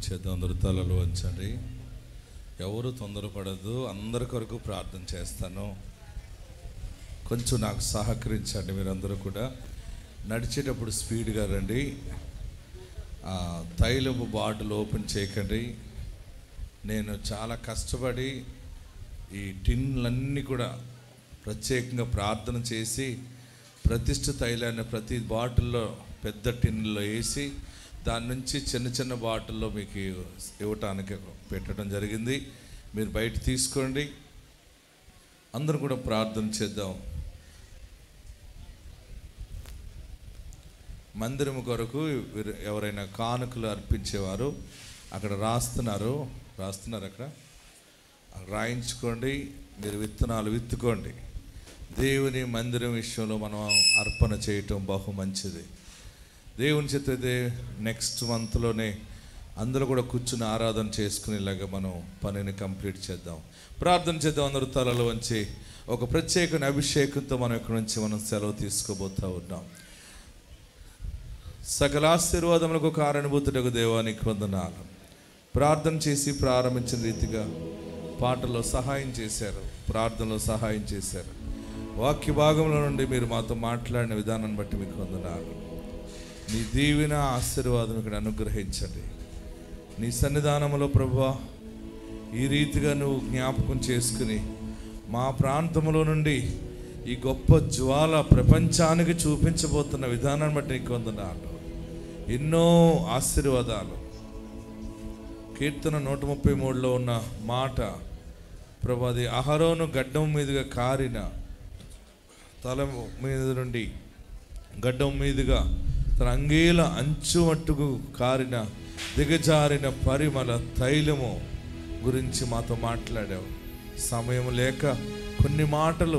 చేద్దాం అందరు తలలు వంచండి ఎవరు తొందరపడద్దు అందరి కొరకు ప్రార్థన చేస్తాను కొంచెం నాకు సహకరించండి మీరందరూ కూడా నడిచేటప్పుడు స్పీడ్గా రండి ఆ, తైలపు బాటిల్ ఓపెన్ చేయకండి నేను చాలా కష్టపడి ఈ టిన్లన్నీ కూడా ప్రత్యేకంగా ప్రార్థన చేసి ప్రతిష్ఠ తైలాన్ని ప్రతి బాటిల్లో పెద్ద టిన్లో వేసి దాని నుంచి చిన్న చిన్న బాటిల్లో మీకు ఇవ్వటానికి పెట్టడం జరిగింది మీరు బయట తీసుకోండి అందరూ కూడా ప్రార్థన చేద్దాం మందిరం కొరకు వీరు- ఎవరైనా కానుకలు అర్పించేవారు అక్కడ రాస్తున్నారు రాస్తున్నారు అక్కడ రాయించుకోండి మీరు విత్తనాలు విత్తుకోండి దేవుని మందిరం విషయంలో మనం అర్పణ చేయటం బహు మంచిది దేవుని చేత నెక్స్ట్ మంత్లోనే అందరూ కూడా కూర్చుని ఆరాధన చేసుకునేలాగా మనం పనిని కంప్లీట్ చేద్దాం ప్రార్థన చేద్దాం అందరూ తలలో వంచి ఒక ప్రత్యేకమైన అభిషేకంతో మనం ఇక్కడ నుంచి మనం సెలవు తీసుకోబోతా ఉన్నాం సకల ఆశీర్వాదములకు కారణభూతుడకు దేవానికి వందనాలు ప్రార్థన చేసి ప్రారంభించిన రీతిగా పాటలో సహాయం చేశారు ప్రార్థనలో సహాయం చేశారు వాక్య భాగంలో నుండి మీరు మాతో మాట్లాడిన విధానాన్ని బట్టి మీకు వందనాలు నీ దీవెన ఆశీర్వాదం ఇక్కడ అనుగ్రహించండి నీ సన్నిధానంలో ప్రభువా ఈ రీతిగా నువ్వు జ్ఞాపకం చేసుకుని మా ప్రాంతంలో నుండి ఈ గొప్ప జ్వాల ప్రపంచానికి చూపించబోతున్న విధానాన్ని బట్టి నీకు వందనాలు ఎన్నో ఆశీర్వాదాలు కీర్తన నూట ముప్పై మూడులో ఉన్న మాట ప్రభు అది అహరోను గడ్డం మీదుగా కారిన తల మీద నుండి గడ్డం మీదుగా తన అంగీల అంచు మట్టుకు కారిన దిగజారిన పరిమళ తైలము గురించి మాతో మాట్లాడావు సమయం లేక కొన్ని మాటలు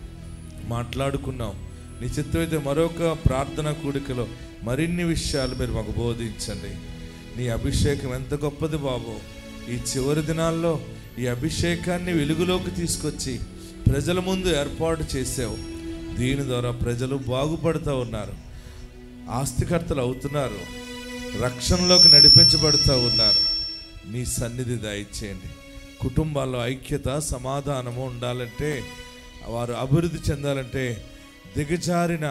మాట్లాడుకున్నాం నీ చిత్తమైతే మరొక ప్రార్థన కూడికలో మరిన్ని విషయాలు మీరు మాకు బోధించండి నీ అభిషేకం ఎంత గొప్పది బాబు ఈ చివరి దినాల్లో ఈ అభిషేకాన్ని వెలుగులోకి తీసుకొచ్చి ప్రజల ముందు ఏర్పాటు చేసావు దీని ద్వారా ప్రజలు బాగుపడుతూ ఉన్నారు ఆస్తికర్తలు అవుతున్నారు రక్షణలోకి నడిపించబడుతూ ఉన్నారు నీ సన్నిధి దయచేయండి కుటుంబాల్లో ఐక్యత సమాధానము ఉండాలంటే వారు అభివృద్ధి చెందాలంటే దిగజారిన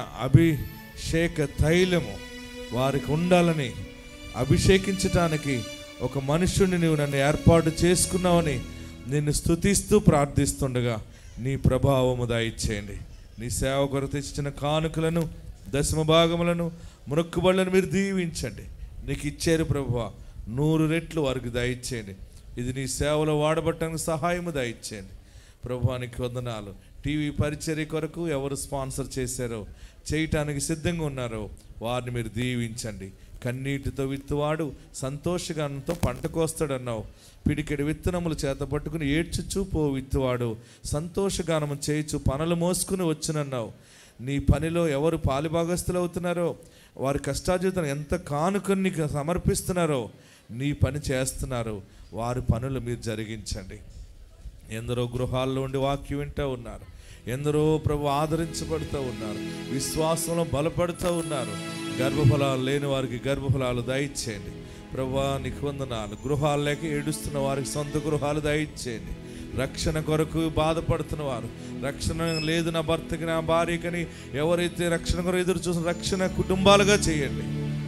అభిషేక తైలము వారికి ఉండాలని అభిషేకించటానికి ఒక మనుషుడిని నీవు నన్ను ఏర్పాటు చేసుకున్నావని నిన్ను స్తుతిస్తూ ప్రార్థిస్తుండగా నీ ప్రభావము దయచేయండి నీ సేవ కొరకు తెచ్చిన కానుకలను దశమ భాగములను మునక్కుబడులను మీరు దీవించండి నీకు ఇచ్చారు ప్రభువా నూరు రెట్లు వారికి దయచేయండి ఇది నీ సేవలో వాడబట్టడానికి సహాయము దయచేయండి ప్రభువానికి వందనాలు టీవీ పరిచర్య కొరకు ఎవరు స్పాన్సర్ చేశారో చేయటానికి సిద్ధంగా ఉన్నారో వారిని మీరు దీవించండి కన్నీటితో విత్తువాడు సంతోషగానంతో పంట కోస్తాడన్నావు పిడికెడు విత్తనములు చేత పట్టుకుని ఏడ్చుచూ పో విత్తువాడు సంతోషగానము చేయుచు పనులు మోసుకుని వచ్చునన్నావు నీ పనిలో ఎవరు పాలిభాగస్తులు అవుతున్నారో వారి కష్టార్జితం ఎంత కానుకొని నీకు సమర్పిస్తున్నారో నీ పని చేస్తున్నారు వారి పనులు మీరు జరిగించండి ఎందరో గృహాల్లో ఉండి వాక్యం వింటూ ఉన్నారు ఎందరో ప్రభు ఆదరించబడుతూ ఉన్నారు విశ్వాసంలో బలపడుతూ ఉన్నారు గర్భఫలాలు లేని వారికి గర్భఫలాలు దయచేయండి ప్రభా నీకు వందనాలు గృహాలు లేక ఏడుస్తున్న వారికి సొంత గృహాలు దయచేయండి రక్షణ కొరకు బాధపడుతున్న వారు రక్షణ లేదు నా భర్తకి నా భార్యకని ఎవరైతే రక్షణ కొరకు ఎదురు చూసిన రక్షణ కుటుంబాలుగా చేయండి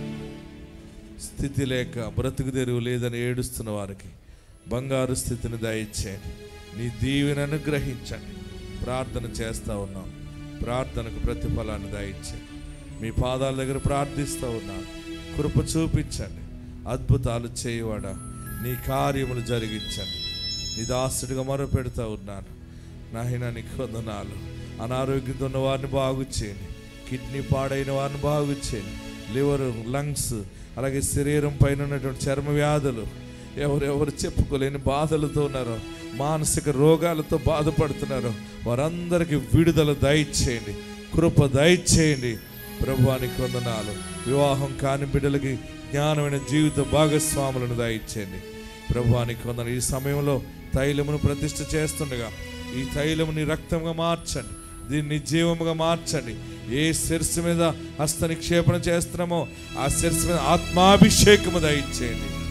స్థితి లేక బ్రతుకు తెరువు లేదని ఏడుస్తున్న వారికి బంగారు స్థితిని దయచేయండి నీ దీవెనను గ్రహించండి ప్రార్థన చేస్తూ ఉన్నాం ప్రార్థనకు ప్రతిఫలాన్ని దయచేయండి మీ పాదాల దగ్గర ప్రార్థిస్తూ ఉన్నాను కృప చూపించండి అద్భుతాలు చేయవాడా నీ కార్యములు జరిగించండి నీ దాసుడిగా మొరపెడుతూ ఉన్నాను నాయన నీకు వందనాలు అనారోగ్యంతో ఉన్న వారిని బాగు చేయండి కిడ్నీ పాడైన వారిని బాగు చేయండి లివర్ లంగ్స్ అలాగే శరీరం పైన ఉన్నటువంటి చర్మ వ్యాధులు ఎవరెవరు చెప్పుకోలేని బాధలతో ఉన్నారో మానసిక రోగాలతో బాధపడుతున్నారో వారందరికీ విడుదల దయచేయండి కృప దయచేయండి ప్రభువానికి వందనాలు వివాహం కాని బిడ్డలకి జ్ఞానమైన జీవిత భాగస్వాములను దయచేయండి ప్రభువానికి వందన ఈ సమయంలో తైలమును ప్రతిష్ఠ చేస్తుండగా ఈ తైలముని రక్తంగా మార్చండి దీన్ని జీవముగా మార్చండి ఏ శిరస్సు మీద హస్త నిక్షేపణ చేస్తున్నామో ఆ శిరస్సు మీద ఆత్మాభిషేకము దయచేయండి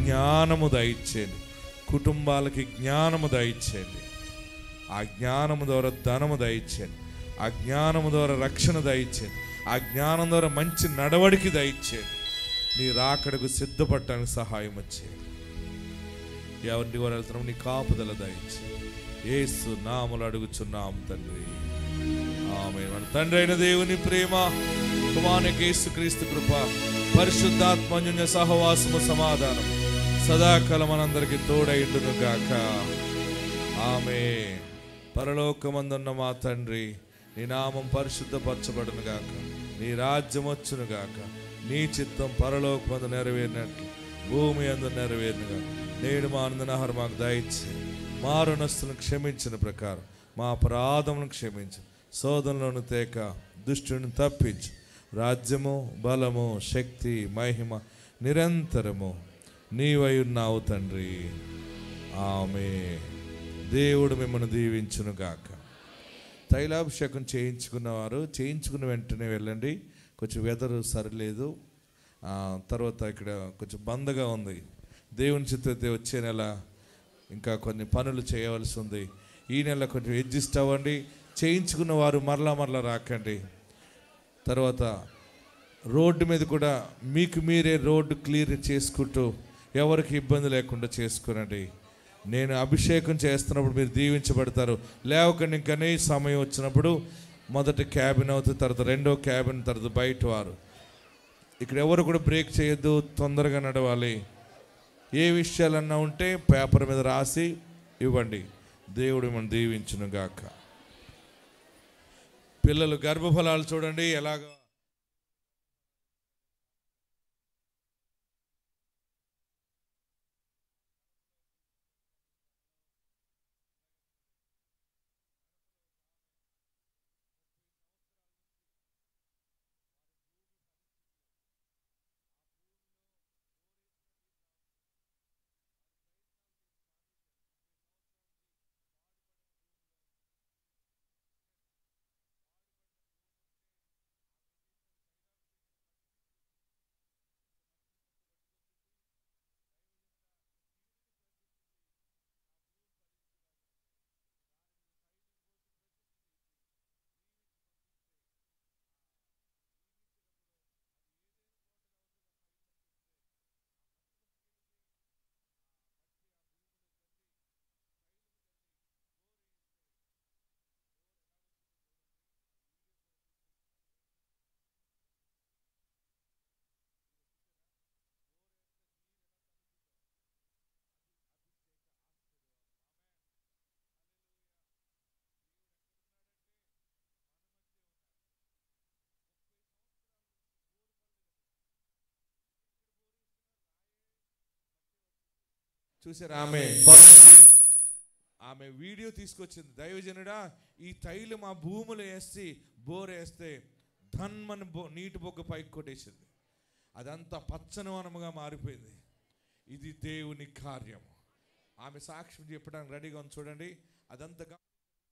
జ్ఞానము దయచేయండి కుటుంబాలకి జ్ఞానము దయచేయండి ఆ జ్ఞానము ద్వారా ధనము దయచేయండి ఆ జ్ఞానము ద్వారా రక్షణ దయచేయండి ఆ జ్ఞానం ద్వారా మంచి నడవడికి దయచేయండి నీ రాకడకు సిద్ధపడటానికి సహాయం వచ్చేయండి ఎవరిని కూడా వెళ్తున్నాం నీ కాపుదల దయచేయండి ఏసు నాములు అడుగుచున్నాం తండ్రి ఆమె మన తండ్రి అయిన దేవుని ప్రేమ కుమారునికి యేసుక్రీస్తు కృప పరిశుద్ధాత్మన్య సహవాసము సమాధానం సదాకాలం మనందరికి తోడైండును గాక ఆమె పరలోకమందున్న మా తండ్రి నీ నామం పరిశుద్ధపరచబడును గాక నీ రాజ్యం వచ్చును గాక నీ చిత్తం పరలోకమందు నెరవేరినట్లు భూమి అందు నెరవేరును గాక నేడు మా ఆనందనహర మాకు దయచే మా రుణస్తులను క్షమించిన ప్రకారం మా అపరాధములను క్షమించు శోధనలను తేక దుష్టుని తప్పించు రాజ్యము బలము శక్తి మహిమ నిరంతరము నీవై ఉన్నావు తండ్రి ఆమె దేవుడు మిమ్మల్ని దీవించును గాక తైలాభిషేకం చేయించుకున్నవారు చేయించుకున్న వెంటనే వెళ్ళండి కొంచెం వెదరు సరిలేదు ఆ, తర్వాత ఇక్కడ కొంచెం బందగా ఉంది దేవుని చిత్రతే వచ్చే నెల ఇంకా కొన్ని పనులు చేయవలసి ఉంది ఈ నెల కొంచెం అడ్జస్ట్ అవ్వండి చేయించుకున్న వారు మరలా మరలా రాకండి తర్వాత రోడ్డు మీద కూడా మీకు మీరే రోడ్డు క్లియర్ చేసుకుంటూ ఎవరికి ఇబ్బంది లేకుండా చేసుకునండి నేను అభిషేకం చేస్తున్నప్పుడు మీరు దీవించబడతారు లేవకండి ఇంకనే సమయం వచ్చినప్పుడు మొదటి క్యాబిన్ అవుతుంది తర్వాత రెండో క్యాబిన్ తర్వాత బయట వారు ఇక్కడ ఎవరు కూడా బ్రేక్ చేయొద్దు తొందరగా నడవాలి ఏ విషయాలన్నా ఉంటే పేపర్ మీద రాసి ఇవ్వండి దేవుడు మనం దీవించును గాక పిల్లలు గర్భఫలాలు చూడండి ఎలాగ చూసారు ఆమె కొన్నది ఆమె వీడియో తీసుకొచ్చింది దైవజనుడా ఈ తైలం ఆ భూములు వేసి బోర్ వేస్తే ధన్మని బో నీటి బొగ్గ పైకి కొట్టేసింది అదంతా పచ్చని వనముగా మారిపోయింది ఇది దేవుని కార్యం ఆమె సాక్ష్యం చెప్పడానికి రెడీగా ఉంది చూడండి అదంతా గమ-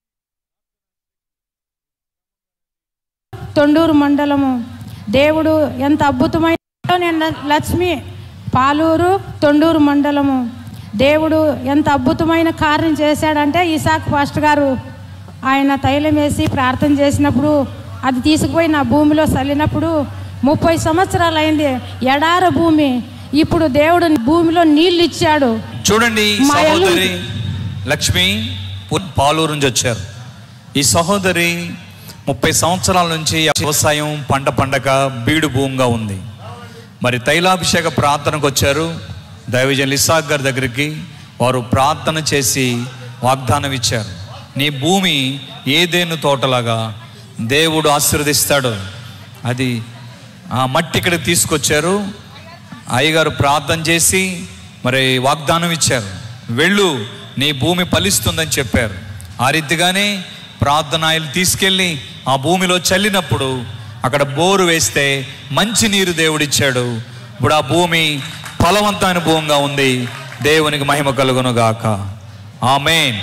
తొండూరు మండలము దేవుడు ఎంత అద్భుతమైన నేను లక్ష్మి పాలూరు తొండూరు మండలము దేవుడు ఎంత అద్భుతమైన కార్యం చేశాడంటే ఇసాక్ పాస్టర్ గారు ఆయన తైలం వేసి ప్రార్థన చేసినప్పుడు అది తీసుకుపోయి నా భూమిలో చల్లినప్పుడు ముప్పై సంవత్సరాలు అయింది ఎడార భూమి ఇప్పుడు దేవుడు భూమిలో నీళ్ళు ఇచ్చాడు చూడండి ఈ మా సహోదరి లక్ష్మి పు- పాలూరు నుంచి వచ్చారు ఈ సహోదరి ముప్పై సంవత్సరాల నుంచి వ్యవసాయం పంట పండక బీడు భూమిగా ఉంది మరి తైలాభిషేక ప్రార్థనకు వచ్చారు దైవజన్ ఇసాక్ గారి దగ్గరికి వారు ప్రార్థన చేసి వాగ్దానం ఇచ్చారు నీ భూమి ఏదేను తోటలాగా దేవుడు ఆశీర్వదిస్తాడు అది ఆ మట్టి ఇక్కడికి తీసుకొచ్చారు అయ్యగారు ప్రార్థన చేసి మరి వాగ్దానం ఇచ్చారు వెళ్ళు నీ భూమి ఫలిస్తుందని చెప్పారు ఆ రీతిగానే ప్రార్థన ఆయన తీసుకెళ్ళి ఆ భూమిలో చల్లినప్పుడు అక్కడ బోరు వేస్తే మంచి నీరు దేవుడిచ్చాడు ఇప్పుడు ఆ భూమి ఫలవంతమైన భూమిగా ఉంది దేవునికి మహిమ కలుగును గాక ఆమెన్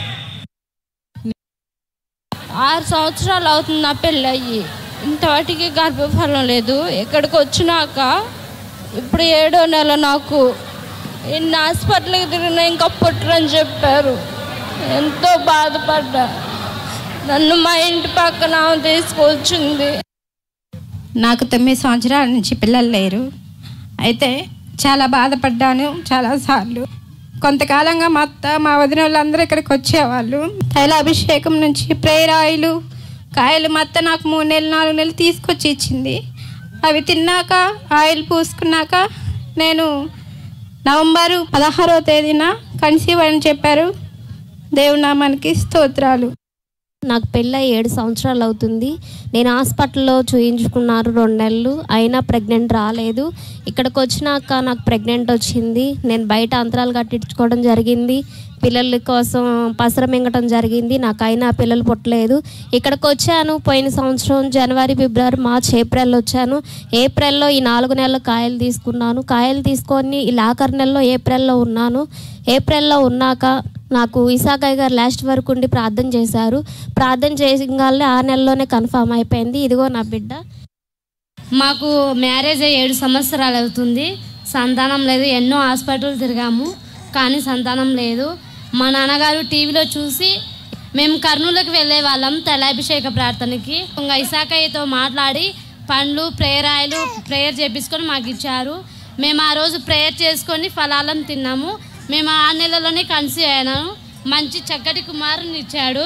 ఆరు సంవత్సరాలు అవుతుంది నా పెళ్ళయ్యి ఇంతవాటికి గర్భఫలం లేదు ఇక్కడికి వచ్చినాక ఇప్పుడు ఏడో నెల నాకు ఇన్ని హాస్పిటల్కి తిరిగినా ఇంకా పుట్టరని చెప్పారు ఎంతో బాధపడ్డా నన్ను మా ఇంటి పక్కన ఆమె తీసుకొచ్చింది నాకు తొమ్మిది సంవత్సరాల నుంచి పిల్లలు లేరు అయితే చాలా బాధపడ్డాను చాలాసార్లు కొంతకాలంగా మా అత్త మా వదిన వాళ్ళందరూ ఇక్కడికి వచ్చేవాళ్ళు తైలాభిషేకం నుంచి ప్రేయర్ ఆయిల్ కాయలు మా అత్త నాకు మూడు నెలలు నాలుగు నెలలు తీసుకొచ్చి ఇచ్చింది అవి తిన్నాక ఆయిల్ పూసుకున్నాక నేను నవంబరు పదహారో తేదీన కన్సీవ్ అని చెప్పారు దేవుడి నామానికి స్తోత్రాలు నాకు పెళ్ళై ఏడు సంవత్సరాలు అవుతుంది నేను హాస్పిటల్లో చూయించుకున్నారు రెండు నెలలు అయినా ప్రెగ్నెంట్ రాలేదు ఇక్కడికి వచ్చినాక నాకు ప్రెగ్నెంట్ వచ్చింది నేను బయట అంతరాలు కట్టించుకోవడం జరిగింది పిల్లల కోసం పసర మింగటం జరిగింది నాకు అయినా పిల్లలు పుట్టలేదు ఇక్కడికి వచ్చాను పోయిన సంవత్సరం జనవరి ఫిబ్రవరి మార్చ్ ఏప్రిల్ వచ్చాను ఏప్రిల్లో ఈ నాలుగు నెలలు కాయలు తీసుకున్నాను కాయలు తీసుకొని ఈ ఆఖరి నెలలో ఏప్రిల్లో ఉన్నాను ఏప్రిల్లో ఉన్నాక నాకు ఇసాకయ్య గారు లాస్ట్ వరకు ఉండి ప్రార్థన చేశారు ప్రార్థన చేయగానే ఆ నెలలోనే కన్ఫామ్ అయిపోయింది ఇదిగో నా బిడ్డ మాకు మ్యారేజ్ అయ్యి ఏడు సంవత్సరాలు అవుతుంది సంతానం లేదు ఎన్నో హాస్పిటల్ తిరిగాము కానీ సంతానం లేదు మా నాన్నగారు టీవీలో చూసి మేము కర్నూలుకి వెళ్ళే వాళ్ళం తలాభిషేక ప్రార్థనకి ఇంకా ఇసాకయ్యతో మాట్లాడి పండ్లు ప్రేయర్ ఆయిలు ప్రేయర్ చేపించుకొని మాకు ఇచ్చారు మేము ఆ రోజు ప్రేయర్ చేసుకొని ఫలాలను తిన్నాము మేము ఆ నెలలోనే కన్సీవ్ అయ్యాను మంచి చక్కటి కుమారుని ఇచ్చాడు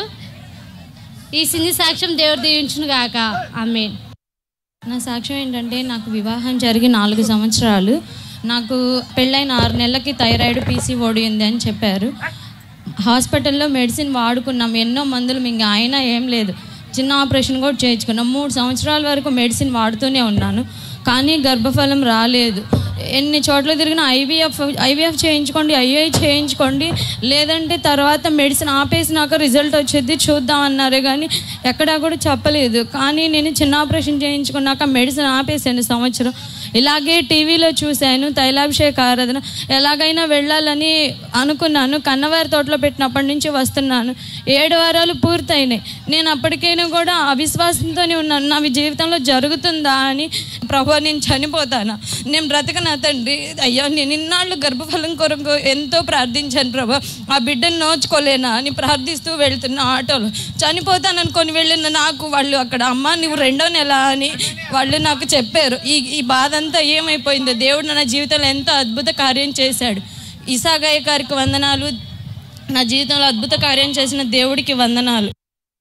ఈ సిన్ని సాక్ష్యం దేవుడు దీవించును గాక ఆమె నా సాక్ష్యం ఏంటంటే నాకు వివాహం జరిగి నాలుగు సంవత్సరాలు నాకు పెళ్ళైన ఆరు నెలలకి థైరాయిడ్ పీసీఓడి ఉంది అని చెప్పారు హాస్పిటల్లో మెడిసిన్ వాడుకున్నాం ఎన్నో మందులు ఇంకా అయినా ఏం లేదు చిన్న ఆపరేషన్ కూడా చేయించుకున్నాం మూడు సంవత్సరాల వరకు మెడిసిన్ వాడుతూనే ఉన్నాను కానీ గర్భఫలం రాలేదు ఎన్ని చోట్ల తిరిగినా ఐవీఎఫ్ ఐవీఎఫ్ చేయించుకోండి ఐఐ చేయించుకోండి లేదంటే తర్వాత మెడిసిన్ ఆపేసినాక రిజల్ట్ వచ్చేది చూద్దాం అన్నారు కానీ ఎక్కడా కూడా చెప్పలేదు కానీ నేను చిన్న ఆపరేషన్ చేయించుకున్నాక మెడిసిన్ ఆపేసాను సంవత్సరం ఇలాగే టీవీలో చూశాను తైలాభిషేక ఆరాధన ఎలాగైనా వెళ్ళాలని అనుకున్నాను కన్నవారి తోటలో పెట్టినప్పటి నుంచి వస్తున్నాను ఏడు వారాలు పూర్తయినాయి నేను అప్పటికైనా కూడా అవిశ్వాసంతోనే ఉన్నాను నా జీవితంలో జరుగుతుందా అని ప్రభు నేను చనిపోతాను నేను బ్రతకనా తండ్రి అయ్యో నేను ఇన్నాళ్ళు గర్భఫలం కొరకు ఎంతో ప్రార్థించాను ప్రభు ఆ బిడ్డను నోచుకోలేనా అని ప్రార్థిస్తూ వెళ్తున్నా ఆటోలో చనిపోతాను అనుకొని వెళ్ళిన నాకు వాళ్ళు అక్కడ అమ్మ నువ్వు రెండో నెల అని వాళ్ళు నాకు చెప్పారు ఈ ఈ బాధ అంతా ఏమైపోయిందో దేవుడు నా జీవితంలో ఎంతో అద్భుత కార్యం చేశాడు ఇసాగయ్య గారికి వందనాలు నా జీవితంలో అద్భుత కార్యం చేసిన దేవుడికి వందనాలు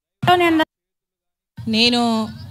నేను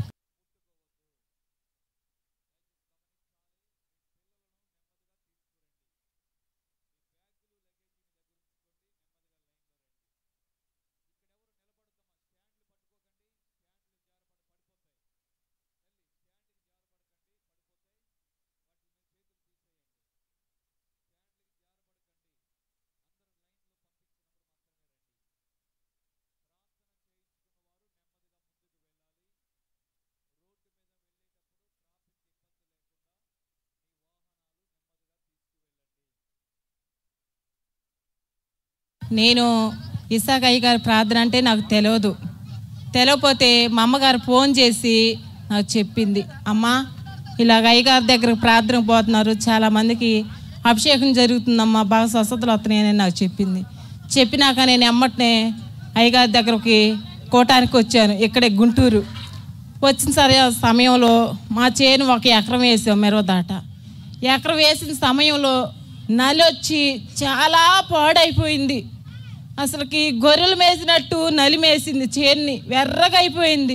నేను ఇసాక్ అయ్య గారి ప్రార్థన అంటే నాకు తెలియదు తెలియకపోతే మా అమ్మగారు ఫోన్ చేసి నాకు చెప్పింది అమ్మా ఇలాగ అయ్యగారి దగ్గరకు ప్రార్థనకు పోతున్నారు చాలామందికి అభిషేకం జరుగుతుందమ్మా బాగా స్వస్థతలు వస్తున్నాయని నాకు చెప్పింది చెప్పినాక నేను ఎమ్మటనే అయ్యగారి దగ్గరకి కోటానికి వచ్చాను ఇక్కడే గుంటూరు వచ్చిన సరే సమయంలో మా చేను ఒక ఎకరం వేసాం మెరవ దాట ఎకరం వేసిన సమయంలో నలి వచ్చి చాలా పాడైపోయింది అసలుకి గొర్రెలు మేసినట్టు నలిమేసింది చేన్ని వెర్రగా అయిపోయింది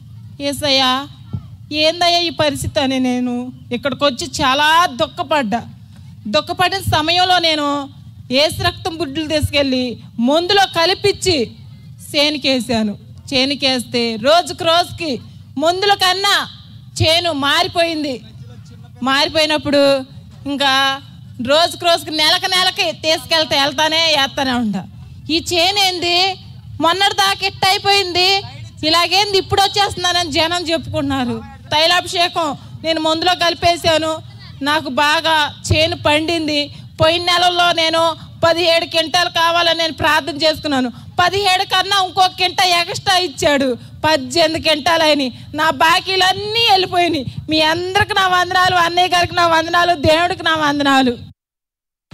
ఏసయ్యా ఏందయ్యా ఈ పరిస్థితి అని నేను ఇక్కడికి వచ్చి చాలా దుఃఖపడ్డా దుఃఖపడిన సమయంలో నేను ఏసు రక్తం బుడ్డులు తీసుకెళ్ళి మందులో కలిపిచ్చి చేనుకేసాను చేనుకేస్తే రోజుకు రోజుకి మందుల కన్నా చేను మారిపోయింది మారిపోయినప్పుడు ఇంకా రోజుకు రోజుకి నెలకి నెలకి తీసుకెళ్తే వెళ్తానే వేస్తానే ఉంటా ఈ చేను ఏంది మొన్నటి దాకా ఇట్ట అయిపోయింది ఇలాగేంది ఇప్పుడు వచ్చేస్తున్నానని జనం చెప్పుకుంటున్నారు తైలాభిషేకం నేను మందులో కలిపేశాను నాకు బాగా చేను పండింది పోయిన నెలల్లో నేను పదిహేడు క్వింటాలు కావాలని నేను ప్రార్థన చేసుకున్నాను పదిహేడు కన్నా ఇంకో కింట ఎక్స్ట్రా ఇచ్చాడు పద్దెనిమిది క్వింటాలని నా బాకీలన్నీ వెళ్ళిపోయినాయి మీ అందరికి నా వందనాలు అన్నయ్య గారికి నా వందనాలు దేవుడికి నా వందనాలు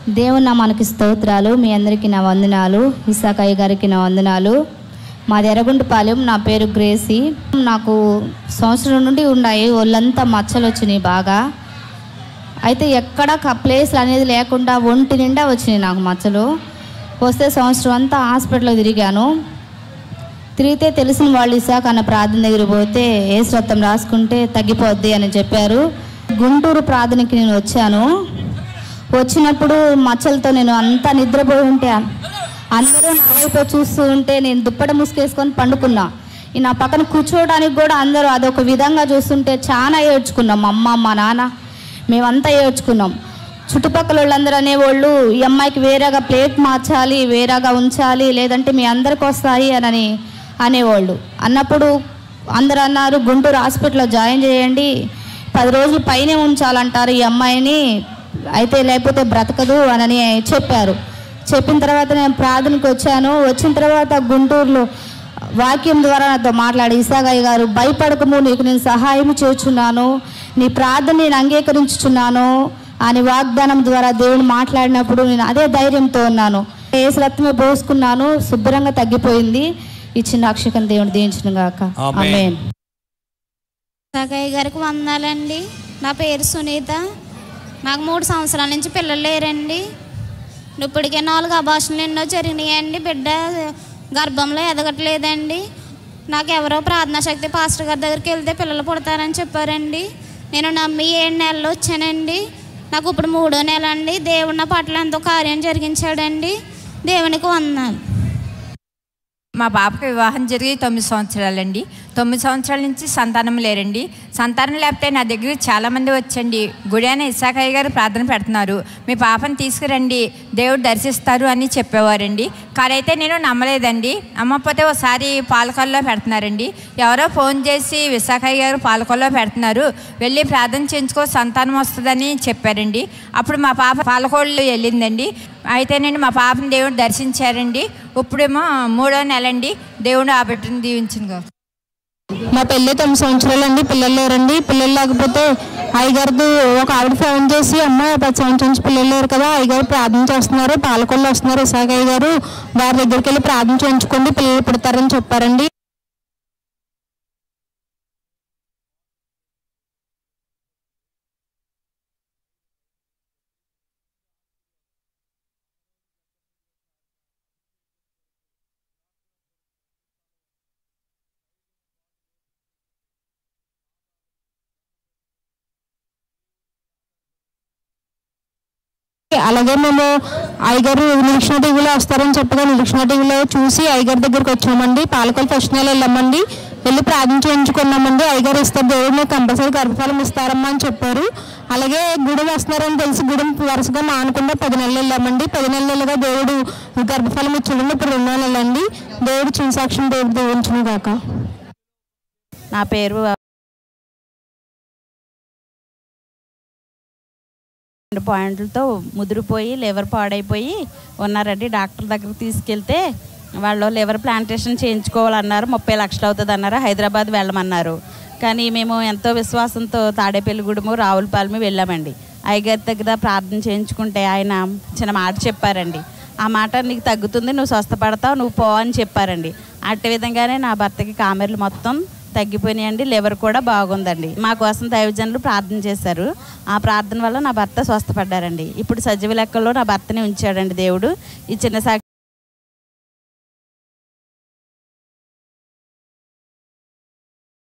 దేవుని నామానికి స్తోత్రాలు మీ అందరికీ నా వందనాలు ఇసాకయ్య గారికి నా వందనాలు మాది ఎర్రగుంటపాలెం నా పేరు గ్రేసి నాకు సంవత్సరం నుండి ఉన్నాయి ఒళ్ళంతా మచ్చలు వచ్చినాయి బాగా అయితే ఎక్కడ ప్లేస్ అనేది లేకుండా ఒంటి నిండా వచ్చినాయి నాకు మచ్చలు వస్తే సంవత్సరం అంతా హాస్పిటల్లో తిరిగాను తిరిగితే తెలిసిన వాళ్ళు ఇసాక అన్న ప్రార్థన దగ్గర పోతే ఏ రక్తం రాసుకుంటే తగ్గిపోద్ది అని చెప్పారు గుంటూరు ప్రార్థనకి నేను వచ్చాను వచ్చినప్పుడు మచ్చలతో నేను అంతా నిద్రపోయి ఉంటే అందరూ నా వైపు చూస్తూ ఉంటే నేను దుప్పట ముసుకేసుకొని పండుకున్నా ఈ నా పక్కన కూర్చోవడానికి కూడా అందరూ అదొక విధంగా చూస్తుంటే చాలా ఏడ్చుకున్నాం మా అమ్మ మా నాన్న మేమంతా ఏడ్చుకున్నాం చుట్టుపక్కల వాళ్ళందరూ అనేవాళ్ళు ఈ అమ్మాయికి వేరేగా ప్లేట్ మార్చాలి వేరేగా ఉంచాలి లేదంటే మీ అందరికి వస్తాయి అని అనేవాళ్ళు అన్నప్పుడు అందరూ అన్నారు గుంటూరు హాస్పిటల్లో జాయిన్ చేయండి పది రోజులు పైనే ఉంచాలంటారు ఈ అమ్మాయిని అయితే లేకపోతే బ్రతకదు అని చెప్పారు చెప్పిన తర్వాత నేను ప్రార్థనకు వచ్చాను వచ్చిన తర్వాత గుంటూరులో వాక్యం ద్వారా నాతో మాట్లాడి ఇసాగయ్య గారు భయపడకము నీకు నేను సహాయం చేస్తున్నాను నీ ప్రార్థన నేను అంగీకరించుచున్నాను అని వాగ్దానం ద్వారా దేవుడు మాట్లాడినప్పుడు నేను అదే ధైర్యంతో ఉన్నాను ఏసు రక్తమే పోసుకున్నాను శుభ్రంగా తగ్గిపోయింది ఈ చిన్న అక్షకం దేవుడు దీవించిన గాక ఆమేన్. ఆమేన్ సాగయ్య గారికి వందాలండి నా పేరు సునీత నాకు మూడు సంవత్సరాల నుంచి పిల్లలు లేరండి ఇప్పటికే నాలుగు అభాషణలు ఎన్నో జరిగినాయండి బిడ్డ గర్భంలో ఎదగట్లేదండి నాకు ఎవరో ప్రార్థనా శక్తి పాస్టర్ గారి దగ్గరికి వెళ్తే పిల్లలు పుడతారని చెప్పారండి నేను నమ్మి ఏడు నెలలు వచ్చానండి నాకు ఇప్పుడు మూడో నెల అండి దేవుడు నా పట్ల ఎంతో కార్యం జరిగించాడండి దేవునికి వందాలు మా పాపకి వివాహం జరిగి తొమ్మిది సంవత్సరాలండి తొమ్మిది సంవత్సరాల నుంచి సంతానం లేరండి సంతానం లేకపోతే నా దగ్గర చాలామంది వచ్చండి గుడియాన ఇసాకయ్య గారు ప్రార్థన పెడుతున్నారు మీ పాపని తీసుకురండి దేవుడు దర్శిస్తారు అని చెప్పేవారండి కానీ అయితే నేను నమ్మలేదండి నమ్మకపోతే ఒకసారి పాలకొల్లో పెడుతున్నారండి ఎవరో ఫోన్ చేసి విశాఖయ్య గారు పాలకొల్లో పెడుతున్నారు వెళ్ళి ప్రార్థన చేయించుకో సంతానం వస్తుందని చెప్పారండి అప్పుడు మా పాప పాలకోళ్ళు వెళ్ళిందండి అయితే నేను మా పాపని దేవుడు దర్శించారండి ఇప్పుడేమో మూడో నెలండి దేవుడు ఆ బిడ్డను దీవించిందిగా మా పెళ్ళి తొమ్మిది సంవత్సరాలు అండి పిల్లలు లేరండి పిల్లలు లేకపోతే అయ్యగారిది ఒక ఆవిడ ఫోన్ చేసి అమ్మ పది సంవత్సరం నుంచి పిల్లలు లేరు కదా అయ్యగారు ప్రార్థన చేస్తున్నారు పాలకొల్లు వస్తున్నారు ఇసాగ గారు వారి దగ్గరికి వెళ్ళి ప్రార్థన చేయించుకోండి పిల్లలు పుడతారని చెప్పారండి అలాగే మేము అయ్యగారు నిరీక్షణ టీవీలో వస్తారని చెప్పగా నిరీక్షణ టీవీలో చూసి అయ్యగారి దగ్గరికి వచ్చామండి పాలకొల్లు ఫస్ట్ నెల వెళ్ళామండి వెళ్ళి ప్రార్థన చేయించుకున్నామండి అయ్యగారు ఇస్తారు దేవుడు మీకు కంపల్సరీ గర్భఫలం ఇస్తారమ్మా అని చెప్పారు అలాగే గుడి వస్తున్నారని తెలిసి గుడి వరుసగా మానకుండా పది నెలలు వెళ్ళామండి పది నెలలుగా దేవుడు గర్భఫలం ఇచ్చాడండి ఇప్పుడు రెండో నెలండి దేవుడు చిన్న సాక్ష్యం దేవుడు దీవించును గాక నా పేరు రెండు పాయింట్లతో ముదిరిపోయి లివర్ పాడైపోయి ఉన్నారండి డాక్టర్ దగ్గరికి తీసుకెళ్తే వాళ్ళు లివర్ ప్లాంటేషన్ చేయించుకోవాలన్నారు ముప్పై లక్షలు అవుతుంది అన్నారు హైదరాబాద్ వెళ్ళమన్నారు కానీ మేము ఎంతో విశ్వాసంతో తాడేపల్లిగూడెము రావులపాలెము వెళ్ళామండి అయ్యగారి దగ్గర ప్రార్థన చేయించుకుంటే ఆయన చిన్న మాట చెప్పారండి ఆ మాట నీకు తగ్గుతుంది నువ్వు స్వస్థపడతావు నువ్వు పో అని చెప్పారండి అట్టి విధంగానే నా భర్తకి కామెర్లు మొత్తం తగ్గిపోయినాయండి లివర్ కూడా బాగుందండి మా కోసం దైవజనులు ప్రార్థన చేశారు ఆ ప్రార్థన వల్ల నా భర్త స్వస్థపడ్డారండి ఇప్పుడు సజీవ లెక్కల్లో నా భర్తని ఉంచాడండి దేవుడు ఈ చిన్న సాక్షి